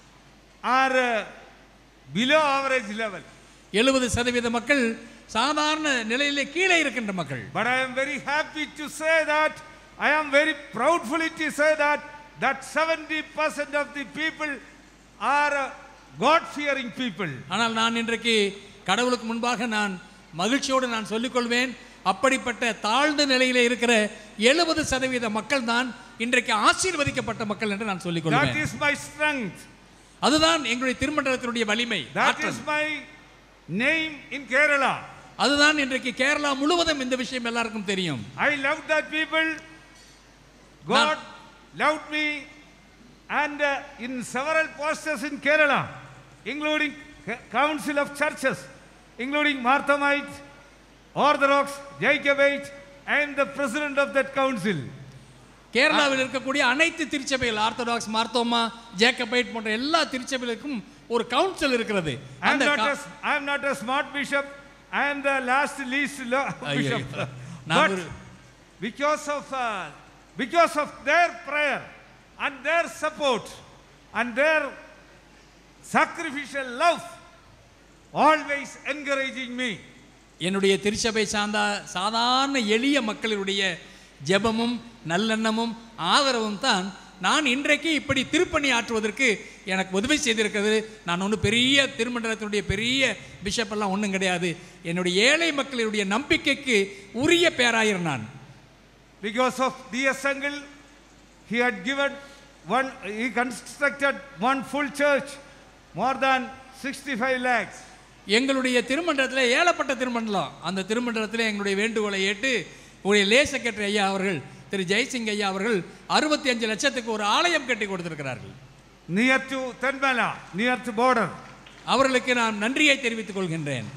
are uh, below average level. எழுபது சதவீத மக்கள் சாதாரண நிலையிலே கீழே இருக்கின்ற மக்கள் But I am very happy to say that, I am very proudfully to say that, that 70% of the people are uh, God-fearing people. ஆனால் நான் இன்றைக்கு கடவுளுக்கு முன்பாக நான் மகிழ்ச்சியோடு நான் சொல்லிக்கொள்வேன் அப்படிப்பட்ட தாழ்ந்த நிலையிலே இருக்கிற எழுபது சதவீத மக்கள் தான் இன்றைக்கு ஆசீர்வதிக்கப்பட்ட மக்கள் என்று நான் That சொல்லிக்கொள்வேன் is my strength. அதுதான் எங்களுடைய திருமண்டலத்தினுடைய வலிமை That ஆற்றல். is my name in Kerala. அதுதான் இன்றைக்கு கேரளா முழுவதும் இந்த விஷயம் எல்லாருக்கும் தெரியும் I love that people. God loved me. And uh, in several posters in Kerala, including Ca- Council of Churches, including Marthamite, Orthodox, Jacobite, I am the president of that council. கேரளாவில் இருக்கக்கூடிய அனைத்து திருச்சபைகள் ஆர்த்தடாக்ஸ் மார்த்தோமா ஜேக்கபைட் போன்ற எல்லா திருச்சபைகளுக்கும் ஒரு council இருக்கிறது I am அந்த not கா- a, I am not a smart bishop. I am the last least lo- ஐயோ, bishop. நான் But ஒரு- because of uh, because of their prayer and their support and their sacrificial love, always encouraging me. என்னுடைய திருச்சபை சார்ந்த சாதாரண எளிய மக்களுடைய ஜெபமும் நல்லெண்ணமும் ஆதரவும் தான் நான் இன்றைக்கு இப்படி திருப்பணி ஆற்றுவதற்கு எனக்கு உதவி செய்திருக்கிறது நான் ஒன்றும் பெரிய திருமண்டலத்தினுடைய பெரிய பிஷப் எல்லாம் ஒன்றும் கிடையாது என்னுடைய ஏழை மக்களுடைய நம்பிக்கைக்கு உரிய பேராயர் நான் Because of D.S. Angle, he had given one, he constructed one full church, more than 65 lakhs. எங்களுடைய திருமண்டலத்தில் ஏழப்பட்ட திருமண்டலம் அந்த திருமண்டலத்தில் எங்களுடைய வேண்டுகோளை ஏற்று உடைய லே செக்ரட்டரி ஐயா அவர்கள் திரு ஜெய்சிங் ஐயா அவர்கள் அறுபத்தி அஞ்சு லட்சத்துக்கு ஒரு ஆலயம் கட்டி கொடுத்திருக்கிறார்கள் Near to Tenmala, near to border. அவர்களுக்கு நான் நன்றியை தெரிவித்துக் கொள்கின்றேன்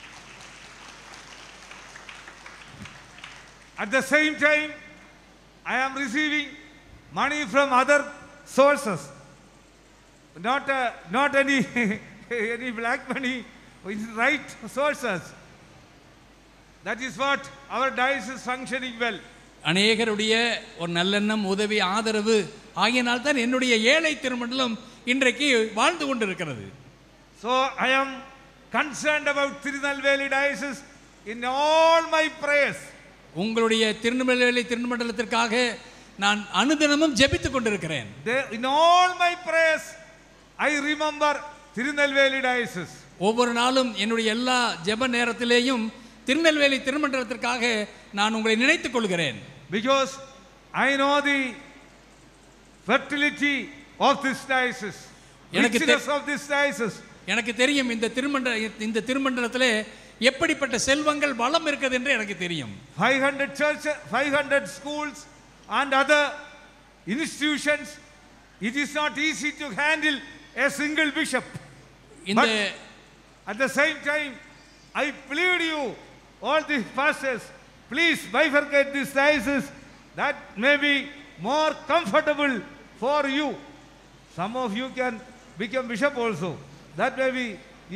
At the same time, I am receiving money from other sources. Not, uh, not any, any black money, in right sources. That is what our diocese is functioning well. அநேகருடைய ஒரு நல்லெண்ணம் உதவி ஆதரவு ஆகியனால் தான் என்னுடைய ஏழை திருமண்டலம் இன்றைக்கு வாழ்ந்து கொண்டிருக்கிறது So I am concerned about Tirunelveli diocese in all my prayers. உங்களுடைய திருநெல்வேலி திருமண்டலத்திற்காக நான் அனுதினமும் ஜெபித்துக் கொண்டிருக்கிறேன் They- in all my prayers, I remember Tirunelveli diocese. ஒவ்வொரு நாளும் என்னுடைய எல்லா ஜெப நேரத்திலேயும் திருநெல்வேலி திருமண்டலத்திற்காக நான் உங்களை நினைத்துக் கொள்கிறேன் Because I know the fertility of this diocese, எனக்கு தெ- richness of this diocese. எனக்கு தெரியும் இந்த திருமண்ட இந்த திருமண்டலத்திலே எப்படிப்பட்ட செல்வங்கள் வளம் இருக்குது என்று எனக்கு தெரியும் 500 churches, 500 schools, and other institutions. It is not easy to handle a single bishop. இந்த But at the same time, I plead you, all the pastors, please bifurcate this diocese that may be more comfortable for you. Some of you can become bishop also. That may be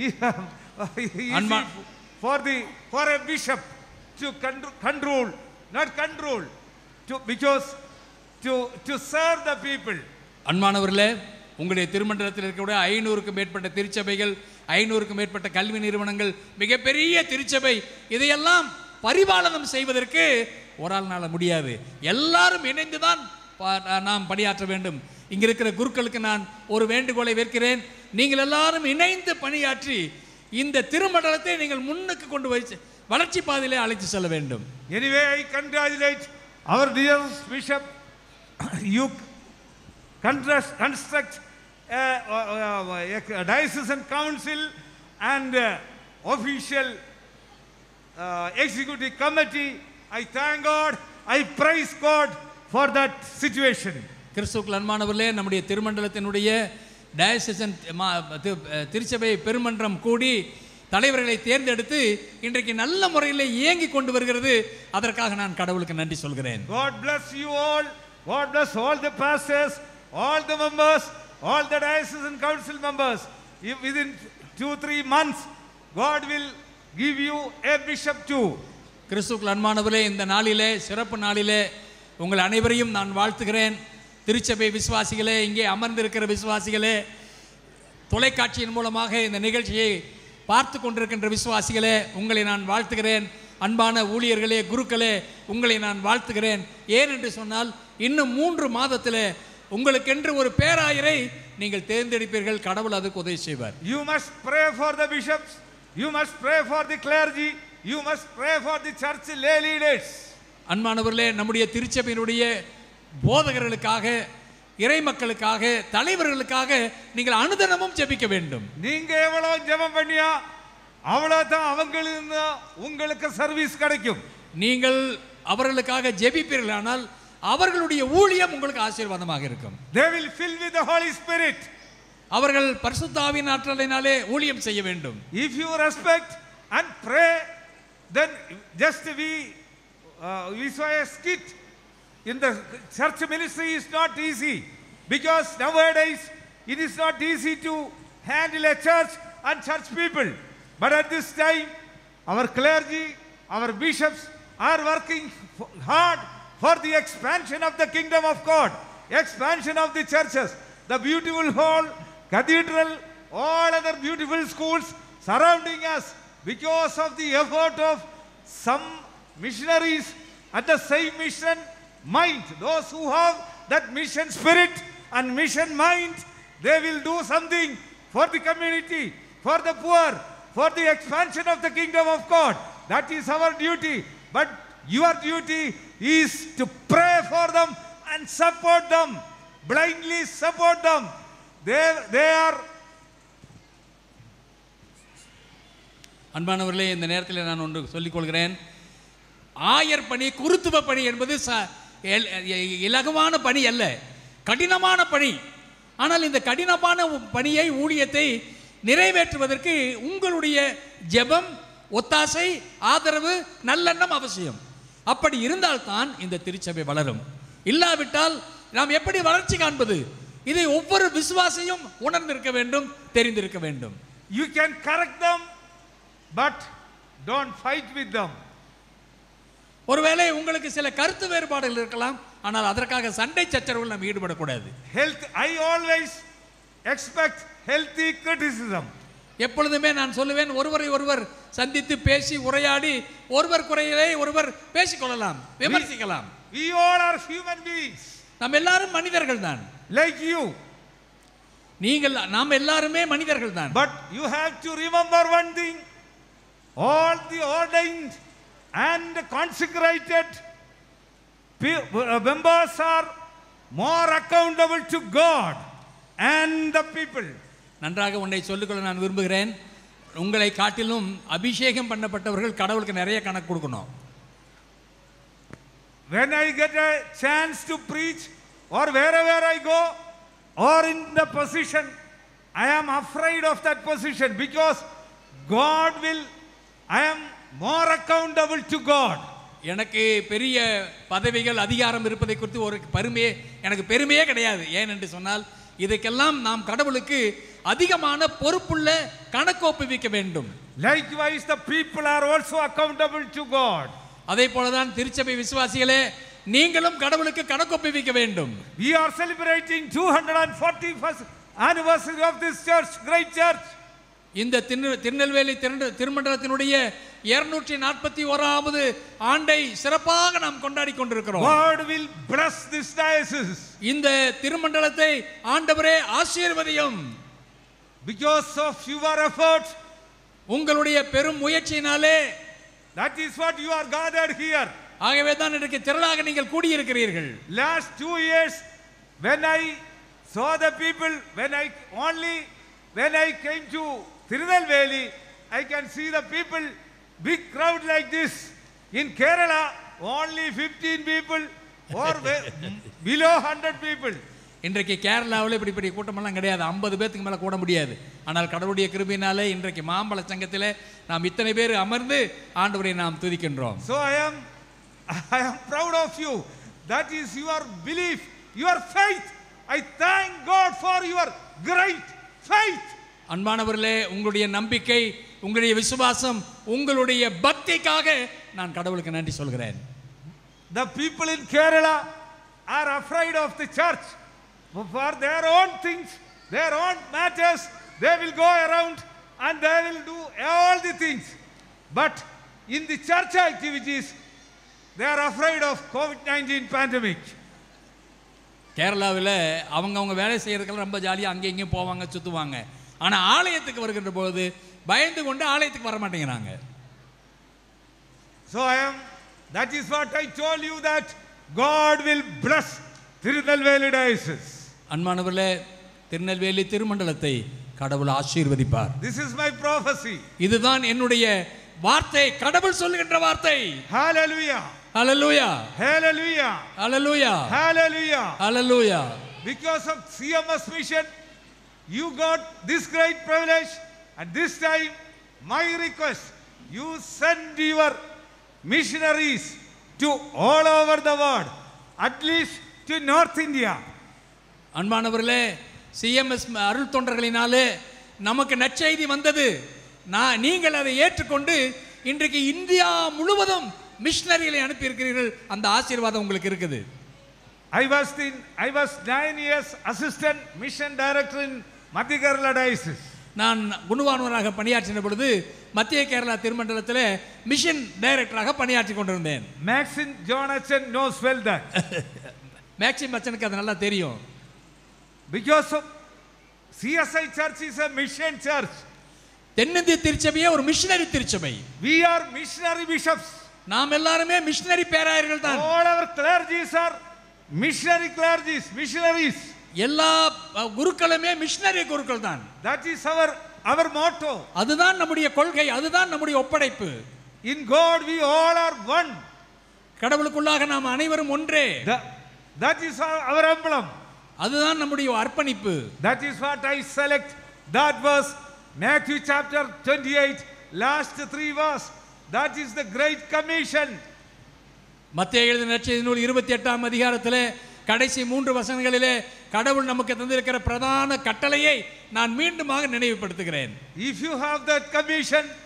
easy Anma- for the for a bishop to con- control, not control, to because to to serve the people. அன்பானவர்களே உங்களுடைய திருமண்டலத்தில் இருக்கக்கூடிய ஐநூறுக்கும் மேற்பட்ட திருச்சபைகள் ஐநூறுக்கும் மேற்பட்ட கல்வி நிறுவனங்கள் மிகப்பெரிய திருச்சபை இதையெல்லாம் பரிபாலனம் செய்வதற்கு ஒரு ஆள்னால முடியாது எல்லாரும் இணைந்துதான் பா- நாம் பணியாற்ற வேண்டும் இங்க இருக்கிற குருக்களுக்கு நான் ஒரு வேண்டுகோளை வைக்கிறேன் நீங்கள் எல்லாரும் இணைந்து பணியாற்றி இந்த திருமண்டலத்தை நீங்கள் முன்னுக்கு கொண்டு போய் செ- வளர்ச்சி பாதையிலே அழைத்து செல்ல வேண்டும் Anyway, I congratulate our dear bishop. You construct, construct a, a, a diocesan council and uh, official uh, executive committee. I thank God. I praise God for that situation. கிறிஸ்துக்கள் அன்பானவர்களே நம்முடைய திருமண்டலத்தினுடைய டயசிசன் திருச்சபை பெருமன்றம் கூடி தலைவர்களை தேர்ந்தெடுத்து இன்றைக்கு நல்ல முறையில் இயங்கி கொண்டு வருகிறது அதற்காக நான் கடவுளுக்கு நன்றி சொல்கிறேன் God bless you all. God bless all the pastors, all the members, all the diocesan council members. If within two, three months, God will give you a bishop too. கிறிஸ்துக்கள் அன்பானவர்களே இந்த நாளிலே சிறப்பு நாளிலே உங்கள் அனைவரையும் நான் வாழ்த்துகிறேன் திருச்சபை விசுவாசிகளே இங்கே அமர்ந்திருக்கிற விசுவாசிகளே தொலைக்காட்சியின் மூலமாக இந்த நிகழ்ச்சியை பார்த்து கொண்டிருக்கின்ற விசுவாசிகளே உங்களை நான் வாழ்த்துகிறேன் அன்பான ஊழியர்களே குருக்களே உங்களை நான் வாழ்த்துகிறேன் ஏன் என்று சொன்னால் இன்னும் மூன்று மாதத்தில் உங்களுக்கென்று ஒரு பேராயரை நீங்கள் தேர்ந்தெடுப்பீர்கள் கடவுள் அதுக்கு உதவி செய்வார் You must pray for the bishops. You must pray for the clergy. You must pray for the church lay leaders. அன்பானவர்களே நம்முடைய திருச்சபையினுடைய போதகர்களுக்காக இறை மக்களுக்காக தலைவர்களுக்காக நீங்கள் அனுதினமும் ஜெபிக்க வேண்டும் நீங்க எவ்வளவு ஜெபம் பண்ணியா அவ்வளவுதான் அவங்களுக்கு உங்களுக்கு சர்வீஸ் கிடைக்கும் நீங்கள் அவர்களுக்காக ஜெபிப்பீர்களானால் அவர்களுடைய ஊழியம் உங்களுக்கு ஆசீர்வாதமாக இருக்கும் They will fill with the Holy Spirit. அவர்கள் பரிசுத்தாவின் ஆற்றலினாலே ஊழியம் செய்ய வேண்டும் If you respect and pray, then just we uh, we saw a skit in the church ministry is not easy because nowadays it is not easy to handle a church and church people. But at this time, our clergy, our bishops are working f- hard for the expansion of the kingdom of God, expansion of the churches, the beautiful hall, cathedral, all other beautiful schools surrounding us because of the effort of some missionaries at the same mission mind. Those who have that mission spirit and mission mind, they will do something for the community, for the poor, for the expansion of the kingdom of God. That is our duty. But your duty is to pray for them and support them, blindly support them. They, they are அன்பானவர்களே இந்த நேரத்தில் நான் ஒன்று சொல்லிக் கொள்கிறேன் ஆயர் பணி குருத்துவ பணி என்பது ச- எல்- எ- இலகுவான பணி அல்ல கடினமான பணி ஆனால் இந்த கடினமான உ- பணியை ஊழியத்தை நிறைவேற்றுவதற்கு உங்களுடைய ஜெபம் ஒத்தாசை ஆதரவு நல்லெண்ணம் அவசியம் அப்படி இருந்தால்தான் இந்த திருச்சபை வளரும் இல்லாவிட்டால் நாம் எப்படி வளர்ச்சி காண்பது இதை ஒவ்வொரு விசுவாசியும் உணர்ந்திருக்க வேண்டும் தெரிந்திருக்க வேண்டும் You can correct them but don't fight with them. ஒருவேளை உங்களுக்கு சில கருத்து வேறுபாடுகள் இருக்கலாம் ஆனால் அதற்காக சண்டை சச்சரவுகள் நாம் ஈடுபடக்கூடாது Health, I always expect healthy criticism. எப்பொழுதுமே நான் சொல்லுவேன் ஒருவரை ஒருவர் சந்தித்து பேசி உரையாடி ஒருவர் குறையிலே ஒருவர் பேசிக்கொள்ளலாம் விமர்சிக்கலாம் We all are human beings. நாம் எல்லாரும் மனிதர்கள் தான் Like you. நீங்கள் நாம் எல்லாருமே மனிதர்கள் தான் But you have to remember one thing. All the ordained and consecrated pe- uh, members are more accountable to God and the people. நன்றாக உன்னை சொல்லிக்கொள்ள நான் விரும்புகிறேன் உங்களை காட்டிலும் அபிஷேகம் பண்ணப்பட்டவர்கள் கடவுளுக்கு நிறைய கணக்கு கொடுக்கணும் When I get a chance to preach or wherever I go or in the position, I am afraid of that position because God will, I am more accountable to God. எனக்கு பெரிய பதவிகள் அதிகாரம் இருப்பதை குறித்து ஒரு பெருமையே எனக்கு பெருமையே கிடையாது ஏன் என்று சொன்னால் இதுக்கெல்லாம் நாம் கடவுளுக்கு அதிகமான பொறுப்புள்ள கணக்கு ஒப்புவிக்க வேண்டும் Likewise, the people are also accountable to God. அதே போலதான் திருச்சபை விசுவாசிகளே நீங்களும் கடவுளுக்கு கணக்கு ஒப்புவிக்க வேண்டும் We are celebrating 241st anniversary of this church, great church. இந்த திரு திருநெல்வேலி திரு திருமண்டலத்தினுடைய இருநூற்றி நாற்பத்தி ஓராவது ஆண்டை சிறப்பாக நாம் கொண்டாடி கொண்டிருக்கிறோம் God will bless this diocese இந்த திருமண்டலத்தை ஆண்டவரே ஆசீர்வதியும் because of your efforts. உங்களுடைய பெரும் முயற்சியினாலே That is what you are gathered here. ஆகவே தான் இன்றைக்கு திரளாக நீங்கள் கூடியிருக்கிறீர்கள் Last two years, when I saw the people, when I only when I came to Tirunelveli, I can see the people, big crowd like this. In Kerala, only 15 people or be- below 100 people. இன்றைக்கு கேரளாவில் இப்படி இப்படி கூட்டமெல்லாம் கிடையாது ஐம்பது பேத்துக்கு மேலே கூட முடியாது ஆனால் கடவுளுடைய கிருபினாலே இன்றைக்கு மாம்பழ சங்கத்தில் நாம் இத்தனை பேர் அமர்ந்து ஆண்டவரை நாம் துதிக்கின்றோம் So I am, I am proud of you. That is your belief, your faith. I thank God for your great faith. அன்பானவர்களே உங்களுடைய நம்பிக்கை உங்களுடைய விசுவாசம் உங்களுடைய பக்திக்காக நான் கடவுளுக்கு நன்றி சொல்கிறேன் The people in Kerala are afraid of the church for their own things, their own matters. They will go around and they will do all the things. But in the church activities, they are afraid of COVID 19 pandemic. கேரளாவில் அவங்க அவங்க வேலை செய்யறதுக்கெல்லாம் ரொம்ப ஜாலியாக அங்கே இங்கேயும் போவாங்க சுற்றுவாங்க ஆனால் ஆலயத்துக்கு வருகின்ற பொழுது பயந்து கொண்டு ஆலயத்துக்கு வர மாட்டேங்கிறாங்க So I am, that is what I told you that God will bless Tirunelveli diocese. அன்பானவர்களே திருநெல்வேலி திருமண்டலத்தை கடவுள் ஆசீர்வதிப்பார் This is my prophecy. இதுதான் என்னுடைய வார்த்தை கடவுள் சொல்லுகின்ற வார்த்தை Hallelujah. Hallelujah Hallelujah. Hallelujah Hallelujah. Hallelujah Because of CMS mission, you got this great privilege. And this time, my request, you send your missionaries to all over the world, at least to North India. அன்பானவர்களே CMS அருள் தொண்டர்களினாலே நமக்கு நற்செய்தி வந்தது நான் நீங்கள் அதை ஏற்றுக்கொண்டு இன்றைக்கு இந்தியா முழுவதும் மிஷினரிகளை அனுப்பியிருக்கிறீர்கள் அந்த ஆசீர்வாதம் உங்களுக்கு இருக்குது I was in, I was nine years assistant mission director in Madhya Kerala diocese. நான் குணுவானவராக பணியாற்றின பொழுது மத்திய கேரளா திருமண்டலத்தில் மிஷன் டைரக்டராக பணியாற்றி கொண்டிருந்தேன் Maxine Jonathan knows well that. Maxim மச்சனுக்கு அது நல்லா தெரியும் Because of CSI Church is a mission church. தென்னிந்திய திருச்சபையே ஒரு மிஷனரி திருச்சபை We are missionary bishops. நாம் எல்லாருமே மிஷனரி பேராயர்கள் தான் All our clergies are missionary clergies, missionaries. எல்லா அஹ், குருக்களுமே மிஷனரி குருக்கள் தான் That is our, our motto. அதுதான் நம்முடைய கொள்கை அதுதான் நம்முடைய ஒப்படைப்பு In God we all are one. கடவுளுக்குள்ளாக நாம் அனைவரும் ஒன்றே That, that is our, our emblem. அதுதான் நம்முடைய அர்ப்பணிப்பு That is what I select. That verse, Matthew chapter 28, last three verse. That is the Great Commission. மத்திய எழுதின நற்செய்தி நூல் இருபத்தி எட்டாம் அதிகாரத்திலே கடைசி மூன்று வசனங்களிலே கடவுள் நமக்கு தந்திருக்கிற பிரதான கட்டளையை நான் மீண்டுமாக நினைவுபடுத்துகிறேன் If you have that commission,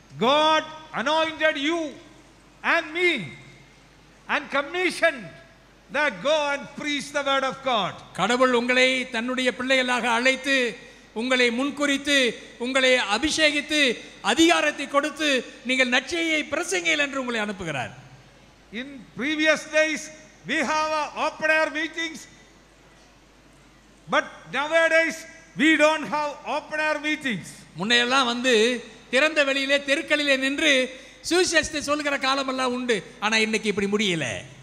God anointed you and me and commissioned that go and preach the word of God. கடவுள் உங்களை தன்னுடைய பிள்ளைகளாக அழைத்து உங்களை முன்குறித்து உங்களை அபிஷேகித்து அதிகாரத்தை கொடுத்து நீங்கள் நற்செய்தியை பிரசங்கையில் என்று உங்களை அனுப்புகிறார் In previous days, we have uh, open air meetings, but nowadays we don't have open air meetings. முன்னையெல்லாம் வந்து திறந்த வெளியிலே தெருக்களிலே நின்று சுவிசேஷத்தை சொல்கிற காலமெல்லாம் உண்டு ஆனா இன்னைக்கு இப்படி முடியல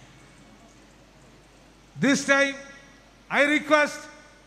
This time, I request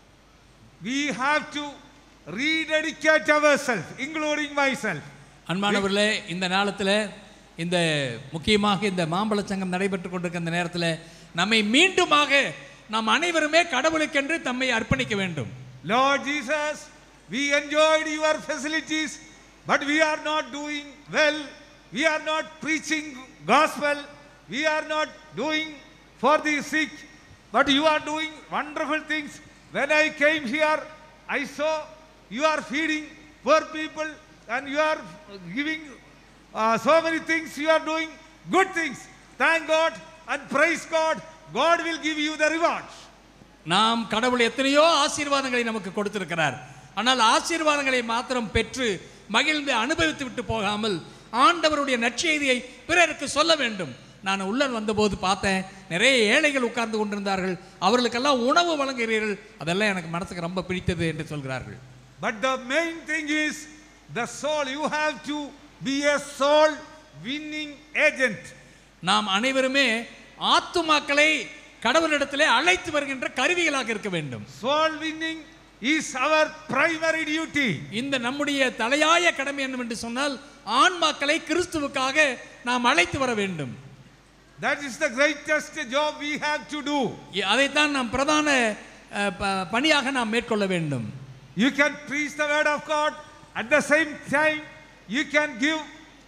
we have to rededicate ourselves, including myself. அன்பானவர்களே இந்த நாளத்தில் இந்த முக்கியமாக இந்த மாம்பழ சங்கம் நடைபெற்று கொண்டிருக்கிற இந்த நேரத்தில் நம்மை மீண்டுமாக நாம் அனைவருமே கடவுளுக்கென்று தம்மை அர்ப்பணிக்க வேண்டும் Lord Jesus, we enjoyed your facilities, but we are not doing well. We are not preaching gospel. We are not doing for the sick, but you are doing wonderful things. When I came here, I saw you are feeding poor people and you are giving uh, so many things. You are doing good things. Thank God and praise God. God will give you the rewards. நாம் கடவுள் எத்தனையோ ஆசீர்வாதங்களை நமக்கு கொடுத்திருக்கிறார் ஆனால் ஆசீர்வாதங்களை மாத்திரம் பெற்று மகிழ்ந்து அனுபவித்து விட்டு போகாமல் ஆண்டவருடைய நற்செய்தியை பிறருக்கு சொல்ல வேண்டும் நான் உள்ள வந்தபோது பார்த்தேன் நிறைய ஏழைகள் உட்கார்ந்து கொண்டிருந்தார்கள் அவர்களுக்கெல்லாம் உணவு வழங்குகிறீர்கள் அதெல்லாம் எனக்கு மனசுக்கு ரொம்ப பிடித்தது என்று சொல்கிறார்கள் But the main thing is the soul. You have to be a soul winning agent. நாம் அனைவருமே ஆத்துமாக்களை கடவுளிடத்திலே அழைத்து வருகின்ற கருவிகளாக இருக்க வேண்டும் Soul winning is our primary duty. இந்த நம்முடைய தலையாய கடமை என்னவென்று சொன்னால் ஆன்மாக்களை கிறிஸ்துவுக்காக நாம் அழைத்து வர வேண்டும் That is the greatest job we have to do. அதைத்தான் நாம் பிரதான அஹ், ப- பணியாக நாம் மேற்கொள்ள வேண்டும் You can preach the word of God. At the same time, you can give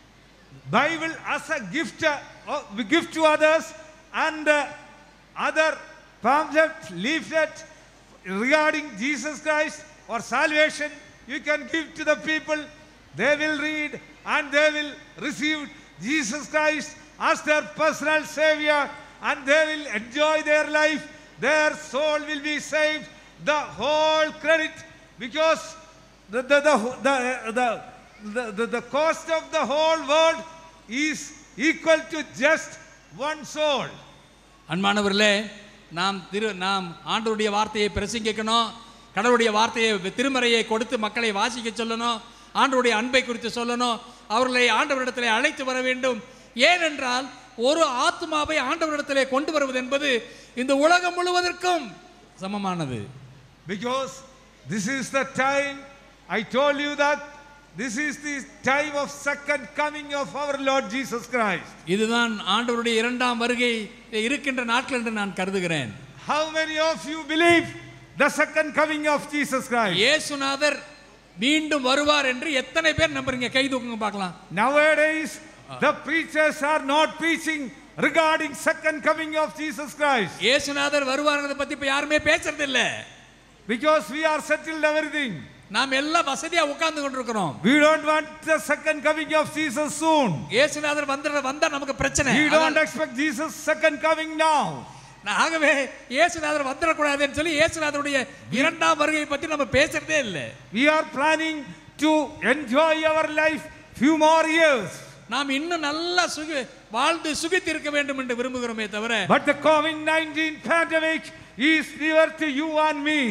Bible as a gift, uh, uh, gift to others and uh, other pamphlet, leaflet regarding Jesus Christ or salvation. You can give to the people. They will read and they will receive Jesus Christ as their personal Savior and they will enjoy their life. Their soul will be saved. The whole credit because the, the, the, the, the, the, the, the cost of the whole world is equal to just one soul. அன்பானவர்களே நாம் திரு நாம் ஆண்டவருடைய வார்த்தையை பிரசங்கிக்கணும் கடவுளுடைய வார்த்தையை திருமறையை கொடுத்து மக்களை வாசிக்க சொல்லணும் ஆண்டவருடைய அன்பை குறித்து சொல்லணும் அவர்களை ஆண்டவரிடத்திலே அழைத்து வர வேண்டும் ஏனென்றால் ஒரு ஆத்மாவை ஆண்டவரிடத்திலே கொண்டு வருவது என்பது இந்த உலகம் முழுவதற்கும் சமமானது Because this is the time, I told you that this is the time of second coming of our Lord Jesus Christ. இதுதான் ஆண்டவருடைய இரண்டாம் வருகை இருக்கின்ற நாட்கள் என்று நான் கருதுகிறேன் How many of you believe the second coming of Jesus Christ? இயேசுநாதர் மீண்டும் வருவார் என்று எத்தனை பேர் நம்புறீங்க கை தூக்குங்க பார்க்கலாம் Nowadays, the preachers are not preaching regarding second coming of Jesus Christ. இயேசுநாதர் வருவார்ன்றத பத்தி இப்ப யாருமே பேசுறது இல்ல Because we are settled everything. நாம் எல்லாம் வசதியா உட்கார்ந்து கொண்டிருக்கிறோம் We don't want the second coming of Jesus soon. இயேசுநாதர் வந்துற வந்தா நமக்கு பிரச்சனை We don't expect Jesus second coming now. ஆகவே இயேசுநாதர் வந்துடக்கூடாதுன்னு சொல்லி இயேசுநாதருடைய இரண்டாம் வருகையை பத்தி நம்ம பேசுறதே இல்லை We are planning to enjoy our life few more years. நாம் இன்னும் நல்லா சுகி வாழ்ந்து சுகித்து இருக்க வேண்டும் என்று விரும்புகிறோமே தவிர But the COVID-19 pandemic is near to you and me.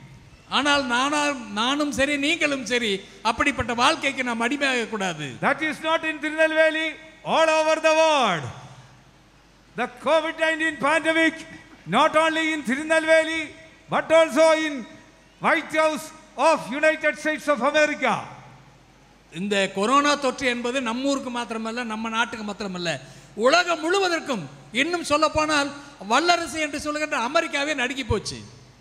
ஆனால் நானா நானும் சரி நீங்களும் சரி அப்படிப்பட்ட வாழ்க்கைக்கு நாம் அடிமையாக கூடாது That is not in Tirunelveli, all over the world. The COVID-19 pandemic, not only in Tirunelveli, but also in White House of United States of America. இந்த கொரோனா தொற்று என்பது நம்ம ஊருக்கு மாத்திரமல்ல நம்ம நாட்டுக்கு மாத்திரமல்ல உலகம் முழுவதற்கும் இன்னும் சொல்ல போனால் வல்லரசு என்று சொல்லுகின்ற அமெரிக்காவே நடுங்கி போச்சு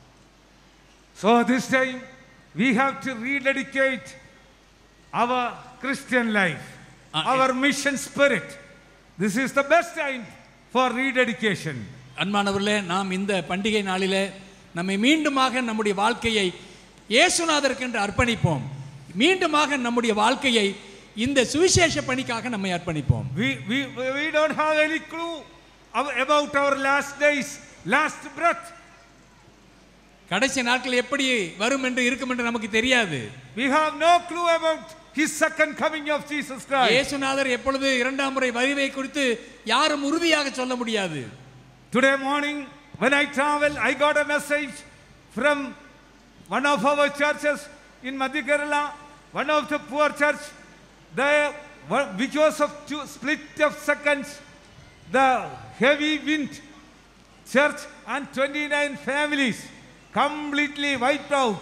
So this time we have to rededicate our Christian life, our mission spirit. This is the best time for rededication. அன்பானவர்களே நாம் இந்த பண்டிகை நாளிலே நம்மை மீண்டுமாக நம்முடைய வாழ்க்கையை இயேசுநாதருக்கு என்று அர்ப்பணிப்போம் மீண்டுமாக நம்முடைய வாழ்க்கையை இந்த சுவிசேஷ பணிக்காக நம்மை அர்ப்பணிப்போம் We, we, we don't have any clue ab- about our last days, last breath. கடைசி நாட்கள் எப்படி வரும் என்று இருக்கும் என்று நமக்கு தெரியாது We have no clue about his second coming of Jesus Christ. இயேசுநாதர் எப்பொழுது இரண்டாம் முறை வருகை குறித்து யாரும் உறுதியாக சொல்ல முடியாது Today morning, when I travel, I got a message from one of our churches in Madhya Kerala, one of the poor church. They, were- because of two split of seconds, the heavy wind, church and 29 families completely wiped out.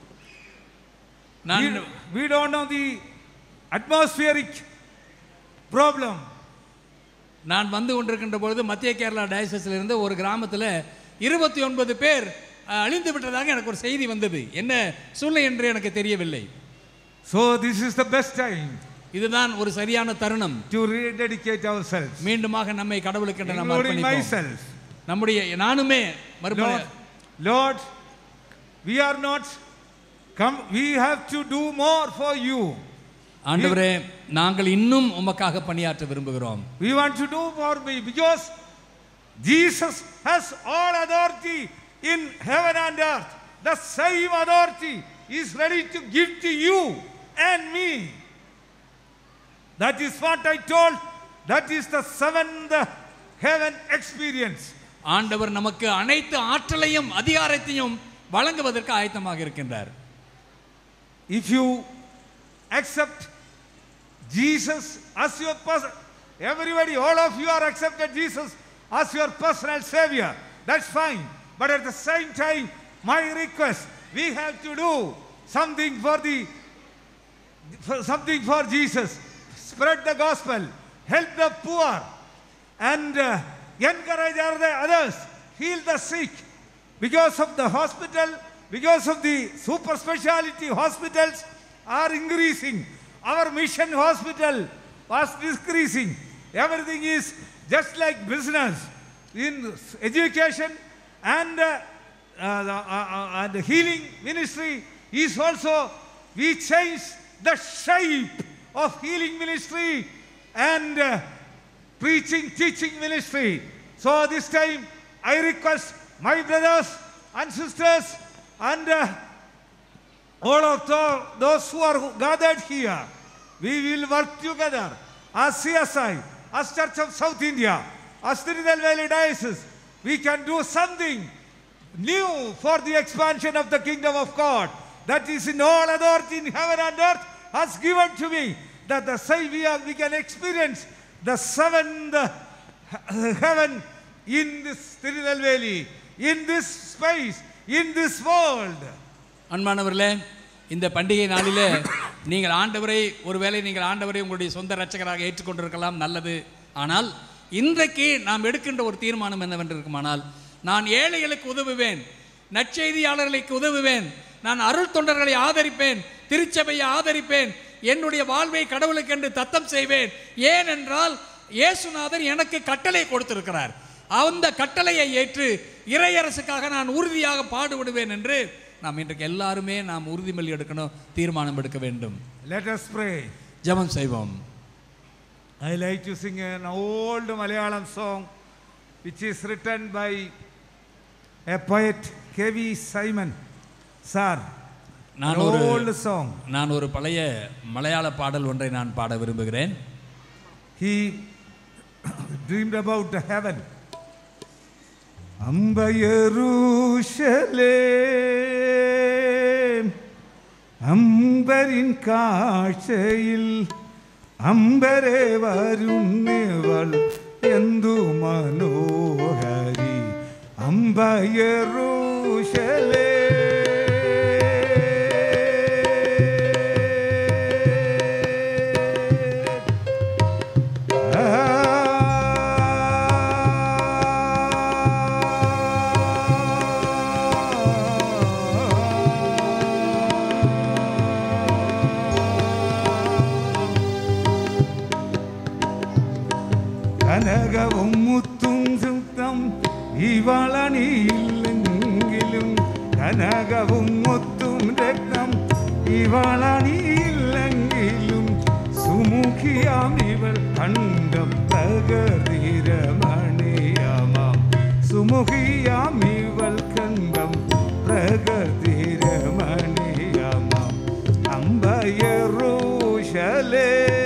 நான் we, we don't know the atmospheric problem. நான் வந்து கொண்டிருக்கின்ற பொழுது மத்திய கேரளா டயசஸ்ல இருந்து ஒரு கிராமத்தில் இருபத்தி ஒன்பது பேர் அஹ், அழிந்து விட்டதாக எனக்கு ஒரு செய்தி வந்தது என்ன சூழ்நிலை என்று எனக்கு தெரியவில்லை So this is the best time இதுதான் ஒரு சரியான தருணம் to rededicate ourselves. மீண்டுமாக நம்மை கடவுளுக்கு என்று நாம் Including அர்ப்பணிப்போம். myself. நம்முடைய நானுமே மறுபடியும் Lord, Lord, we are not come, we have to do more for you. ஆண்டவரே நாங்கள் இன்னும் உமக்காக பணியாற்ற விரும்புகிறோம் We want to do for me because Jesus has all authority in heaven and earth. The same authority is ready to give to you and me. That is what I told. That is the seventh heaven experience. ஆண்டவர் நமக்கு அனைத்து ஆற்றலையும் அதிகாரத்தையும் வழங்குவதற்கு ஆயத்தமாக இருக்கின்றார் If you accept Jesus as your person, everybody, all of you are accepted Jesus as your personal savior. That's fine. But at the same time, my request, we have to do something for the for something for Jesus. Spread the gospel, help the poor, and uh, encourage other- others, heal the sick. Because of the hospital, because of the super speciality hospitals are increasing. Our mission hospital was decreasing. Everything is just like business in education and uh, uh, the, uh, uh, and the healing ministry is also we changed the shape of healing ministry and uh, preaching teaching ministry so this time i request my brothers and sisters and uh, all of tho- those who are gathered here, we will work together as CSI, as Church of South India, as Trinidad Valley Diocese. We can do something new for the expansion of the kingdom of God. That is in all authority in heaven and earth has given to me. That the same we, are, we can experience the seventh he- heaven in this Trinidad Valley, in this space, in this world. அன்பானவர்களே இந்த பண்டிகை நாளிலே நீங்கள் ஆண்டவரை ஒருவேளை நீங்கள் ஆண்டவரை உங்களுடைய சொந்த இரட்சகராக ஏற்றுக்கொண்டிருக்கலாம் நல்லது ஆனால் இன்றைக்கு நாம் எடுக்கின்ற ஒரு தீர்மானம் என்னவென்று இருக்குமானால் நான் ஏழைகளுக்கு உதவுவேன் நற்செய்தியாளர்களுக்கு உதவுவேன் நான் அருள் தொண்டர்களை ஆதரிப்பேன் திருச்சபையை ஆதரிப்பேன் என்னுடைய வாழ்வை கடவுளுக்கென்று தத்தம் செய்வேன் ஏனென்றால் இயேசுநாதர் எனக்கு கட்டளை கொடுத்திருக்கிறார் அந்த கட்டளையை ஏற்று இறையரசுக்காக நான் உறுதியாக பாடுபடுவேன் என்று நாம் இன்றைக்கு எல்லாருமே நாம் உறுதிமொழி எடுக்கணும் தீர்மானம் எடுக்க வேண்டும் Let us pray. ஜெபம் செய்வோம் I like to sing an old Malayalam song which is written by a poet K.V. Simon. Sir, நான் an ஒரு old song. நான் ஒரு பழைய மலையாள பாடல் ஒன்றை நான் பாட விரும்புகிறேன் He dreamed about the heaven. அம்ப യെരൂശലേം അമ്പരിൻ കാഴ്ചയിൽ അമ്പരെ വരുന്നവൾ എന്തു മനോഹരി അമ്പ യെരൂശലേ കനകവും മുത്തും സുത്തം ഇവളണിയില്ലെങ്കിലും കനകവും മുത്തും രക്തം ഇവളണിയില്ലെങ്കിലും സുമ സുമുഖിയാം ഇവൾ കണ്ടം പ്രകൃതിരമണിയാമാം സുമുഖിയാം ഇവൾ കണ്ടം പ്രകൃതിരമണിയാമാം അമ്പയറൂശലേ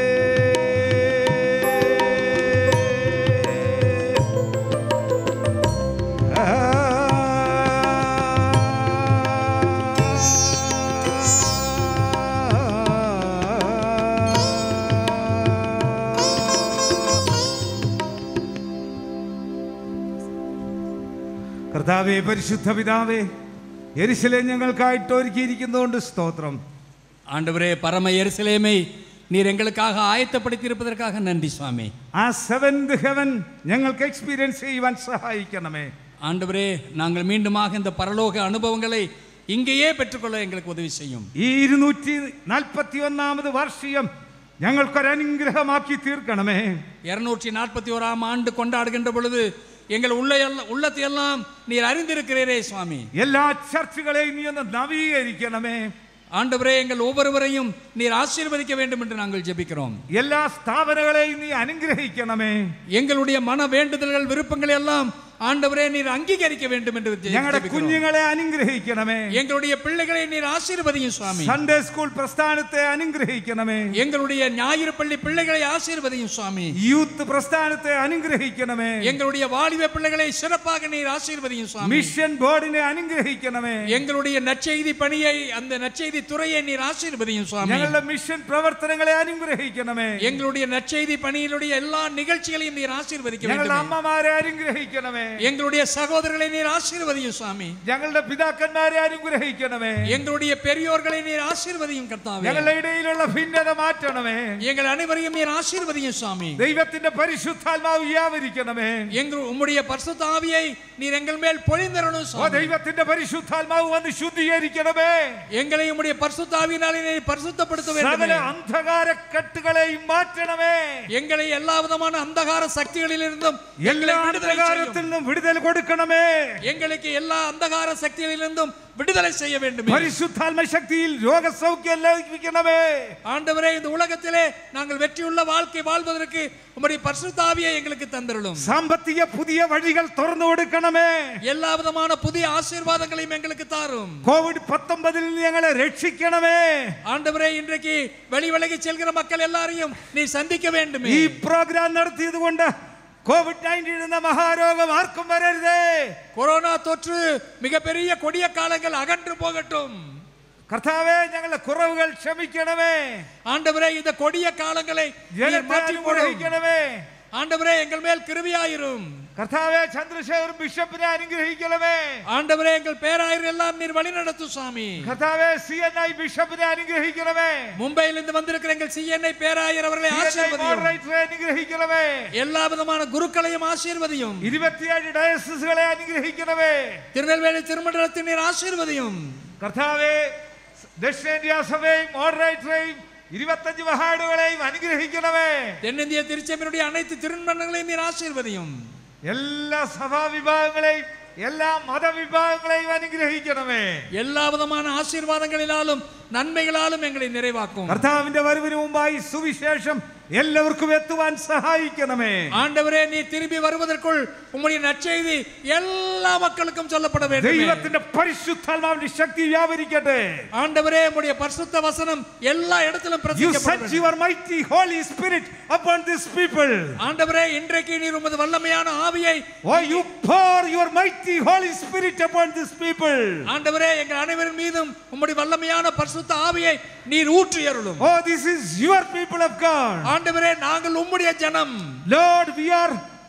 കർത്താവേ പരിശുദ്ധ പിതാവേ എരിശിലെ ഞങ്ങൾക്കായിട്ട് ഒരുക്കിയിരിക്കുന്നതുകൊണ്ട് സ്തോത്രം ஆண்டவரே பரம எருசலேமை நீர் எங்களுக்காக ஆயத்தப்படுத்தியிருப்பதற்காக நன்றி சுவாமி ആ സെവൻത് ഹെവൻ ഞങ്ങൾക്ക് എക്സ്പീരിയൻസ് ചെയ്യുവാൻ സഹായിക്കണമേ ஆண்டவரே நாங்கள் மீண்டுமாக இந்த பரலோக அனுபவங்களை இங்கேயே பெற்றுக்கொள்ள எங்களுக்கு உதவி செய்யும் ഈ ഇരുന്നൂറ്റി നാൽപ്പത്തി ഒന്നാമത് വാർഷികം ഞങ്ങൾക്കൊരു അനുഗ്രഹമാക്കി തീർക്കണമേ இருநூற்றி நாற்பத்தி ஓராம் ஆண்டு கொண்டாடுகின்ற பொழுது எங்கள் உள்ள உள்ளத்தை எல்லாம் நீர் அறிந்திருக்கிறீரே சுவாமி എല്ലാ ചർച്ചുകളെയും നീ ഒന്ന് നവീകരിക്കണമേ ஆண்டவரே எங்கள் ஒவ்வொருவரையும் நீர் ஆசீர்வதிக்க வேண்டும் என்று நாங்கள் ஜெபிக்கிறோம் എല്ലാ സ്ഥാപനങ്ങളെയും നീ അനുഗ്രഹിക്കണമേ எங்களுடைய மன வேண்டுதல்கள் விருப்பங்கள் எல்லாம் ஆண்டவரே நீர் அங்கீகரிக்க வேண்டும் என்று ஜெ- ഞങ്ങളുടെ ஜெபிக்கிறோம். കുഞ്ഞുങ്ങളെ അനുഗ്രഹിക്കണമേ எங்களுடைய பிள்ளைகளை நீர் ஆசீர்வதியும் சுவாமி സൺഡേ സ്കൂൾ പ്രസ്ഥാനത്തെ അനുഗ്രഹിക്കണമേ எங்களுடைய ஞாயிறு பள்ளி பிள்ளைகளை ஆசீர்வதியும் சுவாமி യൂത്ത് പ്രസ്ഥാനത്തെ അനുഗ്രഹിക്കണമേ எங்களுடைய வாலிப பிள்ளைகளை சிறப்பாக நீர் ஆசீர்வதியும் சுவாமி മിഷൻ ബോർഡിനെ അനുഗ്രഹിക്കണമേ எங்களுடைய நற்செய்தி பணியை அந்த நற்செய்தி துறையை நீர் ஆசீர்வதியும் சுவாமி ഞങ്ങളുടെ മിഷൻ പ്രവർത്തനങ്ങളെ അനുഗ്രഹിക്കണമേ எங்களுடைய நற்செய்தி பணியினுடைய எல்லா நிகழ்ச்சிகளையும் நீர் ஆசீர்வதிக்க ഞങ്ങളുടെ வேண்டும் അമ്മമാരെ അനുഗ്രഹിക്കണമേ எங்களுடைய சகோதரர்களை நீர் ஆசீர்வதியும் சுவாமி ഞങ്ങളുടെ പിതാക്കന്മാരെ അനുഗ്രഹിക്കണമേ எங்களுடைய பெரியோர்களை நீர் ஆசீர்வதியும் கர்த்தாவே ഞങ്ങളുടെ ഇടയിലുള്ള ഭിന്നത മാറ്റണമേ எங்கள் அனைவரையும் நீர் ஆசீர்வதியும் சுவாமி ദൈവത്തിന്റെ പരിശുദ്ധാത്മാവ് വ്യാപരിക്കണമേ எங்கள் உம்முடைய பரிசுத்த ஆவியை நீர் எங்கள் மேல் பொழிந்தரணும் ഓ சுவாமி ദൈവത്തിന്റെ പരിശുദ്ധാത്മാവ് വന്ന് ശുദ്ധീകരിക്കണമേ எங்களை உம்முடைய பரிசுத்த ஆவியினாலே நீர் பரிசுத்தப்படுத்த സകല வேண்டும் അന്ധകാര കെട്ടുകളെയും മാറ്റണമേ எங்களை எல்லா விதமான அந்தகார சக்திகளிலிருந்தும் എല്ലാ எங்களை விடுதலை അന്ധകാരത്തിൽ செய்யும். നിന്നും വിടുതൽ കൊടുക്കണമേ எங்களுக்கு எல்லா அந்தகார சக்திகளிலிருந்தும் விடுதலை செய்ய வேண்டும் പരിശുദ്ധാത്മ ശക്തിയിൽ രോഗസൗഖ്യം ലഭിക്കണമേ ஆண்டவரே இந்த உலகத்திலே நாங்கள் வெற்றியுள்ள வாழ்க்கை வாழ்வதற்கு உம்முடைய பரிசுத்த ஆவியை எங்களுக்கு தந்திரலும் സാമ്പത്തിക പുതിയ വഴികൾ തുറന്നു കൊടുക്കണമേ எல்லா விதமான புதிய ஆசீர்வாதங்களையும் எங்களுக்கு தாரும் കോവിഡ് പത്തൊമ്പതിൽ ഞങ്ങളെ രക്ഷിക്കണമേ ஆண்டவரே இன்றைக்கு வெளி விலகி செல்கிற மக்கள் எல்லாரையும் நீ சந்திக்க வேண்டுமே ഈ പ്രോഗ്രാം നടത്തിയത് കൊണ്ട് കോവിഡ് നയൻറ്റീൻ എന്ന മഹാരോഗം ആർക്കും വരരുതേ கொரோனா தொற்று மிகப்பெரிய கொடிய காலங்கள் அகன்று போகட்டும் കർത്താവേ ഞങ്ങളുടെ കുറവുകൾ ക്ഷമിക്കണമേ ஆண்டவரே இந்த கொடிய காலங்களை நீர் ജനത്തെ மாற்றி போடும் അനുഗ്രഹിക്കണമേ ஆண்டவரே எங்கள் மேல் கிருபியாயிரும் കർത്താവേ ചന്ദ്രശേഖർ ബിഷപ്പിനെ അനുഗ്രഹിക്കണമേ ஆண்டவரே எங்கள் பேராயர் எல்லாம் நீர் வழிநடத்தும் சுவாமி കർത്താവേ സി എൻ ഐ ബിഷപ്പിനെ അനുഗ്രഹിക്കണമേ மும்பையிலிருந்து வந்திருக்கிற எங்கள் சிஎன்ஐ பேராயர் அவர்களை CNI ஆசீர்வதியும் മോഡറേറ്ററെ അനുഗ്രഹിക്കണമേ எல்லா விதமான குருக்களையும் ஆசீர்வதியும் ഇരുപത്തിയേഴ് ഡയസിസുകളെ അനുഗ്രഹിക്കണമേ திருநெல்வேலி திருமண்டலத்தின் நீர் ஆசீர்வதியும் കർത്താവേ ദക്ഷിണേന്ത്യാ സഭയും മോഡറേറ്ററെയും ഇരുപത്തഞ്ച് മഹാടുകളെയും അനുഗ്രഹിക്കണമേ தென்னிந்திய திருச்சபையினுடைய அனைத்து திருமண்டலங்களையும் நீர் ஆசீர்வதியும் എല്ലാ സഭാ വിഭാഗങ്ങളെയും എല്ലാ മതവിഭാഗങ്ങളെയും അനുഗ്രഹിക്കണമേ எல்லா விதமான ஆசீர்வாதங்களினாலும் நன்மைகளாலும் எங்களை நிறைவாக்கும் കർത്താവിന്റെ വരവിന് മുമ്പായി സുവിശേഷം എല്ലാവർക്കും എത്തുവാൻ സഹായിക്കണമേ ஆண்டவரே நீ திரும்பி வருவதற்குள் உம்முடைய நற்செய்தி எல்லா மக்களுக்கும் சொல்லப்பட வேண்டும் ദൈവത്തിന്റെ പരിശുദ്ധാത്മാവിന്റെ ശക്തി വ്യാപരിക്കട്ടെ ஆண்டவரே உம்முடைய பரிசுத்த வசனம் எல்லா இடத்திலும் You பிரசிக்கப்பட sent your mighty Holy Spirit upon this people. ஆண்டவரே இன்றைக்கு நீர் உமது வல்லமையான ஆவியை Oh, you pour your mighty Holy Spirit upon this people. ஆண்டவரே எங்கள் அனைவரின் மீதும் உம்முடைய வல்லமையான பரிசுத்த ஆவியை நீர் ஊற்றி அருளும் Oh, this is your people of God. ஆண்டவரே நாங்கள் உம்முடைய ஜனம் Lord, we are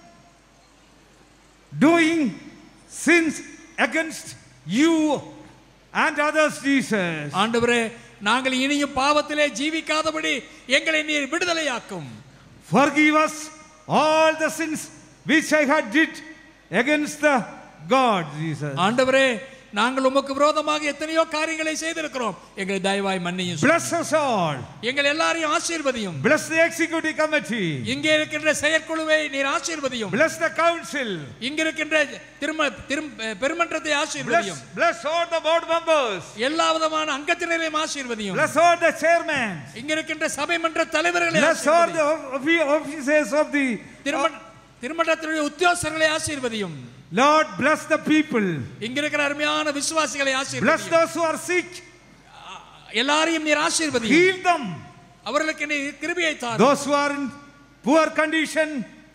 doing sins against you and others, Jesus. ஆண்டவரே நாங்கள் இனியும் பாவத்திலே ஜீவிக்காதபடி எங்களை நீர் விடுதலையாக்கும் Forgive us all the sins which I had did against the God, Jesus. ஆண்டவரே நாங்கள் உமக்கு விரோதமாக எத்தனையோ காரியங்களை செய்திருக்கிறோம் எங்களை தயவாய் மன்னியும் Bless us all. எங்கள் எல்லாரையும் ஆசீர்வதியும் Bless the executive committee. இங்கே இருக்கின்ற செயற்குழுவை நீர் ஆசீர்வதியும் Bless the council. இங்க இருக்கின்ற திரும திரும் பெருமன்றத்தை Bless, ஆசீர்வதியும் bless all the board members. எல்லா விதமான அங்கத்தினரையும் ஆசீர்வதியும் Bless all the chairmen. இங்க இருக்கின்ற சபை மன்ற தலைவர்களை Bless all the ஆசீர்வதியும். of- officers of the. திருமண திருமணத்தினுடைய உத்தியோகஸ்தர்களை ஆசீர்வதியும் Lord, bless the people. இங்க இருக்கிற அருமையான விசுவாசிகளை Bless ஆசீர்வதியும் those who are sick. எல்லாரையும் நீர் ஆசீர்வதியும் Heal them. அவர்களுக்கு நீர் கிருபையை தாரும் Those who are in poor condition.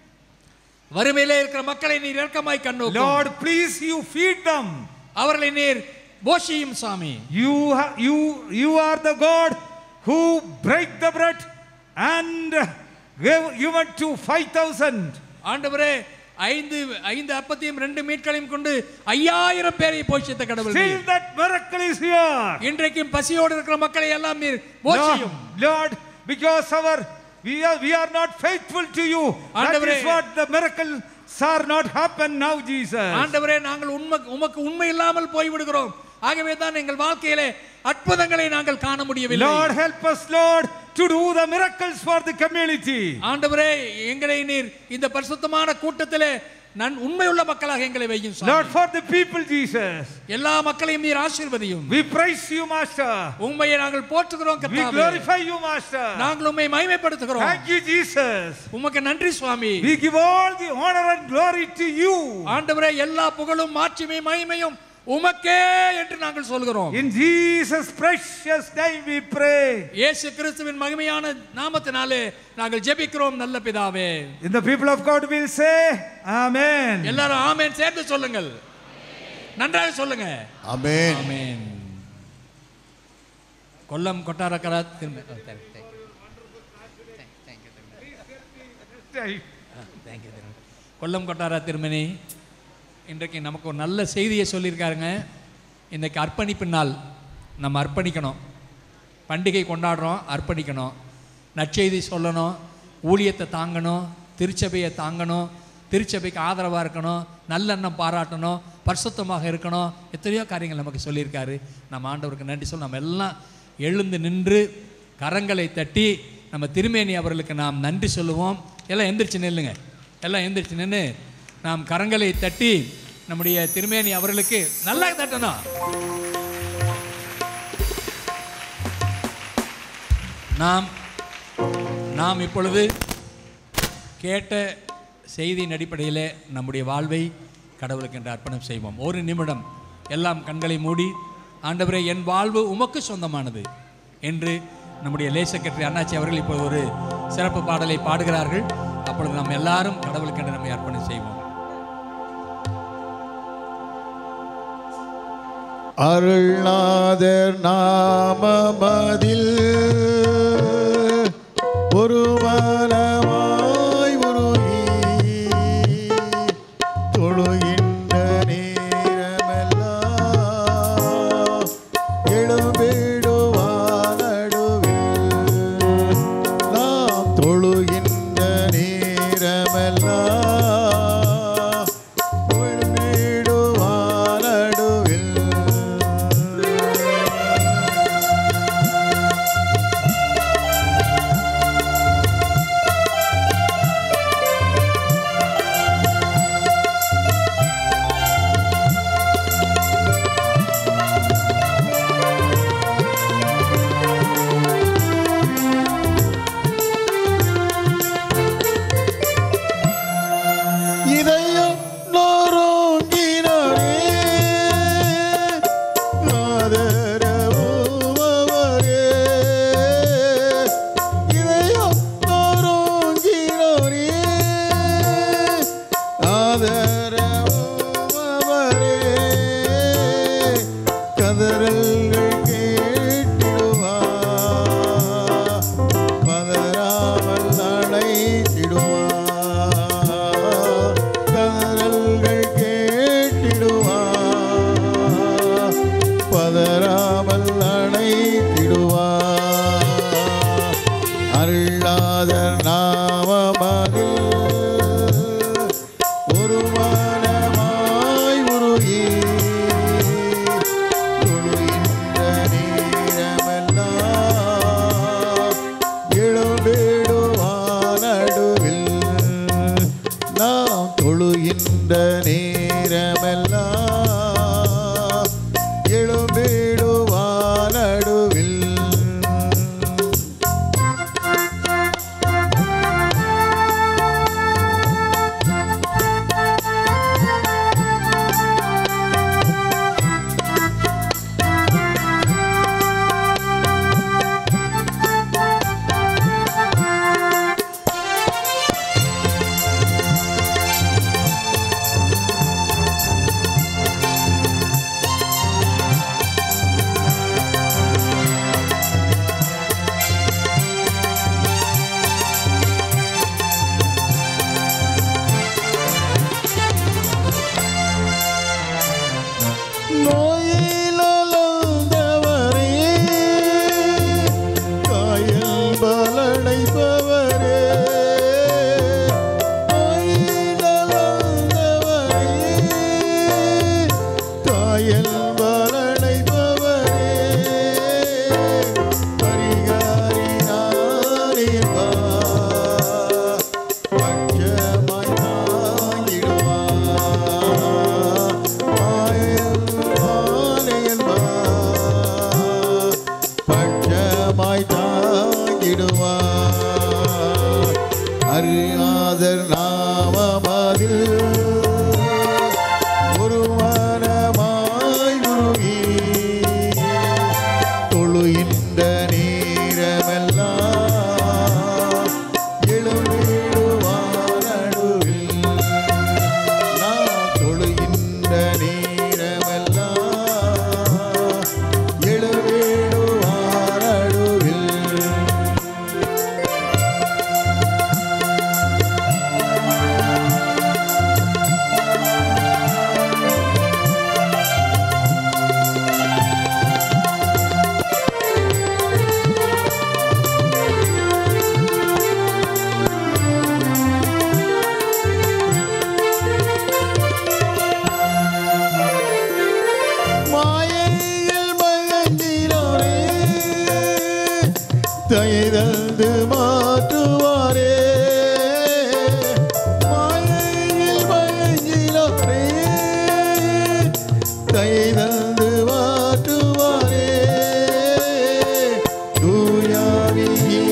வறுமையிலே இருக்கிற மக்களை நீர் இரக்கமாய் கண்ணோக்கும் Lord, please you feed them. அவர்களை நீர் போஷியும் சாமி You, ha- you, you are the God who break the bread and gave given to 5,000. ஆண்டவரே ஐந்து ஐந்து அப்பத்தையும் ரெண்டு மீட்களையும் கொண்டு ஐயாயிரம் பேரை போஷித்த கடவுள் Still நீர். that miracle is here. இன்றைக்கும் பசியோடு இருக்கிற மக்களை எல்லாம் நீர் Lord, போஷியும் Lord, because our we are we are not faithful to you. That ஆண்டவரே. is what the miracles are not happen now, Jesus. ஆண்டவரே நாங்கள் உண்மை உமக்கு உண்மை இல்லாமல் போய்விடுகிறோம் ஆகவே தான் எங்கள் வாழ்க்கையிலே அற்புதங்களை நாங்கள் காண முடியவில்லை Lord, help us, Lord, to do the miracles for the community. ஆண்டவரே எங்களை நீர் இந்த பரிசுத்தமான கூட்டத்திலே நான் உண்மையுள்ள மக்களாக எங்களை வையும் சுவாமி. Lord, for the people, Jesus. எல்லா மக்களையும் நீர் ஆசீர்வதியும் We praise you, Master. உண்மையை நாங்கள் போற்றுகிறோம் We கர்த்தாவே glorify you, Master. நாங்கள் உண்மை மகிமைப்படுத்துகிறோம் Thank you, Jesus. உமக்கு நன்றி சுவாமி We give all the honor and glory to you. ஆண்டவரே எல்லா புகழும் மாட்சிமை மகிமையும் உமக்கே என்று நாங்கள் சொல்கிறோம் In Jesus' precious name we pray. இயேசு கிறிஸ்துவின் மகிமையான நாமத்தினாலே நாங்கள் ஜெபிக்கிறோம் நல்ல பிதாவே And the people of God will say, Amen. எல்லாரும் ஆமென் சேர்ந்து சொல்லுங்கள் நன்றாக சொல்லுங்க ஆமென். ஆமென் கொல்லம் கொட்டாரக்கரா திரும்ப oh, thank you, thank you. Thank you, thank you. Ah, thank you, thank you. Kollam கொட்டாரா திருமணி இன்றைக்கு நமக்கு ஒரு நல்ல செய்தியை சொல்லியிருக்காருங்க இன்றைக்கு அர்ப்பணிப்பு நாள் நம்ம அர்ப்பணிக்கணும் பண்டிகை கொண்டாடுறோம் அர்ப்பணிக்கணும் நற்செய்தி சொல்லணும் ஊழியத்தை தாங்கணும் திருச்சபையை தாங்கணும் திருச்சபைக்கு ஆதரவாக இருக்கணும் நல்லெண்ணம் பாராட்டணும் பரிசுத்தமாக இருக்கணும் எத்தனையோ காரியங்கள் நமக்கு சொல்லியிருக்காரு நம்ம ஆண்டவருக்கு நன்றி சொல்ல நம்ம எல்லாம் எழுந்து நின்று கரங்களை தட்டி நம்ம திருமேனி அவர்களுக்கு நாம் நன்றி சொல்லுவோம் எல்லாம் எந்திரிச்சு நில்லுங்க எல்லாம் எந்திரிச்சு நின்று நாம் கரங்களை தட்டி நம்முடைய திருமேனி அவர்களுக்கு நல்லா தட்டணும் நாம் நாம் இப்பொழுது கேட்ட செய்தியின் அடிப்படையில் நம்முடைய வாழ்வை கடவுளுக்கு என்று அர்ப்பணம் செய்வோம் ஒரு நிமிடம் எல்லாம் கண்களை மூடி ஆண்டவரே என் வாழ்வு உமக்கு சொந்தமானது என்று நம்முடைய லே செக்ரட்டரி அண்ணாச்சி அவர்கள் இப்போது ஒரு சிறப்பு பாடலை பாடுகிறார்கள் அப்பொழுது நாம் எல்லாரும் கடவுளுக்கு என்று நம்மை அர்ப்பணம் செய்வோம் அருள்நாதர் நாமமதில் ஒரு மனமாய் உருகி தொழுகின்ற நேரமெல்லாம் எழும்பிடுவார் நடுவில் நாம் தொழுகின்ற நேரமெல்லாம் எழும்பிடுவார் நடுவில் தொழுகின்ற நேரமெல்லாம் எழும்பிடுவார் நடுவில் நோயிலந்தவரே காயல் பலடைப்பவரே நோயிலந்தவரே காயல் பலடைப்பவரே பரிகாரினாரிவா பட்சமாய் தாங்கிடுவா பட்சமாய் தாங்கிடுவா அறியாதர் நாமமதில் ஒரு மனமாய் உருகி தொழுகின்ற நேரமெல்லாம் எழும்பிடுவார் நடுவில் நான் தொழுகின்ற நேரமெல்லாம் எழும்பிடுவார் நடுவில் மாயையில் மயங்கினோரே தயதந்து மாற்றுவாரே மாயையில் மயங்கினோரே தயதந்து மாற்றுவாரே தூயாவி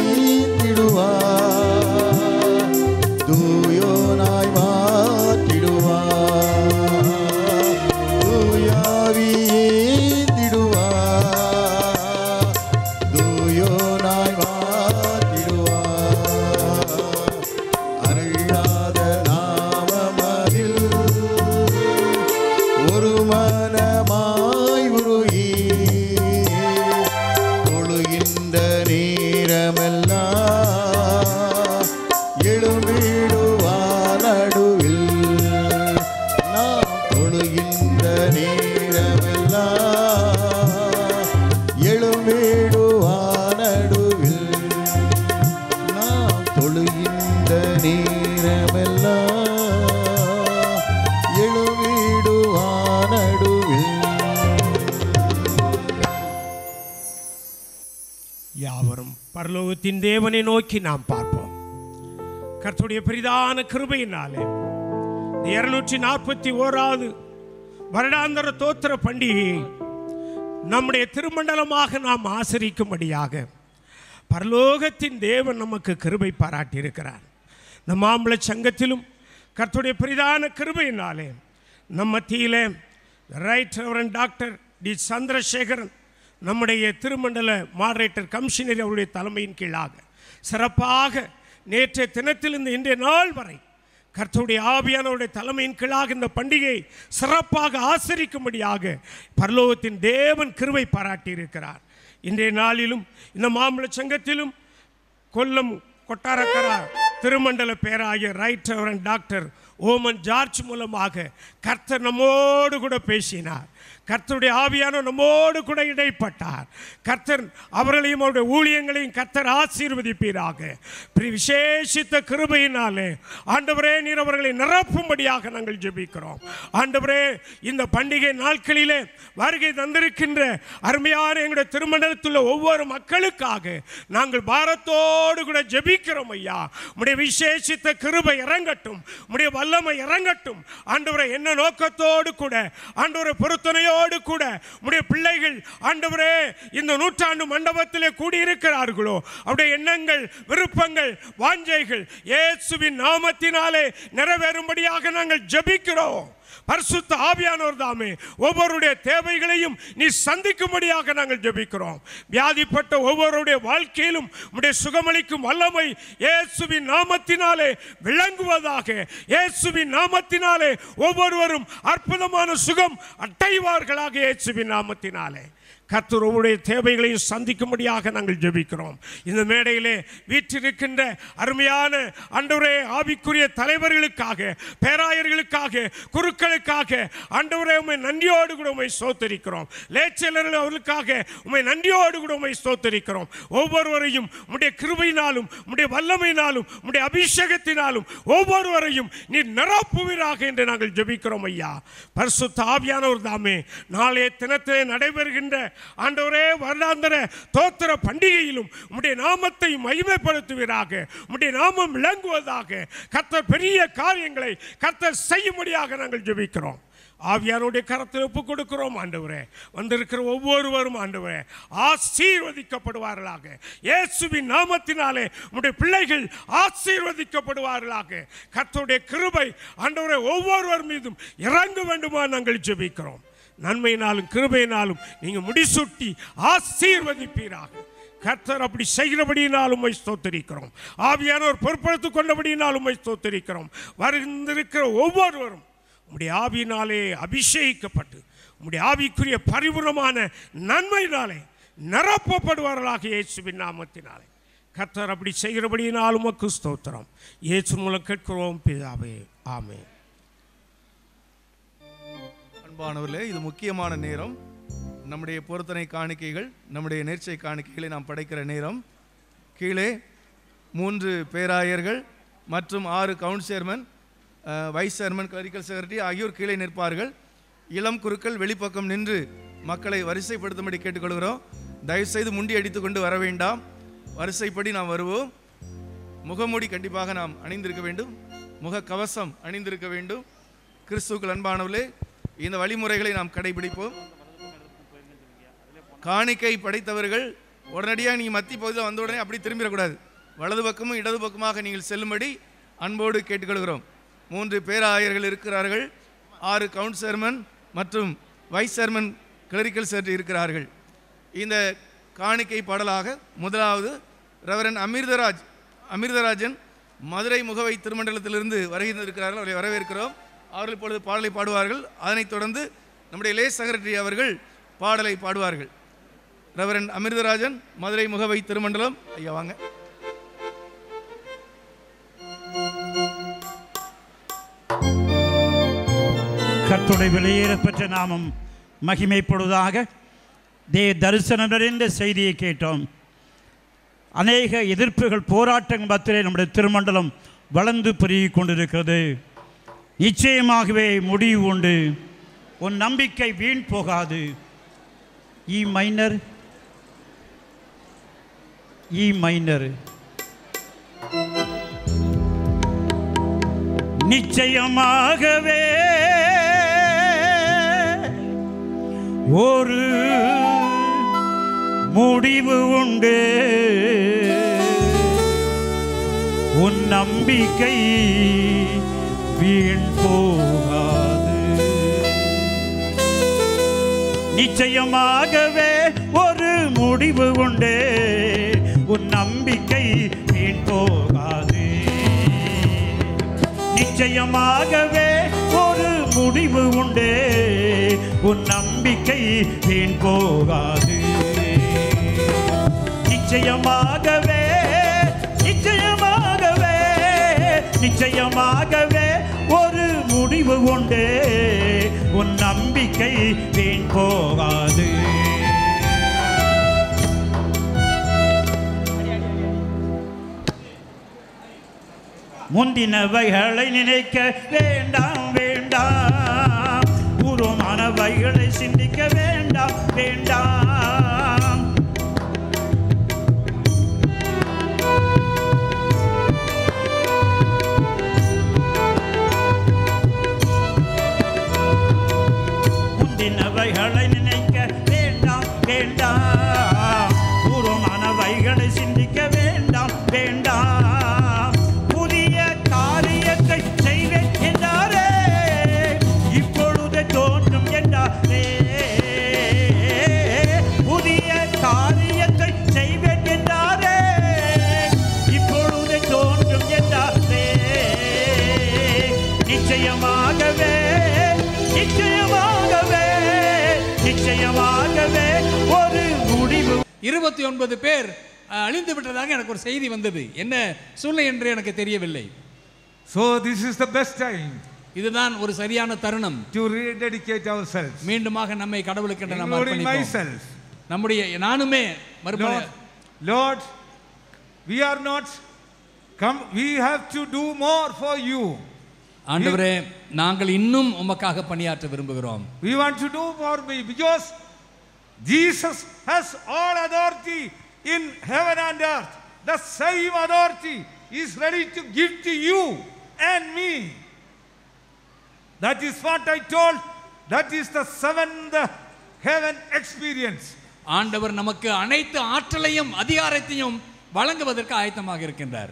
ஈந்திடுவார் தூயோனாய் மாற்றிடுவார் தூயாவி ஏந்திடுவார் தூயோனாய் மாற்றிடுவார் அருளாத நாமமதில் ஒரு மனமாய் உருகி தொழுகின்ற நேரமெல்லாம் எழும்பிடுவார் நடுவில் நாம் தொழுகின்ற நேரமெல்லாம் எழும்பிடுவார் நடுவில் நாம் தொழுகின்ற நேரமெல்லாம் எழும்பிடுவார் நடுவில் யாவரும் பரலோகத்தின் தேவனை நோக்கி நாம் பார்ப்போம் கர்த்தருடைய பெரிதான கிருபையினாலே இருநூற்றி நாற்பத்தி ஓராவது வருடாந்திர தோத்திர பண்டிகையை நம்முடைய திருமண்டலமாக நாம் ஆசரிக்கும்படியாக பரலோகத்தின் தேவன் நமக்கு கிருபை பாராட்டியிருக்கிறார் இந்த மாம்பழ சங்கத்திலும் கர்த்தருடைய பெரிதான கிருபையினாலே நம்ம மத்தியிலே right reverend doctor D Chandrasekaran நம்முடைய திருமண்டல மாடரேட்டர் கமிஷனர் அவருடைய தலைமையின் கீழாக சிறப்பாக நேற்றைய தினத்திலிருந்து இன்றைய நாள் வரை கர்த்தருடைய ஆவியானவருடைய தலைமையின் கீழாக இந்த பண்டிகை சிறப்பாக ஆசரிக்கும்படியாக பரலோகத்தின் தேவன் கிருவை பாராட்டியிருக்கிறார் இன்றைய நாளிலும் இந்த மாம்பழ சங்கத்திலும் கொல்லம் கொட்டாரக்கரா திருமண்டல பேராகிய right reverend doctor Oommen George மூலமாக கர்த்தர் நம்மோடு கூட பேசினார் கர்த்தருடைய ஆவியான நம்மோடு கூட இடைப்பட்டார் கர்த்தர் அவர்களையும் அவருடைய ஊழியங்களையும் கர்த்தர் ஆசீர்வதிப்பீராக பிரி- விசேஷித்த கிருபையினாலே ஆண்டவரே நீர் அவர்களை நிரப்பும்படியாக நாங்கள் ஜெபிக்கிறோம் ஆண்டவரே இந்த பண்டிகை நாட்களிலே வருகை தந்திருக்கின்ற அருமையான எங்களுடைய திருமணத்தில் ஒவ்வொரு மக்களுக்காக நாங்கள் பாரத்தோடு கூட ஜெபிக்கிறோம் ஐயா உடைய விசேஷித்த கிருபை இறங்கட்டும் உடைய வல்லமை இறங்கட்டும் ஆண்டவரை என்ன நோக்கத்தோடு கூட ஆண்டவரை பொருத்தனையோடு கூட உடைய பிள்ளைகள் ஆண்டவரே இந்த நூற்றாண்டு மண்டபத்திலே கூடியிருக்கிறார்களோ அவருடைய எண்ணங்கள் விருப்பங்கள் வாஞ்சைகள் இயேசுவின் நாமத்தினாலே நிறைவேறும்படியாக நாங்கள் ஜெபிக்கிறோம் பரிசுத்த ஆவியானவர் தாமே ஒவ்வொருடைய தேவைகளையும் நீ சந்திக்கும்படியாக நாங்கள் ஜெபிக்கிறோம் வியாதிப்பட்ட ஒவ்வொருடைய வாழ்க்கையிலும் உடைய சுகமளிக்கும் வல்லமை இயேசுவின் நாமத்தினாலே விளங்குவதாக இயேசுவின் நாமத்தினாலே ஒவ்வொருவரும் அற்புதமான சுகம் அடைவார்களாக இயேசுவின் நாமத்தினாலே கர்த்தர் உங்களுடைய தேவைகளையும் சந்திக்கும்படியாக நாங்கள் ஜெபிக்கிறோம் இந்த மேடையிலே வீற்றிருக்கின்ற அருமையான அண்டவரே ஆவிக்குரிய தலைவர்களுக்காக பேராயர்களுக்காக குருக்களுக்காக ஆண்டவரே உண்மை நன்றியோடு கூட உண்மை சோத்தரிக்கிறோம் லேச்சலர்கள் அவர்களுக்காக உண்மை நன்றியோடு கூட உண்மை சோத்தரிக்கிறோம் ஒவ்வொருவரையும் உடைய கிருபையினாலும் உடைய வல்லமையினாலும் உடைய அபிஷேகத்தினாலும் ஒவ்வொருவரையும் நீ நிரப்புவீராக என்று நாங்கள் ஜெபிக்கிறோம் ஐயா பரிசுத்த ஆவியானவர் தாமே நாளைய தினத்திலே நடைபெறுகின்ற ஆண்டவரே வருடாந்திர தோத்திர பண்டிகையிலும் உம்முடைய நாமத்தை மகிமைப்படுத்துவீராக உம்முடைய நாமம் விளங்குவதாக கர்த்தர் பெரிய காரியங்களை கர்த்தர் செய்யும்படியாக நாங்கள் ஜெபிக்கிறோம் ஆவியானுடைய கரத்தில் ஒப்பு கொடுக்கிறோம் ஆண்டவரே வந்திருக்கிற ஒவ்வொருவரும் ஆண்டவரே ஆசீர்வதிக்கப்படுவார்களாக இயேசுவின் நாமத்தினாலே உடைய பிள்ளைகள் ஆசீர்வதிக்கப்படுவார்களாக கர்த்தருடைய கிருபை ஆண்டவரே ஒவ்வொருவர் மீதும் இறங்க வேண்டுமா நாங்கள் ஜெபிக்கிறோம் நன்மையினாலும் கிருபையினாலும் நீங்கள் முடிசூட்டி ஆசீர்வதிப்பீராக கர்த்தர் அப்படி செய்கிறபடியினால் உம்மை ஸ்தோத்தரிக்கிறோம் ஆவியானவர் பொறுப்படுத்திக் கொண்டபடியினால் உம்மை ஸ்தோத்தரிக்கிறோம் வருந்திருக்கிற ஒவ்வொருவரும் உம்முடைய ஆவியினாலே அபிஷேகிக்கப்பட்டு உம்முடைய ஆவிக்குரிய பரிபூர்ணமான நன்மையினாலே நிரப்பப்படுவார்களாக இயேசுவின் நாமத்தினாலே கர்த்தர் அப்படி செய்கிறபடியினால் உமக்கு ஸ்தோத்திரம் இயேசு மூலம் கேட்கிறோம் பிதாவே ஆமென் அன்பானவர்களே இது முக்கியமான நேரம் நம்முடைய பொருத்தனை காணிக்கைகள் நம்முடைய நேர்ச்சை காணிக்கைகளை நாம் படைக்கிற நேரம் கீழே மூன்று பேராயர்கள் மற்றும் ஆறு count chairman ah, vice chairman clerical secretary ஆகியோர் கீழே நிற்பார்கள் இளம் குருக்கள் வெளிப்பக்கம் நின்று மக்களை வரிசைப்படுத்தும்படி கேட்டுக்கொள்கிறோம் தயவுசெய்து முண்டி அடித்து கொண்டு வர வேண்டாம் வரிசைப்படி நாம் வருவோம் முகமூடி கண்டிப்பாக நாம் அணிந்திருக்க வேண்டும் முக கவசம் அணிந்திருக்க வேண்டும் கிறிஸ்துக்கள் அன்பானவர்களே இந்த வழிமுறைகளை நாம் கடைபிடிப்போம் காணிக்கை படைத்தவர்கள் உடனடியாக நீங்கள் மத்தி பகுதியில் வந்த உடனே அப்படி திரும்பிடக்கூடாது வலது பக்கமும் இடது பக்கமாக நீங்கள் செல்லும்படி அன்போடு கேட்டுக்கொள்கிறோம் மூன்று பேராயர்கள் இருக்கிறார்கள் ஆறு கவுண்ட் சேர்மன் மற்றும் வைஸ் சேர்மன் கிளரிக்கல் செக்ரட்டரி இருக்கிறார்கள் இந்த காணிக்கை பாடலாக முதலாவது ரெவரன் அமிர்தராஜ் அமிர்தராஜன் மதுரை முகவை திருமண்டலத்திலிருந்து வருகை இருக்கிறார்கள் அவரை வரவேற்கிறோம் அவர்கள் இப்பொழுது பாடலை பாடுவார்கள் அதனைத் தொடர்ந்து நம்முடைய லே செக்ரட்டரி அவர்கள் பாடலை பாடுவார்கள் ரெவரன் அமிர்தராஜன் மதுரை முகவை திருமண்டலம் ஐயா வாங்க கர்த்துடைய வெளியேறப்பெற்ற நாமம் மகிமைப்படுவதாக தே தரிசனம் நிறைந்த செய்தியை கேட்டோம் அநேக எதிர்ப்புகள் போராட்டங்கள் மத்தியிலே நம்முடைய திருமண்டலம் வளர்ந்து பெருகிக் கொண்டிருக்கிறது நிச்சயமாகவே முடிவு உண்டு உன் நம்பிக்கை வீண் போகாது இ மைனர் இ மைனர் நிச்சயமாகவே ஒரு முடிவு உண்டு உன் நம்பிக்கை வீண் போகாது நிச்சயமாகவே ஒரு முடிவு உண்டு உன் நம்பிக்கை வீண் போகாது நிச்சயமாகவே ஒரு முடிவு உண்டு உன் நம்பிக்கை வீண் போகாது நிச்சயமாகவே நிச்சயமாகவே நிச்சயமாகவே ஒரு முடிவு உண்டு உன் நம்பிக்கை வீண் போகாது முந்தினவைகளை நினைக்க வேண்டாம் வேண்டாம் பூர்வமானவைகளை சிந்திக்க வேண்டாம் வேண்டாம் நிச்சயமாகவே நிச்சயமாகவே நிச்சயமாகவே ஒரு முடிவு இருபத்தி ஒன்பது பேர் அஹ், அழிந்து விட்டதாக எனக்கு ஒரு செய்தி வந்தது என்ன சூழ்நிலை என்று எனக்கு தெரியவில்லை So this is the best time இதுதான் ஒரு சரியான தருணம் to rededicate ourselves. மீண்டுமாக நம்மை கடவுளுக்கு என்று நாம் Including அர்ப்பணிப்போம். myself. நம்முடைய நானுமே மறுபடி Lord, Lord, we are not come. We have to do more for you. ஆண்டவரே நாங்கள் இன்னும் உமக்காக பணியாற்ற விரும்புகிறோம் We want to do for me because Jesus has all authority in heaven and earth. The same authority is ready to give to you and me. That is what I told. That is the seventh heaven experience. ஆண்டவர் நமக்கு அனைத்து ஆற்றலையும் அதிகாரத்தையும் வழங்குவதற்கு ஆயத்தமாக இருக்கின்றார்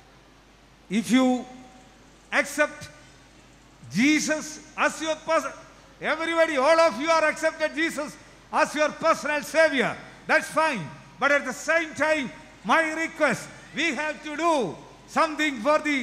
If you accept Jesus as your person, everybody, all of you are accepted Jesus as your personal savior. That's fine. But at the same time, my request, we have to do something for the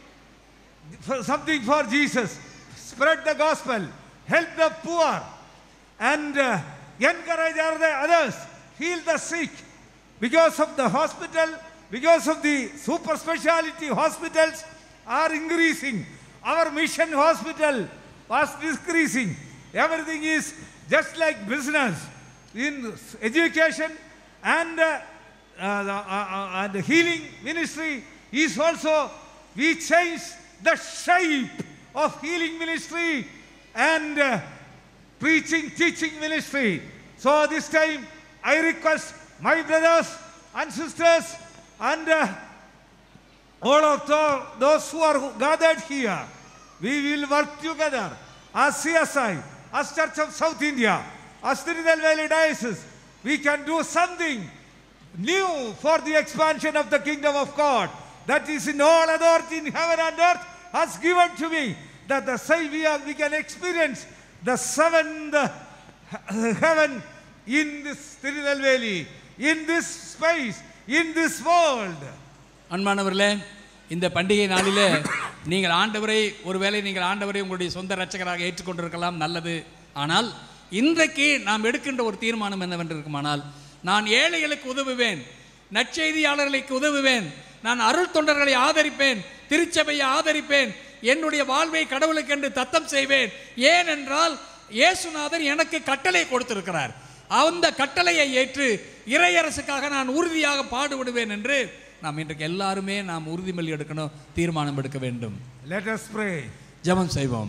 for something for Jesus. Spread the gospel, help the poor, and uh, encourage other- others, heal the sick. Because of the hospital, because of the super speciality hospitals are increasing. Our mission hospital was decreasing. Everything is just like business. In education and, uh, uh, the, uh, uh, and the healing ministry is also, we changed the shape of healing ministry and uh, preaching, teaching ministry. So this time I request my brothers and sisters and uh, all of tho- those who are gathered here, we will work together as CSI, as Church of South India, as Trinidad Valley Diocese. We can do something new for the expansion of the kingdom of God. That is in all authority in heaven and earth has given to me. That the same we, are, we can experience the seventh heaven in this Trinidad Valley, in this space, in this world. அன்பானவர்களே இந்த பண்டிகை நாளிலே நீங்கள் ஆண்டவரை ஒருவேளை நீங்கள் ஆண்டவரை உங்களுடைய சொந்த இரட்சகராக ஏற்றுக்கொண்டிருக்கலாம் நல்லது ஆனால் இன்றைக்கு நாம் எடுக்கின்ற ஒரு தீர்மானம் என்னவென்று இருக்குமானால் நான் ஏழைகளுக்கு உதவுவேன் நற்செய்தியாளர்களுக்கு உதவுவேன் நான் அருள் தொண்டர்களை ஆதரிப்பேன் திருச்சபையை ஆதரிப்பேன் என்னுடைய வாழ்வை கடவுளுக்கென்று தத்தம் செய்வேன் ஏனென்றால் இயேசுநாதர் எனக்கு கட்டளை கொடுத்திருக்கிறார் அந்த கட்டளையை ஏற்று இறையரசுக்காக நான் உறுதியாக பாடுபடுவேன் என்று நாம் இன்றைக்கு எல்லாருமே நாம் உறுதிமொழி எடுக்கணும் தீர்மானம் எடுக்க வேண்டும் Let us pray. ஜெபம் செய்வோம்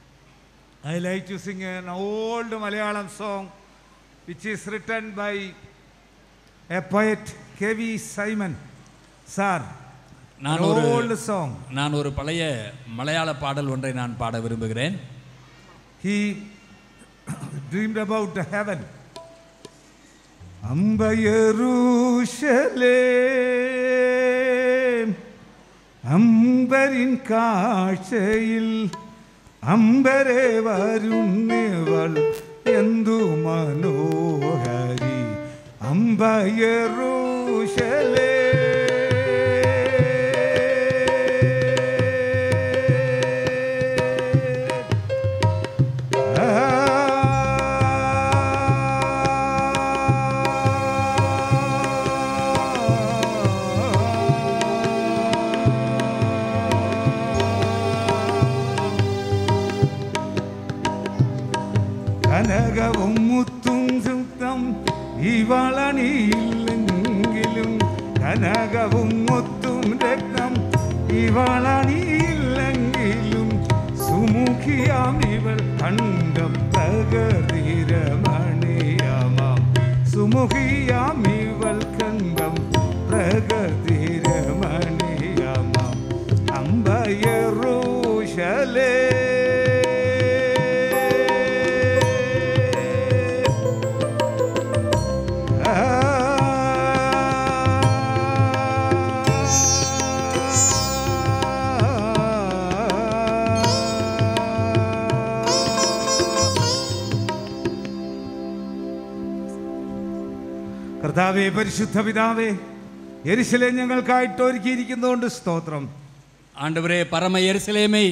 I like to sing an old Malayalam song which is written by a poet K.V. Simon. Sir, நான் an ஒரு old song. நான் ஒரு பழைய மலையாள பாடல் ஒன்றை நான் பாட விரும்புகிறேன் He dreamed about the heaven. അമ്പയറൂശലേം അമ്പരിൻ കാഴ്ചയിൽ അമ്പരെ വരുന്നവൾ എന്തു മനോഹരി അമ്പയറൂശലേ കനകവും മുത്തും സുത്തം ഇവളണിയില്ലെങ്കിലും കനകവും മുത്തും രക്തം ഇവളണിയില്ലെങ്കിലും സുമുഖിയാം ഇവൾ കണ്ടം പ്രകൃതിരമണിയാമാം സുമുഖിയാം ഇവൾ കണ്ടം പ്രകൃതിരമണിയാമാം അമ്പയറൂശലേ കർത്താവെ പരിശുദ്ധ പിതാവേ എരിശിലെ ഞങ്ങൾക്കായിട്ട് ഒരുക്കിയിരിക്കുന്നതുകൊണ്ട് സ്തോത്രം ஆண்டவரே பரம எருசலேமை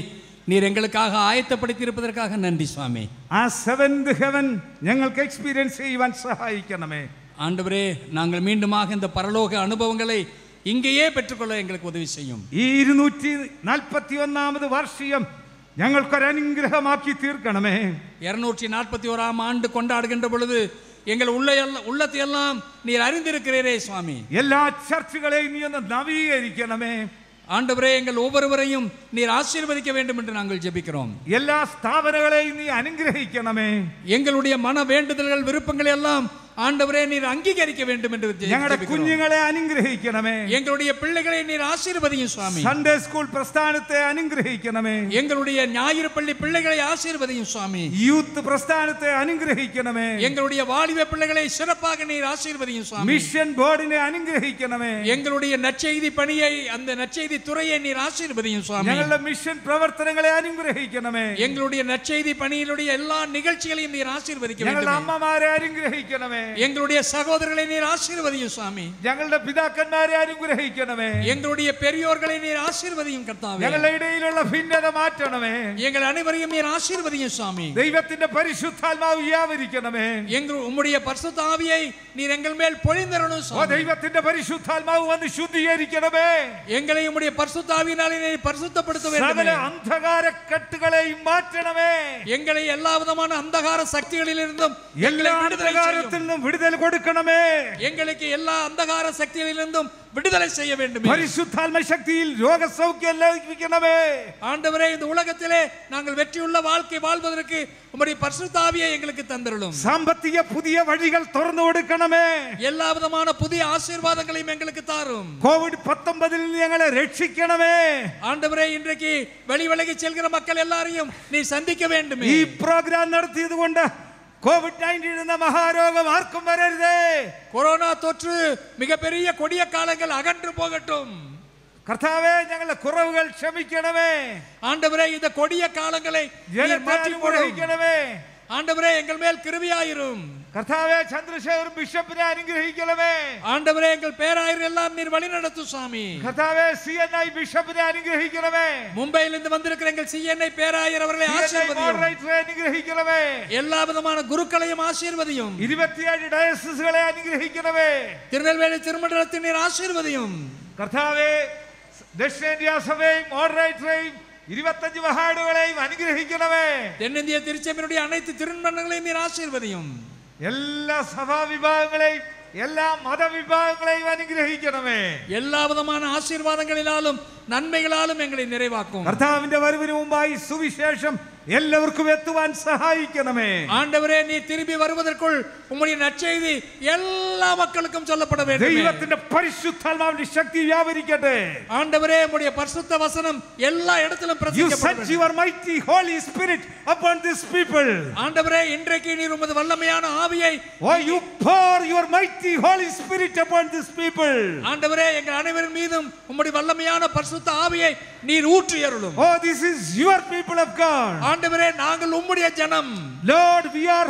நீர் எங்களுக்காக ஆயத்தப்படுத்தி இருப்பதற்காக நன்றி சுவாமி ആ സെവൻത് ഹെവൻ ഞങ്ങൾക്ക് എക്സ്പീരിയൻസ് ചെയ്യുവാൻ സഹായിക്കണമേ ஆண்டவரே நாங்கள் மீண்டுமாக இந்த பரலோக அனுபவங்களை இங்கேயே பெற்றுக்கொள்ள எங்களுக்கு உதவி செய்யும் ഈ ഇരുന്നൂറ്റി നാൽപ്പത്തി ഒന്നാമത് വാർഷികം ഞങ്ങൾക്കൊരനുഗ്രഹമാക്കി തീർക്കണമേ இருநூற்றி நாற்பத்தி ஓராம் ஆண்டு கொண்டாடுகின்ற பொழுது எங்கள் உள்ள உள்ளத்தை எல்லாம் நீர் அறிந்திருக்கிறீரே சுவாமி എല്ലാ ചർച്ചുകളെയും നീ ഒന്ന് നവീകരിക്കണമേ ஆண்டவரே எங்கள் ஒவ்வொருவரையும் நீர் ஆசீர்வதிக்க வேண்டும் என்று நாங்கள் ஜெபிக்கிறோம் എല്ലാ സ്ഥാപനങ്ങളെയും നീ അനുഗ്രഹിക്കണമേ எங்களுடைய மன வேண்டுதல்கள் விருப்பங்களை எல்லாம் ஆண்டவரே நீர் அங்கீகரிக்க வேண்டும் என்று ஜெ- ഞങ്ങളുടെ ஜெபிக்கிறோம். കുഞ്ഞുങ്ങളെ അനുഗ്രഹിക്കണമേ எங்களுடைய பிள்ளைகளை நீர் ஆசீர்வதியும் சுவாமி സൺഡേ സ്കൂൾ പ്രസ്ഥാനത്തെ അനുഗ്രഹിക്കണമേ எங்களுடைய ஞாயிறு பள்ளி பிள்ளைகளை ஆசீர்வதியும் சுவாமி യൂത്ത് പ്രസ്ഥാനത്തെ അനുഗ്രഹിക്കണമേ எங்களுடைய வாலிப பிள்ளைகளை சிறப்பாக நீர் ஆசீர்வதியும் சுவாமி മിഷൻ ബോർഡിനെ അനുഗ്രഹിക്കണമേ எங்களுடைய நற்செய்தி பணியை அந்த நற்செய்தி துறையை நீர் ஆசீர்வதியும் சுவாமி ഞങ്ങളുടെ മിഷൻ പ്രവർത്തനങ്ങളെ അനുഗ്രഹിക്കണമേ எங்களுடைய நற்செய்தி பணியினுடைய எல்லா நிகழ்ச்சிகளையும் நீர் ஆசீர்வதிக்க ഞങ്ങളുടെ வேண்டும் അമ്മമാരെ അനുഗ്രഹിക്കണമേ எங்களுடைய சகோதரர்களை நீர் ஆசீர்வதியும் சுவாமி ഞങ്ങളുടെ പിതാക്കന്മാരെ അനുഗ്രഹിക്കണമേ எங்களுடைய பெரியோர்களை நீர் ஆசீர்வதியும் கர்த்தாவே ഞങ്ങളുടെ ഇടയിലുള്ള ഭിന്നത മാറ്റണമേ எங்கள் அனைவரையும் நீர் ஆசீர்வதியும் சுவாமி ദൈവത്തിന്റെ പരിശുദ്ധാത്മാവ് വ്യാപരിക്കണമേ எங்கள் உம்முடைய பரிசுத்த ஆவியை நீர் எங்கள் மேல் பொழிந்தரணும் ഓ சுவாமி ദൈവത്തിന്റെ പരിശുദ്ധാത്മാവ് വന്ന് ശുദ്ധീകരിക്കണമേ எங்களை உம்முடைய பரிசுத்த ஆவியினாலே நீர் பரிசுத்தப்படுத்த സകല வேண்டும் അന്ധകാര കെട്ടുകളെയും മാറ്റണമേ எங்களை எல்லா விதமான அந்தகார சக்திகளிலிருந்தும் எங்களை എല്ലാ விடுதலை അന്ധകാരത്തിൽ செய்யும். നിന്നും വിടുതൽ കൊടുക്കണമേ எங்களுக்கு எல்லா அந்தகார சக்திகளிலிருந்தும் விடுதலை செய்ய வேண்டும் പരിശുദ്ധാത്മ ശക്തിയിൽ രോഗസൗഖ്യം ലഭിക്കണമേ ஆண்டவரே இந்த உலகத்திலே நாங்கள் வெற்றியுள்ள வாழ்க்கை வாழ்வதற்கு உம்முடைய பரிசுத்த ஆவியை எங்களுக்கு தந்திரலும் സാമ്പത്തിക പുതിയ വഴികൾ തുറന്നു കൊടുക്കണമേ எல்லா விதமான புதிய ஆசீர்வாதங்களையும் எங்களுக்கு தாரும் കോവിഡ് പത്തൊമ്പതിൽ നിന്ന് ഞങ്ങളെ രക്ഷിക്കണമേ ஆண்டவரே இன்றைக்கு வெளி விலகி செல்கிற மக்கள் எல்லாரையும் நீ சந்திக்க வேண்டுமே ഈ പ്രോഗ്രാം നടത്തിയത് കൊണ്ട് കോവിഡ് നയൻറ്റീൻ എന്ന മഹാരോഗം ആർക്കും വരരുതേ கொரோனா தொற்று மிகப்பெரிய கொடிய காலங்கள் அகன்று போகட்டும் കർത്താവേ ഞങ്ങളുടെ കുറവുകൾ ക്ഷമിക്കണമേ ஆண்டவரே இந்த கொடிய காலங்களை நீர் ജനത്തെ மாற்றிப் போடும். അനുഗ്രഹിക്കണമേ ஆண்டவரே எங்கள் மேல் கிருபியாயிரும் കർത്താവേ ചന്ദ്രശേഖർ ബിഷപ്പിനെ അനുഗ്രഹിക്കണമേ ஆண்டவரே எங்கள் பேராயர் எல்லாம் நீர் வழிநடத்தும் சுவாமி കർത്താവേ സി എൻ ഐ ബിഷപ്പിനെ അനുഗ്രഹിക്കണമേ மும்பையிலிருந்து வந்திருக்கிற எங்கள் சிஎன்ஐ பேராயர் அவர்களை CNI ஆசீர்வதியும் മോഡറേറ്ററെ അനുഗ്രഹിക്കണമേ எல்லா விதமான குருக்களையும் ஆசீர்வதியும் ഇരുപത്തിയേഴ് ഡയസിസുകളെ അനുഗ്രഹിക്കണമേ திருநெல்வேலி திருமண்டலத்தின் நீர் ஆசீர்வதியும் കർത്താവേ ദക്ഷിണേന്ത്യ സഭയും മോഡറേറ്ററെയും ഇരുപത്തഞ്ച് മഹാടുകളെയും അനുഗ്രഹിക്കണമേ தென்னிந்திய திருச்சபையினுடைய அனைத்து திருமணங்களையும் நீர் ஆசீர்வதியும் എല്ലാ സഭാ വിഭാഗങ്ങളെയും എല്ലാ മതവിഭാഗങ്ങളെയും അനുഗ്രഹിക്കണമേ எல்லா விதமான ஆசீர்வாதங்களினாலும் நன்மைகளாலும் எங்களை நிறைவாக்கும் കർത്താവിന്റെ വരവിന് മുമ്പായി സുവിശേഷം എല്ലാവർക്കും എത്തുവാൻ സഹായിക്കണമേ ஆண்டவரே நீ திரும்பி வருவதற்குள் உம்முடைய நற்செய்தி எல்லா மக்களுக்கும் சொல்லப்பட வேண்டும் ദൈവത്തിന്റെ പരിശുദ്ധാത്മാവിന്റെ ശക്തി വ്യാപരിക്കട്ടെ ஆண்டவரே உம்முடைய பரிசுத்த வசனம் எல்லா இடத்திலும் You பிரசிக்கப்பட sent வேண்டும். your mighty Holy Spirit upon this people. ஆண்டவரே இன்றைக்கு நீர் உமது வல்லமையான ஆவியை Oh, you pour your mighty Holy Spirit upon this people. ஆண்டவரே எங்கள் அனைவரின் மீதும் உம்முடைய வல்லமையான பரிசுத்த ஆவியை நீர் ஊற்றி அருளும் Oh, this is your people of God. ஆண்டவரே நாங்கள் உம்முடைய ஜனம் Lord, we are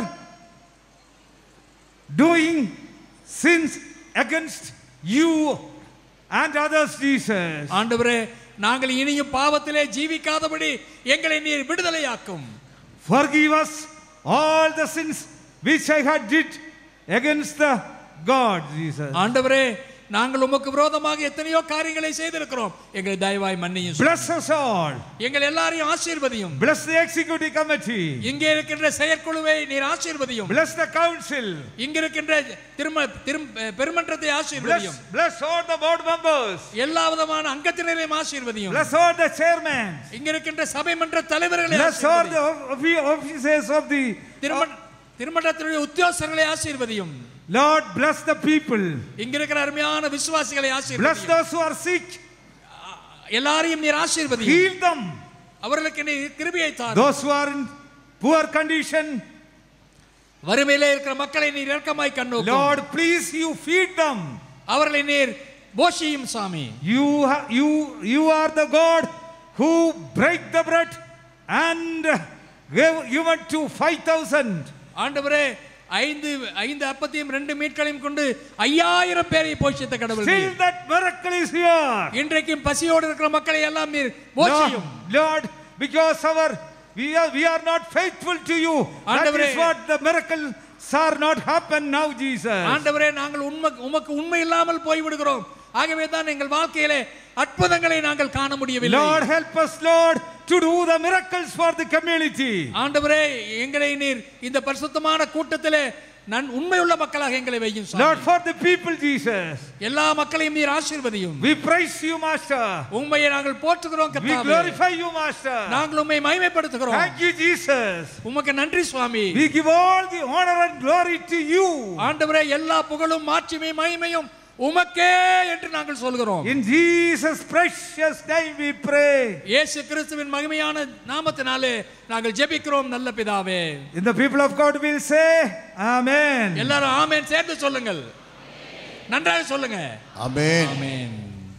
doing sins against you and others, Jesus. ஆண்டவரே நாங்கள் இனியும் பாவத்திலே ஜீவிக்காதபடி எங்களை நீர் விடுதலையாக்கும் Forgive us all the sins which I had did against the God, Jesus. ஆண்டவரே நாங்கள் உமக்கு விரோதமாக எத்தனையோ காரியங்களை செய்திருக்கிறோம் எங்களை தயவாய் மன்னியும் Bless us all. எங்கள் எல்லாரையும் ஆசீர்வதியும் Bless the executive committee. இங்கே இருக்கின்ற செயற்குழுவை நீர் ஆசீர்வதியும் Bless the council. இங்க இருக்கின்ற திரும திரும் பெருமன்றத்தை Bless, ஆசீர்வதியும் bless all the board members. எல்லா விதமான அங்கத்தினரையும் ஆசீர்வதியும் Bless all the chairmen. இங்க இருக்கின்ற சபை மன்ற தலைவர்களை Bless all the ஆசீர்வதியும். of- officers of the. திருமண- திருமணத்தினுடைய உத்தியோகஸ்தர்களை ஆசீர்வதியும் Lord, bless the people. இங்க இருக்கிற அருமையான விசுவாசிகளை Bless ஆசீர்வதியும் those who are sick. எல்லாரையும் நீர் ஆசீர்வதியும் Heal them. அவர்களுக்கு நீர் கிருபையை தாரும் Those who are in poor condition. வறுமையிலே இருக்கிற மக்களை நீர் இரக்கமாய் கண்ணோக்கும் Lord, please you feed them. அவர்களை நீர் போஷியும் சாமி You, ha- you, you are the God who break the bread and gave given to 5,000. ஆண்டவரே ஐந்து ஐந்து அப்பத்தையும் ரெண்டு மீட்களையும் கொண்டு ஐயாயிரம் பேரை போஷித்த கடவுள் Still நீர். that miracle is here. இன்றைக்கும் பசியோடு இருக்கிற மக்களை எல்லாம் நீர் Lord, போஷியும் Lord, because our we are we are not faithful to you. That ஆண்டவரே. is what the miracles are not happen now, Jesus. ஆண்டவரே நாங்கள் உண்மை உமக்கு உண்மை இல்லாமல் போய் விடுகிறோம் ஆகவே தான் எங்கள் வாழ்க்கையிலே அற்புதங்களை நாங்கள் காண முடியவில்லை Lord, help us, Lord, to do the miracles for the community. ஆண்டவரே எங்களை நீர் இந்த பரிசுத்தமான கூட்டத்திலே நான் உண்மையுள்ள மக்களாக எங்களை வையும் சுவாமி. Lord, for the people, Jesus. எல்லா மக்களையும் நீர் ஆசீர்வதியும் We praise you, Master. உண்மையை நாங்கள் போற்றுகிறோம் We கர்த்தாவே. glorify you, Master. நாங்கள் உண்மை மகிமைப்படுத்துகிறோம் Thank you, Jesus. உமக்கு நன்றி சுவாமி We give all the honor and glory to you. ஆண்டவரே எல்லா புகழும் மாட்சிமை மகிமையும் உமக்கே என்று நாங்கள் சொல்கிறோம் In Jesus' precious name we pray. இயேசு கிறிஸ்துவின் மகிமையான நாமத்தினாலே நாங்கள் ஜெபிக்கிறோம் நல்ல பிதாவே And the people of God will say, Amen. எல்லாரும் ஆமென் சேர்ந்து சொல்லுங்கள் நன்றாக சொல்லுங்க ஆமென். ஆமென்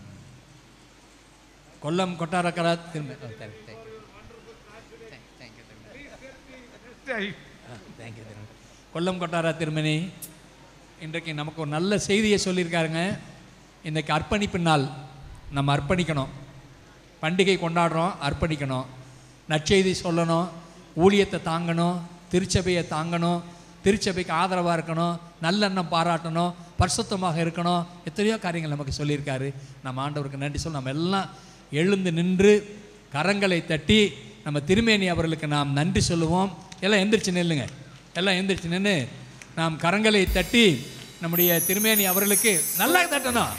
கொல்லம் கொட்டாரக்கரா திரும்ப oh, thank you, thank you. Thank you, thank you. Ah, thank you, thank you. Kollam கொட்டாரா திருமணி இன்றைக்கு நமக்கு ஒரு நல்ல செய்தியை சொல்லியிருக்காருங்க இன்றைக்கு அர்ப்பணிப்பு நாள் நம்ம அர்ப்பணிக்கணும் பண்டிகை கொண்டாடுறோம் அர்ப்பணிக்கணும் நற்செய்தி சொல்லணும் ஊழியத்தை தாங்கணும் திருச்சபையை தாங்கணும் திருச்சபைக்கு ஆதரவாக இருக்கணும் நல்லெண்ணம் பாராட்டணும் பரிசுத்தமாக இருக்கணும் எத்தனையோ காரியங்கள் நமக்கு சொல்லியிருக்காரு நம்ம ஆண்டவருக்கு நன்றி சொல்ல நம்ம எல்லாம் எழுந்து நின்று கரங்களை தட்டி நம்ம திருமேனி அவர்களுக்கு நாம் நன்றி சொல்லுவோம் எல்லாம் எந்திரிச்சு நில்லுங்க எல்லாம் எந்திரிச்சு நின்று நாம் கரங்களை தட்டி நம்முடைய திருமேனி அவர்களுக்கு நல்லா தட்டணும்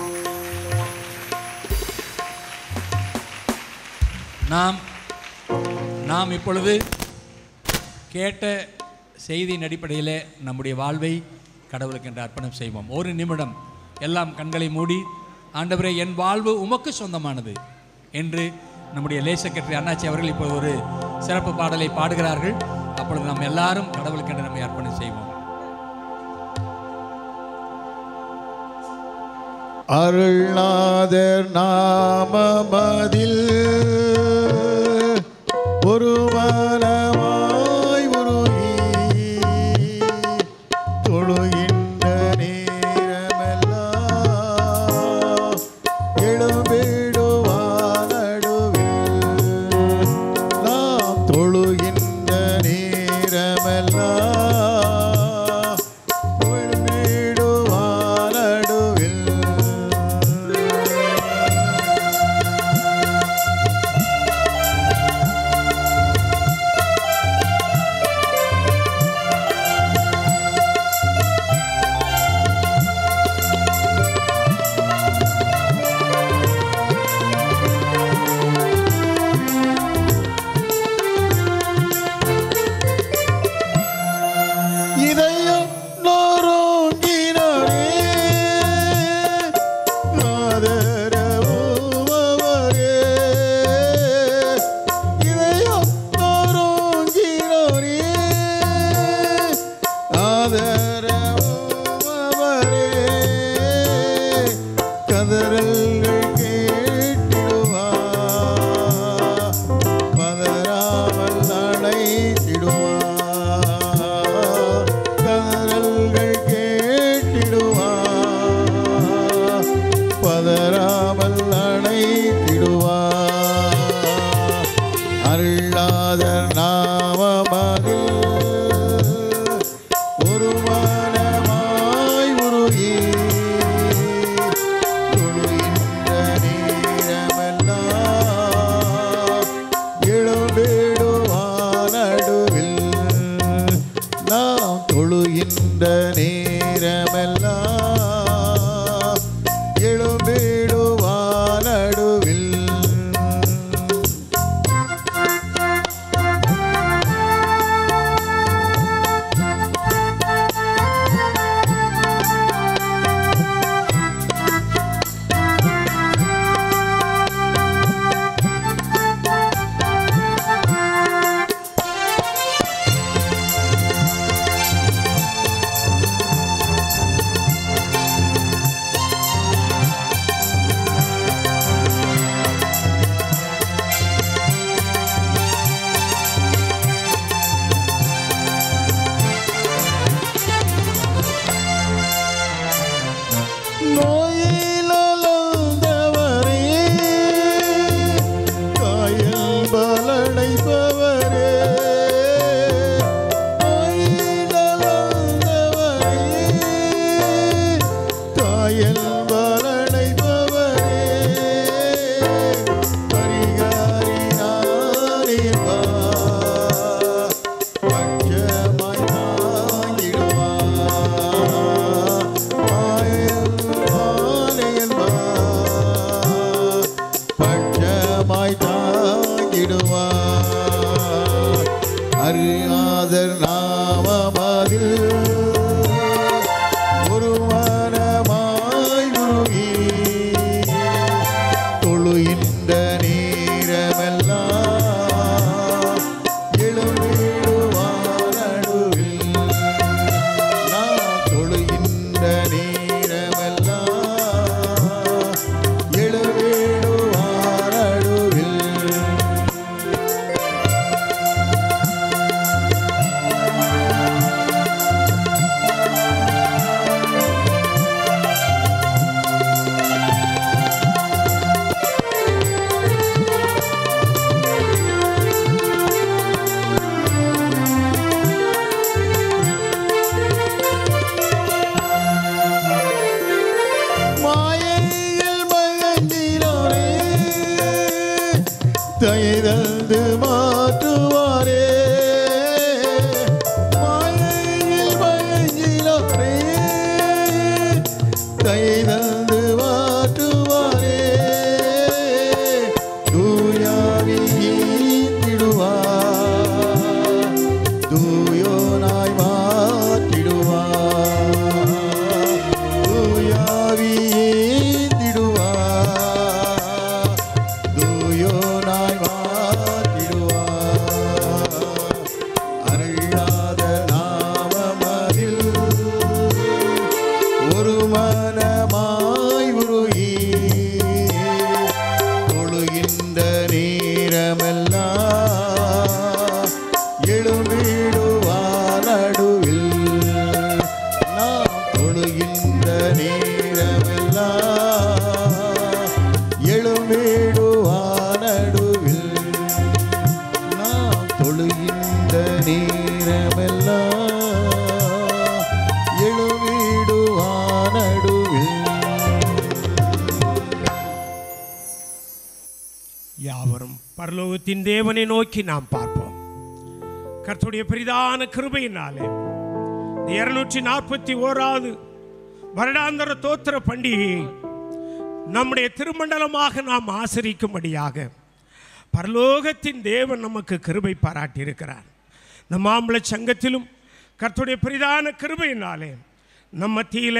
நாம் நாம் இப்பொழுது கேட்ட செய்தியின் அடிப்படையில் நம்முடைய வாழ்வை கடவுளுக்கு என்று அர்ப்பணம் செய்வோம் ஒரு நிமிடம் எல்லாம் கண்களை மூடி ஆண்டவரே என் வாழ்வு உமக்கு சொந்தமானது என்று நம்முடைய லே செக்ரட்டரி அண்ணாச்சி அவர்கள் இப்போது ஒரு சிறப்பு பாடலை பாடுகிறார்கள் அப்பொழுது நாம் எல்லாரும் கடவுளுக்கு என்று நம்மை அர்ப்பணம் செய்வோம் அருள்நாதர் நாமமதில் ஒரு மனமாய் உருகி தொழுகின்ற நேரமெல்லாம் எழும்பிடுவார் நடுவில் நாம் தொழுகின்ற நேரமெல்லாம் எழும்பிடுவார் நடுவில் இதயம் நொறுங்கினோரே ஆதரவும் அவரே இதயம் நொறுங்கினோரே ஆதரவும் அவரே கதறல்கள் கேட்டிடுவார் பதறாமல் அழைத்திடுவார் கதறல்கள் கேட்டிடுவார் பதறாமல் அழைத்திடுவார் அருளாத நாமமதில் ஒரு மனமாய் உருகி தொழுகின்ற நேரமெல்லாம் எழும்பிடுவார் நடுவில் நாம் தொழுகின்ற நேரமெல்லாம் எழும்பிடுவார் நடுவில் அறியாத நாமமதில் ஒரு மனமாய் உருகி தொழுகின்ற நேரமெல்லாம் எழும்பிடுவார் நடுவில் நாம் தொழுகின்ற நேரமெல்லாம் எழும்பிடுவார் நடுவில் மாயையில் மயங்கினோரே தயதந்து மாற்றுவாரே மாயையில் மயங்கினோரே தயதந்து மாற்றுவாரே தூயாவி ஈந்திடுவார் தூயோனாய் மாற்றிடுவார் தூயாவி ஈந்திடுவார் தூயோனாய் மாற்றிடுவார் அருளாத நாமமதில் ஒரு மனமாய் உருகி தொழுகின்ற நேரமெல்லாம் எழும்பிடுவார் நடுவில் நாம் தொழுகின்ற நேரமெல்லாம் எழும்பிடுவார் நடுவில் நாம் தொழுகின்ற நேரமெல்லாம் எழும்பிடுவார் நடுவில் யாவரும் பரலோகத்தின் தேவனை நோக்கி நாம் பார்ப்போம் கர்த்தருடைய பெரிதான கிருபையினாலே இருநூற்றி நாற்பத்தி ஓராவது வருடாந்திர தோத்திர பண்டிகையை நம்முடைய திருமண்டலமாக நாம் ஆசரிக்கும்படியாக பரலோகத்தின் தேவன் நமக்கு கிருபை பாராட்டியிருக்கிறார் இந்த மாம்பழ சங்கத்திலும் கர்த்தருடைய பெரிதான கிருபையினாலே நம் மத்தியிலே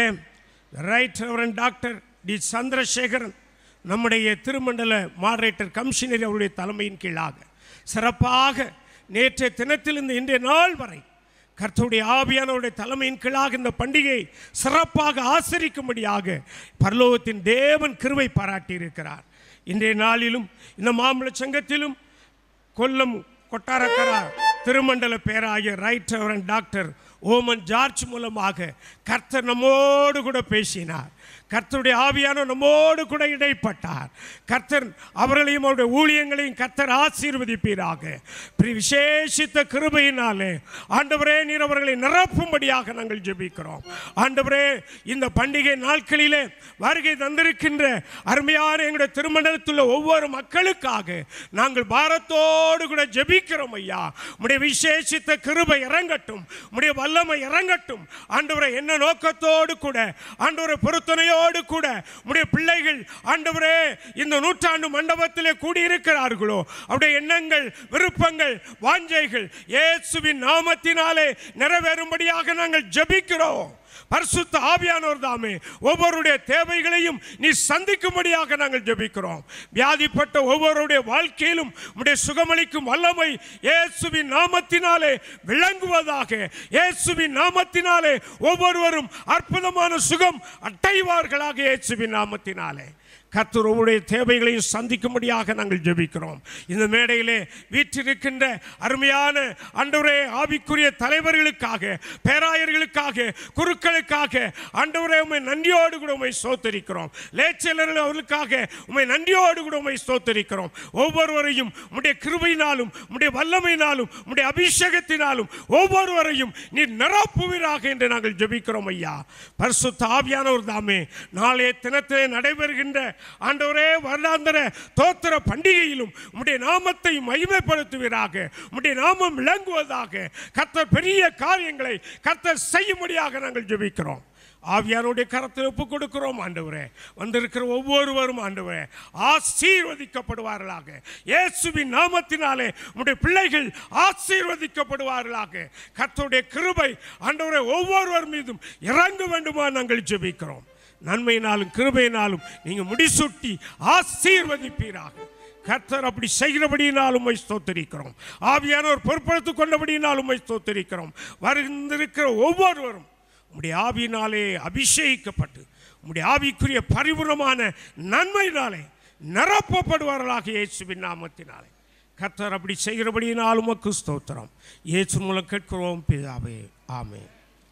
right reverend doctor D Chandrasekaran நம்முடைய திருமண்டல மாடரேட்டர் கமிஷனர் அவருடைய தலைமையின் கீழாக சிறப்பாக நேற்றைய தினத்திலிருந்து இன்றைய நாள் வரை கர்த்தருடைய ஆவியானவருடைய தலைமையின் கீழாக இந்த பண்டிகையை சிறப்பாக ஆசரிக்கும்படியாக பரலோகத்தின் தேவன் கிருவை பாராட்டியிருக்கிறார் இன்றைய நாளிலும் இந்த மாம்பழ சங்கத்திலும் கொல்லம் கொட்டாரக்கரா திருமண்டல பேராய right reverend doctor Oommen George மூலமாக கர்த்தர் நம்மோடு கூட பேசினார் கர்த்தருடைய ஆவியான நம்மோடு கூட இடைப்பட்டார் கர்த்தர் அவர்களையும் அவருடைய ஊழியங்களையும் கர்த்தர் ஆசீர்வதிப்பீராக பிரி- விசேஷித்த கிருபையினாலே ஆண்டவரே நீர் அவர்களை நிரப்பும்படியாக நாங்கள் ஜெபிக்கிறோம் ஆண்டவரே இந்த பண்டிகை நாட்களிலே வருகை தந்திருக்கின்ற அருமையான எங்களுடைய திருமணத்தில் ஒவ்வொரு மக்களுக்காக நாங்கள் பாரத்தோடு கூட ஜெபிக்கிறோம் ஐயா உடைய விசேஷித்த கிருபை இறங்கட்டும் உடைய வல்லமை இறங்கட்டும் ஆண்டவரை என்ன நோக்கத்தோடு கூட ஆண்டவரை பொருத்தனையோடு கூட உடைய பிள்ளைகள் ஆண்டவரே இந்த நூற்றாண்டு மண்டபத்திலே கூடியிருக்கிறார்களோ அவருடைய எண்ணங்கள் விருப்பங்கள் வாஞ்சைகள் இயேசுவின் நாமத்தினாலே நிறைவேறும்படியாக நாங்கள் ஜெபிக்கிறோம் பரிசுத்த ஆவியானவர் தாமே ஒவ்வொருடைய தேவைகளையும் நீ சந்திக்கும்படியாக நாங்கள் ஜெபிக்கிறோம் வியாதிப்பட்ட ஒவ்வொருடைய வாழ்க்கையிலும் உடைய சுகமளிக்கும் வல்லமை இயேசுவின் நாமத்தினாலே விளங்குவதாக இயேசுவின் நாமத்தினாலே ஒவ்வொருவரும் அற்புதமான சுகம் அடைவார்களாக இயேசுவின் நாமத்தினாலே கர்த்தர் ஒவ்வொருடைய தேவைகளையும் சந்திக்கும்படியாக நாங்கள் ஜெபிக்கிறோம் இந்த மேடையிலே வீற்றிருக்கின்ற அருமையான ஆண்டவரே ஆவிக்குரிய தலைவர்களுக்காக பேராயர்களுக்காக குருக்களுக்காக ஆண்டவரே உண்மை நன்றியோடு கூட உண்மை சோத்தரிக்கிறோம் லேச்சலர்கள் அவர்களுக்காக உண்மை நன்றியோடு கூட உண்மை ஸ்தோத்தரிக்கிறோம் ஒவ்வொருவரையும் உடைய கிருபையினாலும் உடைய வல்லமையினாலும் உடைய அபிஷேகத்தினாலும் ஒவ்வொருவரையும் நீ நிரப்புவீராக என்று நாங்கள் ஜெபிக்கிறோம் ஐயா பரிசுத்த ஆவியானவர் தாமே நாளைய தினத்திலே நடைபெறுகின்ற ஆண்டவரே வருடாந்திர தோத்திர பண்டிகையிலும் உம்முடைய நாமத்தை மகிமைப்படுத்துவீராக உம்முடைய நாமம் விளங்குவதாக கர்த்தர் பெரிய காரியங்களை கர்த்தர் செய்யும்படியாக நாங்கள் ஜெபிக்கிறோம் ஆவியாருடைய கரத்தில் ஒப்பு கொடுக்கிறோம் ஆண்டவரே வந்திருக்கிற ஒவ்வொருவரும் ஆண்டவரே ஆசீர்வதிக்கப்படுவார்களாக இயேசுவின் நாமத்தினாலே உடைய பிள்ளைகள் ஆசீர்வதிக்கப்படுவார்களாக கர்த்தருடைய கிருபை ஆண்டவரே ஒவ்வொருவர் மீதும் இறங்க வேண்டுமா நாங்கள் ஜெபிக்கிறோம் நன்மையினாலும் கிருபையினாலும் நீங்க முடிசூட்டி ஆசீர்வதிப்பீராக கர்த்தர் அப்படி செய்கிறபடியினால் உம்மை ஸ்தோத்தரிக்கிறோம் ஆவியானவர் பொறுப்படுத்திக் கொண்டபடியினால் உம்மை ஸ்தோத்தரிக்கிறோம் வருந்திருக்கிற ஒவ்வொருவரும் உம்முடைய ஆவியினாலே அபிஷேகிக்கப்பட்டு உம்முடைய ஆவிக்குரிய பரிபூர்ணமான நன்மையினாலே நிரப்பப்படுவார்களாக இயேசுவின் நாமத்தினாலே கர்த்தர் அப்படி செய்கிறபடியினால் உமக்கு ஸ்தோத்திரம் இயேசு மூலம் கேட்கிறோம் பிதாவே ஆமென்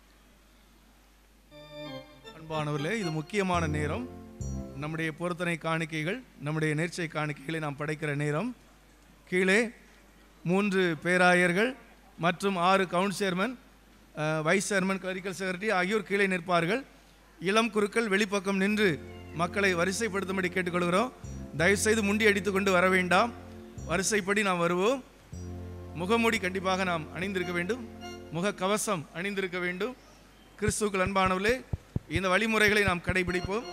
அன்பானவர்களே இது முக்கியமான நேரம் நம்முடைய பொருத்தனை காணிக்கைகள் நம்முடைய நேர்ச்சை காணிக்கைகளை நாம் படைக்கிற நேரம் கீழே மூன்று பேராயர்கள் மற்றும் ஆறு count chairman ah, vice chairman clerical secretary ஆகியோர் கீழே நிற்பார்கள் இளம் குருக்கள் வெளிப்பக்கம் நின்று மக்களை வரிசைப்படுத்தும்படி கேட்டுக்கொள்கிறோம் தயவுசெய்து முண்டி அடித்துக்கொண்டு வர வேண்டாம் வரிசைப்படி நாம் வருவோம் முகமூடி கண்டிப்பாக நாம் அணிந்திருக்க வேண்டும் முக கவசம் அணிந்திருக்க வேண்டும் கிறிஸ்துக்கள் அன்பானவர்களே இந்த வழிமுறைகளை நாம் கடைபிடிப்போம்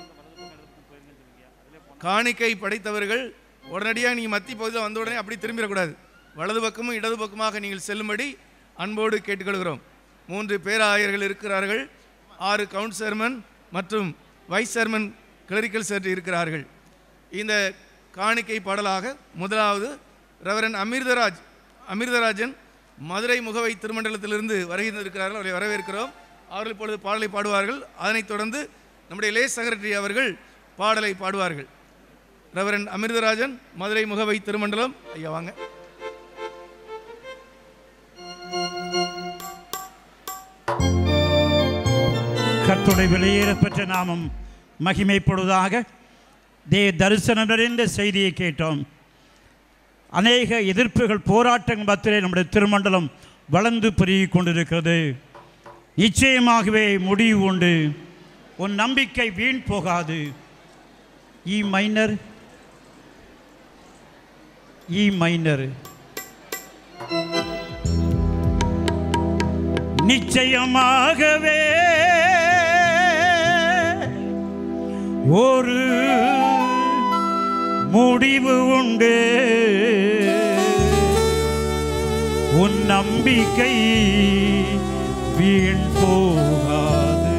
காணிக்கை படைத்தவர்கள் உடனடியாக நீங்கள் மத்தி பகுதியில் வந்த உடனே அப்படி திரும்பிடக்கூடாது வலது பக்கமும் இடது பக்கமாக நீங்கள் செல்லும்படி அன்போடு கேட்டுக்கொள்கிறோம் மூன்று பேராயர்கள் இருக்கிறார்கள் ஆறு கவுண்ட் சேர்மன் மற்றும் வைஸ் சேர்மன் கிளரிக்கல் செக்ரட்டரி இருக்கிறார்கள் இந்த காணிக்கை பாடலாக முதலாவது ரெவரன் அமிர்தராஜ் அமிர்தராஜன் மதுரை முகவை திருமண்டலத்திலிருந்து வருகின்றிருக்கிறார்கள் அவரை வரவேற்கிறோம் அவர்கள் இப்பொழுது பாடலை பாடுவார்கள் அதனைத் தொடர்ந்து நம்முடைய லே செக்ரட்டரி அவர்கள் பாடலை பாடுவார்கள் ரெவரன் அமிர்தராஜன் மதுரை முகவை திருமண்டலம் ஐயா வாங்க கர்த்துடைய வெளியேறப்பெற்ற நாமம் மகிமைப்படுவதாக தே தரிசனம் நிறைந்த செய்தியை கேட்டோம் அநேக எதிர்ப்புகள் போராட்டங்கள் மத்தியிலே நம்முடைய திருமண்டலம் வளர்ந்து பெருகி கொண்டிருக்கிறது நிச்சயமாகவே முடிவு உண்டு உன் நம்பிக்கை வீண் போகாது இ மைனர் இ மைனர் நிச்சயமாகவே ஒரு முடிவு உண்டு உன் நம்பிக்கை வீண் போகாது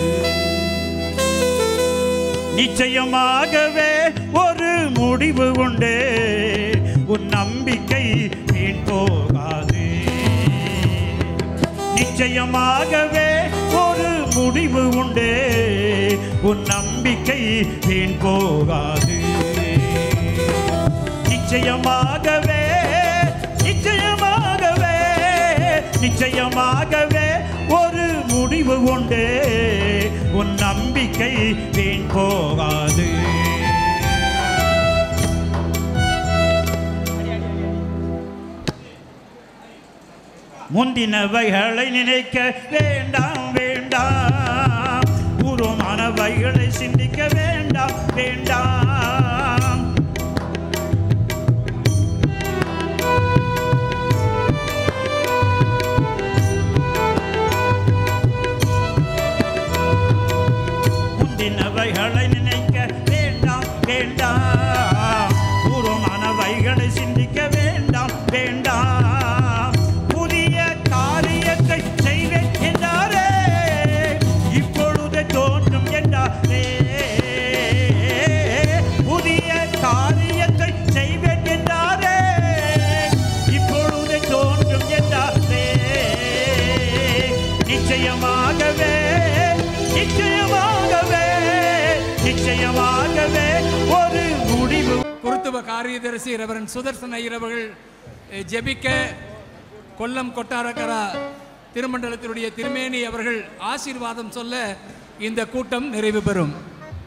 நிச்சயமாகவே ஒரு முடிவு உண்டு உன் நம்பிக்கை வீண் போகாது நிச்சயமாகவே ஒரு முடிவு உண்டு உன் நம்பிக்கை வீண் போகாது நிச்சயமாகவே நிச்சயமாகவே நிச்சயமாகவே ஒரு முடிவு உண்டு உன் நம்பிக்கை வீண் போகாது முந்தினவைகளை நினைக்க வேண்டாம் வேண்டாம் பூர்வமானவைகளை சிந்திக்க வேண்டாம் வேண்டாம் முந்தினவைகளை நினைக்க வேண்டாம் வேண்டாம் பூர்வமானவைகளை சிந்திக்க வேண்டாம் வேண்டாம் புதிய காரியத்தை செய்வேன் என்றாரே இப்பொழுது தோன்றும் என்றாரே புதிய காரியத்தை செய்வேன் என்றாரே இப்பொழுது தோன்றும் என்றாரே நிச்சயமாகவே நிச்சயமாகவே நிச்சயமாகவே ஒரு முடிவு குருத்துவ காரியதரிசி ரெவரன் சுதர்சன ஐயர் அவர்கள் அஹ், ஜெபிக்க கொல்லம் கொட்டாரக்கரா திருமண்டலத்தினுடைய திருமேனி அவர்கள் ஆசீர்வாதம் சொல்ல இந்த கூட்டம் நிறைவு பெறும்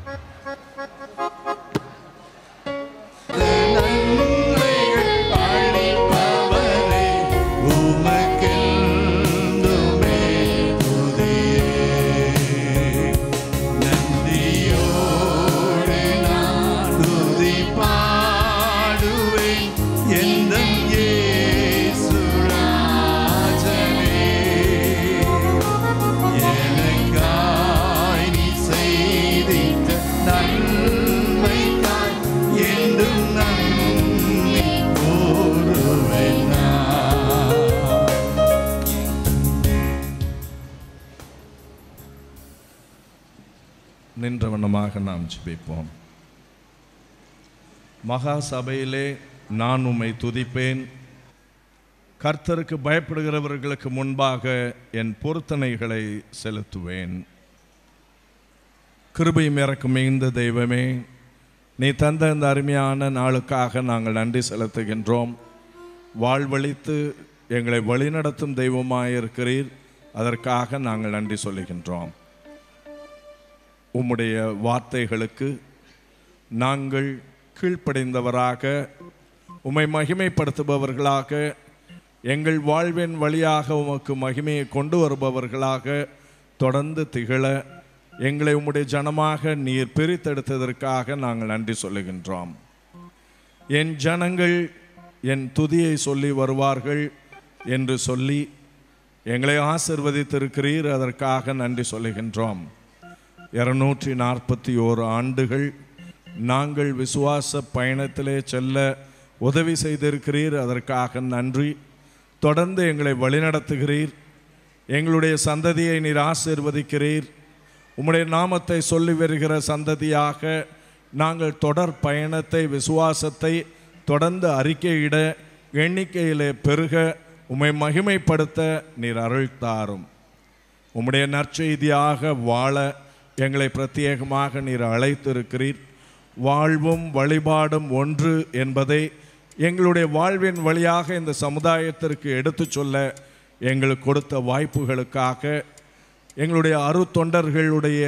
பாடுவேன் எந்தன் இயேசுராஜனே எனக்காய் கவனமாக நாம் ஜெபிப்போம் மகா சபையிலே நான் உம்மை துதிப்பேன் கர்த்தருக்கு பயப்படுகிறவர்களுக்கு முன்பாக என் பொருத்தனைகளை செலுத்துவேன் கிருபையும் இறக்கும் மிகுந்த தெய்வமே நீ தந்த இந்த அருமையான நாளுக்காக நாங்கள் நன்றி செலுத்துகின்றோம் வாழ்வழித்து எங்களை வழிநடத்தும் தெய்வமாயிருக்கிறீர் அதற்காக நாங்கள் நன்றி சொல்லுகின்றோம் உம்முடைய வார்த்தைகளுக்கு நாங்கள் கீழ்ப்படைந்தவராக உம்மை மகிமைப்படுத்துபவர்களாக எங்கள் வாழ்வின் வழியாக உமக்கு மகிமையை கொண்டு வருபவர்களாக தொடர்ந்து திகழ எங்களை உம்முடைய ஜனமாக நீர் பிரித்தெடுத்ததற்காக நாங்கள் நன்றி சொல்லுகின்றோம் என் ஜனங்கள் என் துதியை சொல்லி வருவார்கள் என்று சொல்லி எங்களை ஆசிர்வதித்திருக்கிறீர் அதற்காக நன்றி சொல்லுகின்றோம் இருநூற்றி நாற்பத்தி ஓரு ஆண்டுகள் நாங்கள் விசுவாச பயணத்திலே செல்ல உதவி செய்திருக்கிறீர் அதற்காக நன்றி தொடர்ந்து எங்களை வழிநடத்துகிறீர் எங்களுடைய சந்ததியை நீர் ஆசீர்வதிக்கிறீர் உம்முடைய நாமத்தை சொல்லி வருகிற சந்ததியாக நாங்கள் தொடர் பயணத்தை விசுவாசத்தை தொடர்ந்து அறிக்கையிட எண்ணிக்கையிலே பெருக உம்மை மகிமைப்படுத்த நீர் அருள் தாரும் உம்முடைய நற்செய்தியாக வாழ எங்களை பிரத்யேகமாக நீர் அழைத்திருக்கிறீர் வாழ்வும் வழிபாடும் ஒன்று என்பதை எங்களுடைய வாழ்வின் வழியாக இந்த சமுதாயத்திற்கு எடுத்துச் சொல்ல எங்களுக்கு கொடுத்த வாய்ப்புகளுக்காக எங்களுடைய அருத்தொண்டர்களுடைய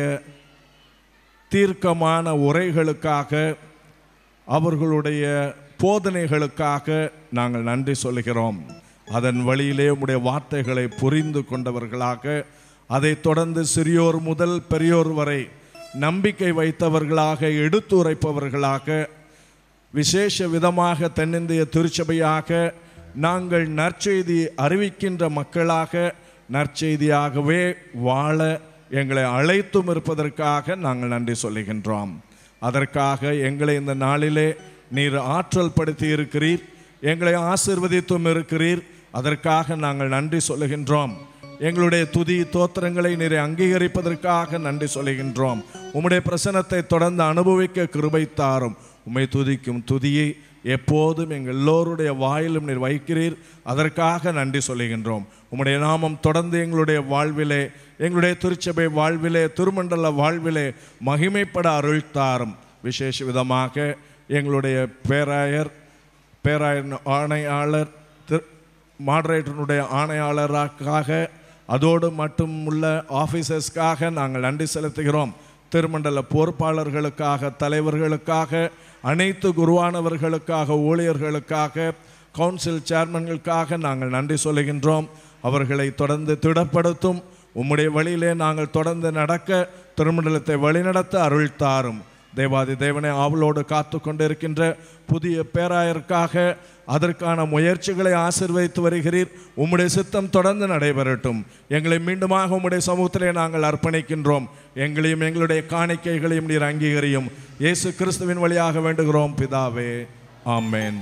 தீர்க்கமான உரைகளுக்காக அவர்களுடைய போதனைகளுக்காக நாங்கள் நன்றி சொல்கிறோம் அதன் வழியிலே உம்முடைய வார்த்தைகளை புரிந்து கொண்டவர்களாக அதை தொடர்ந்து சிறியோர் முதல் பெரியோர் வரை நம்பிக்கை வைத்தவர்களாக எடுத்துரைப்பவர்களாக விசேஷ விதமாக தென்னிந்திய திருச்சபையாக நாங்கள் நற்செய்தி அறிவிக்கின்ற மக்களாக நற்செய்தியாகவே வாழ எங்களை அழைத்தும் இருப்பதற்காக நாங்கள் நன்றி சொல்லுகின்றோம் அதற்காக எங்களை இந்த நாளிலே நீர் ஆற்றல் படுத்தி இருக்கிறீர் எங்களை ஆசிர்வதித்தும் இருக்கிறீர் அதற்காக நாங்கள் நன்றி சொல்லுகின்றோம் எங்களுடைய துதி தோத்திரங்களை நீரை அங்கீகரிப்பதற்காக நன்றி சொல்லுகின்றோம் உம்முடைய பிரசனத்தை தொடர்ந்து அனுபவிக்க கிருபை தாரும் உம்மை துதிக்கும் துதியை எப்போதும் எங்கள் எல்லோருடைய வாயிலும் நீர் வைக்கிறீர் அதற்காக நன்றி சொல்லுகின்றோம் உம்முடைய நாமம் தொடர்ந்து எங்களுடைய வாழ்விலே எங்களுடைய திருச்சபை வாழ்விலே திருமண்டல வாழ்விலே மகிமைப்பட அருள் தாரும் விசேஷ விதமாக எங்களுடைய பேராயர் பேராயர் ஆணையாளர் திரு மாடரேட்டனுடைய ஆணையாளராக அதோடு மட்டும் உள்ள ஆஃபீஸர்ஸ்க்காக நாங்கள் நன்றி செலுத்துகிறோம் திருமண்டல பொறுப்பாளர்களுக்காக தலைவர்களுக்காக அனைத்து குருவானவர்களுக்காக ஊழியர்களுக்காக கவுன்சில் சேர்மன்களுக்காக நாங்கள் நன்றி சொல்லுகின்றோம் அவர்களை தொடர்ந்து திடப்படுத்தும் உம்முடைய வழியிலே நாங்கள் தொடர்ந்து நடக்க திருமண்டலத்தை வழிநடத்த அருள் தாரும் தேவாதி தேவனை ஆவலோடு காத்து கொண்டிருக்கின்ற புதிய பேராயருக்காக அதற்கான முயற்சிகளை ஆசிர்வதித்து வருகிறீர் உம்முடைய சித்தம் தொடர்ந்து நடைபெறட்டும் எங்களை மீண்டுமாக உம்முடைய சமூகத்திலே நாங்கள் அர்ப்பணிக்கின்றோம் எங்களையும் எங்களுடைய காணிக்கைகளையும் நீர் அங்கீகரியும் இயேசு கிறிஸ்துவின் வழியாக வேண்டுகிறோம் பிதாவே ആമേൻ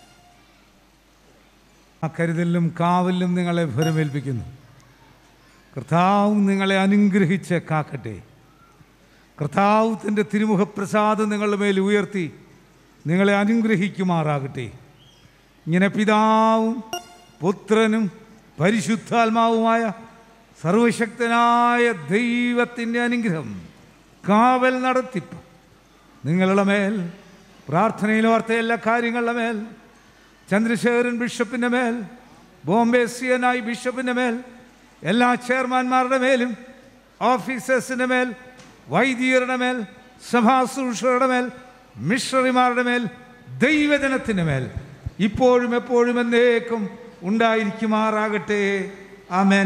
ആ കരുതലിലും കാവലിലും നിങ്ങളെ ഭരമേൽപ്പിക്കുന്നു കർത്താവ് നിങ്ങളെ അനുഗ്രഹിച്ച് കാക്കട്ടെ കർത്താവ് തൻ്റെ തിരുമുഖപ്രസാദം നിങ്ങളുടെ മേൽ ഉയർത്തി നിങ്ങളെ അനുഗ്രഹിക്കുമാറാകട്ടെ ഇങ്ങനെ പിതാവും പുത്രനും പരിശുദ്ധാത്മാവുമായ സർവശക്തനായ ദൈവത്തിൻ്റെ അനുഗ്രഹം കാവൽ നടത്തിപ്പ് നിങ്ങളുടെ മേൽ പ്രാർത്ഥനയിൽ ഓർത്ത എല്ലാ കാര്യങ്ങളുടെ മേൽ ചന്ദ്രശേഖരൻ ബിഷപ്പിൻ്റെ മേൽ ബോംബെ സിയനായി ബിഷപ്പിൻ്റെ മേൽ എല്ലാ ചെയർമാൻമാരുടെ മേലും ഓഫീസേഴ്സിൻ്റെ മേൽ വൈദികരുടെ മേൽ സഭാശുശ്രൂഷകളുടെ മേൽ മിഷണറിമാരുടെ മേൽ ദൈവജനത്തിൻ്റെ മേൽ ഇപ്പോഴും എപ്പോഴും എന്നേക്കും ഉണ്ടായിരിക്കുമാറാകട്ടെ ആമേൻ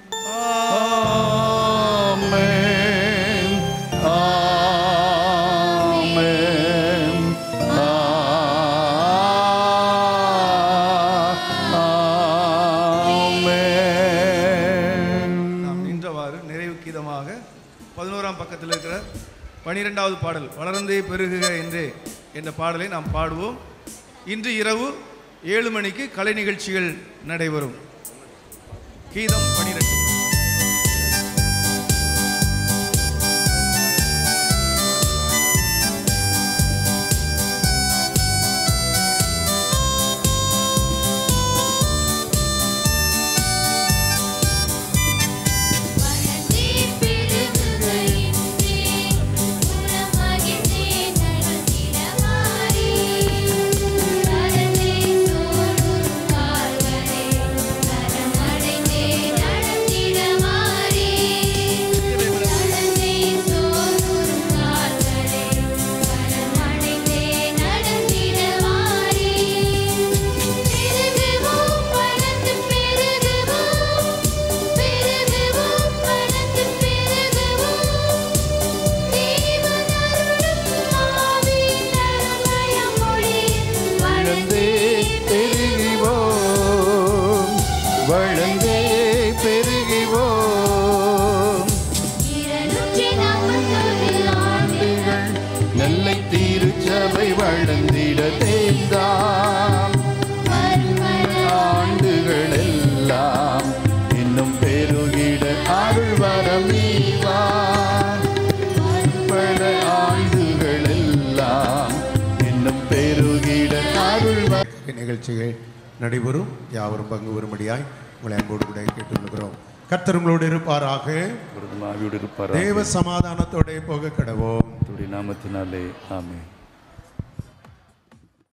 ആമേൻ ஆமென் நாம் நின்றவாறு நிறைவு கீதமாக பதினோராம் பக்கத்தில் இருக்கிற பனிரெண்டாவது பாடல் வளர்ந்தே பெருகுக என்றே என்ற பாடலை நாம் பாடுவோம் இன்று இரவு ஏழு மணிக்கு கலை நிகழ்ச்சிகள் நடைபெறும் கீதம் பனிரெண்டு வளர்ந்தே பெருகிவோம் ஆண்டுகள் நெல்லை திருச்சபை வளர்ந்திட தேர்ந்தாம் ஆண்டுகள் எல்லாம் இன்னும் பெருகிட அருள் வரமீவார் பல ஆண்டுகள் எல்லாம் இன்னும் பெருகிட அருள் வ- நிகழ்ச்சிகள் நடைபெறும் யாவரும் பங்கு வரும்படியாய் உங்களை அன்போடு கூட கேட்டுக்கொள்கிறோம் கர்த்தர் உங்களோடு இருப்பாராக ஆவியோடு இருப்பாராக. தேவ சமாதானத்தோட போக கடவோம் நாமத்தினாலே ஆமென்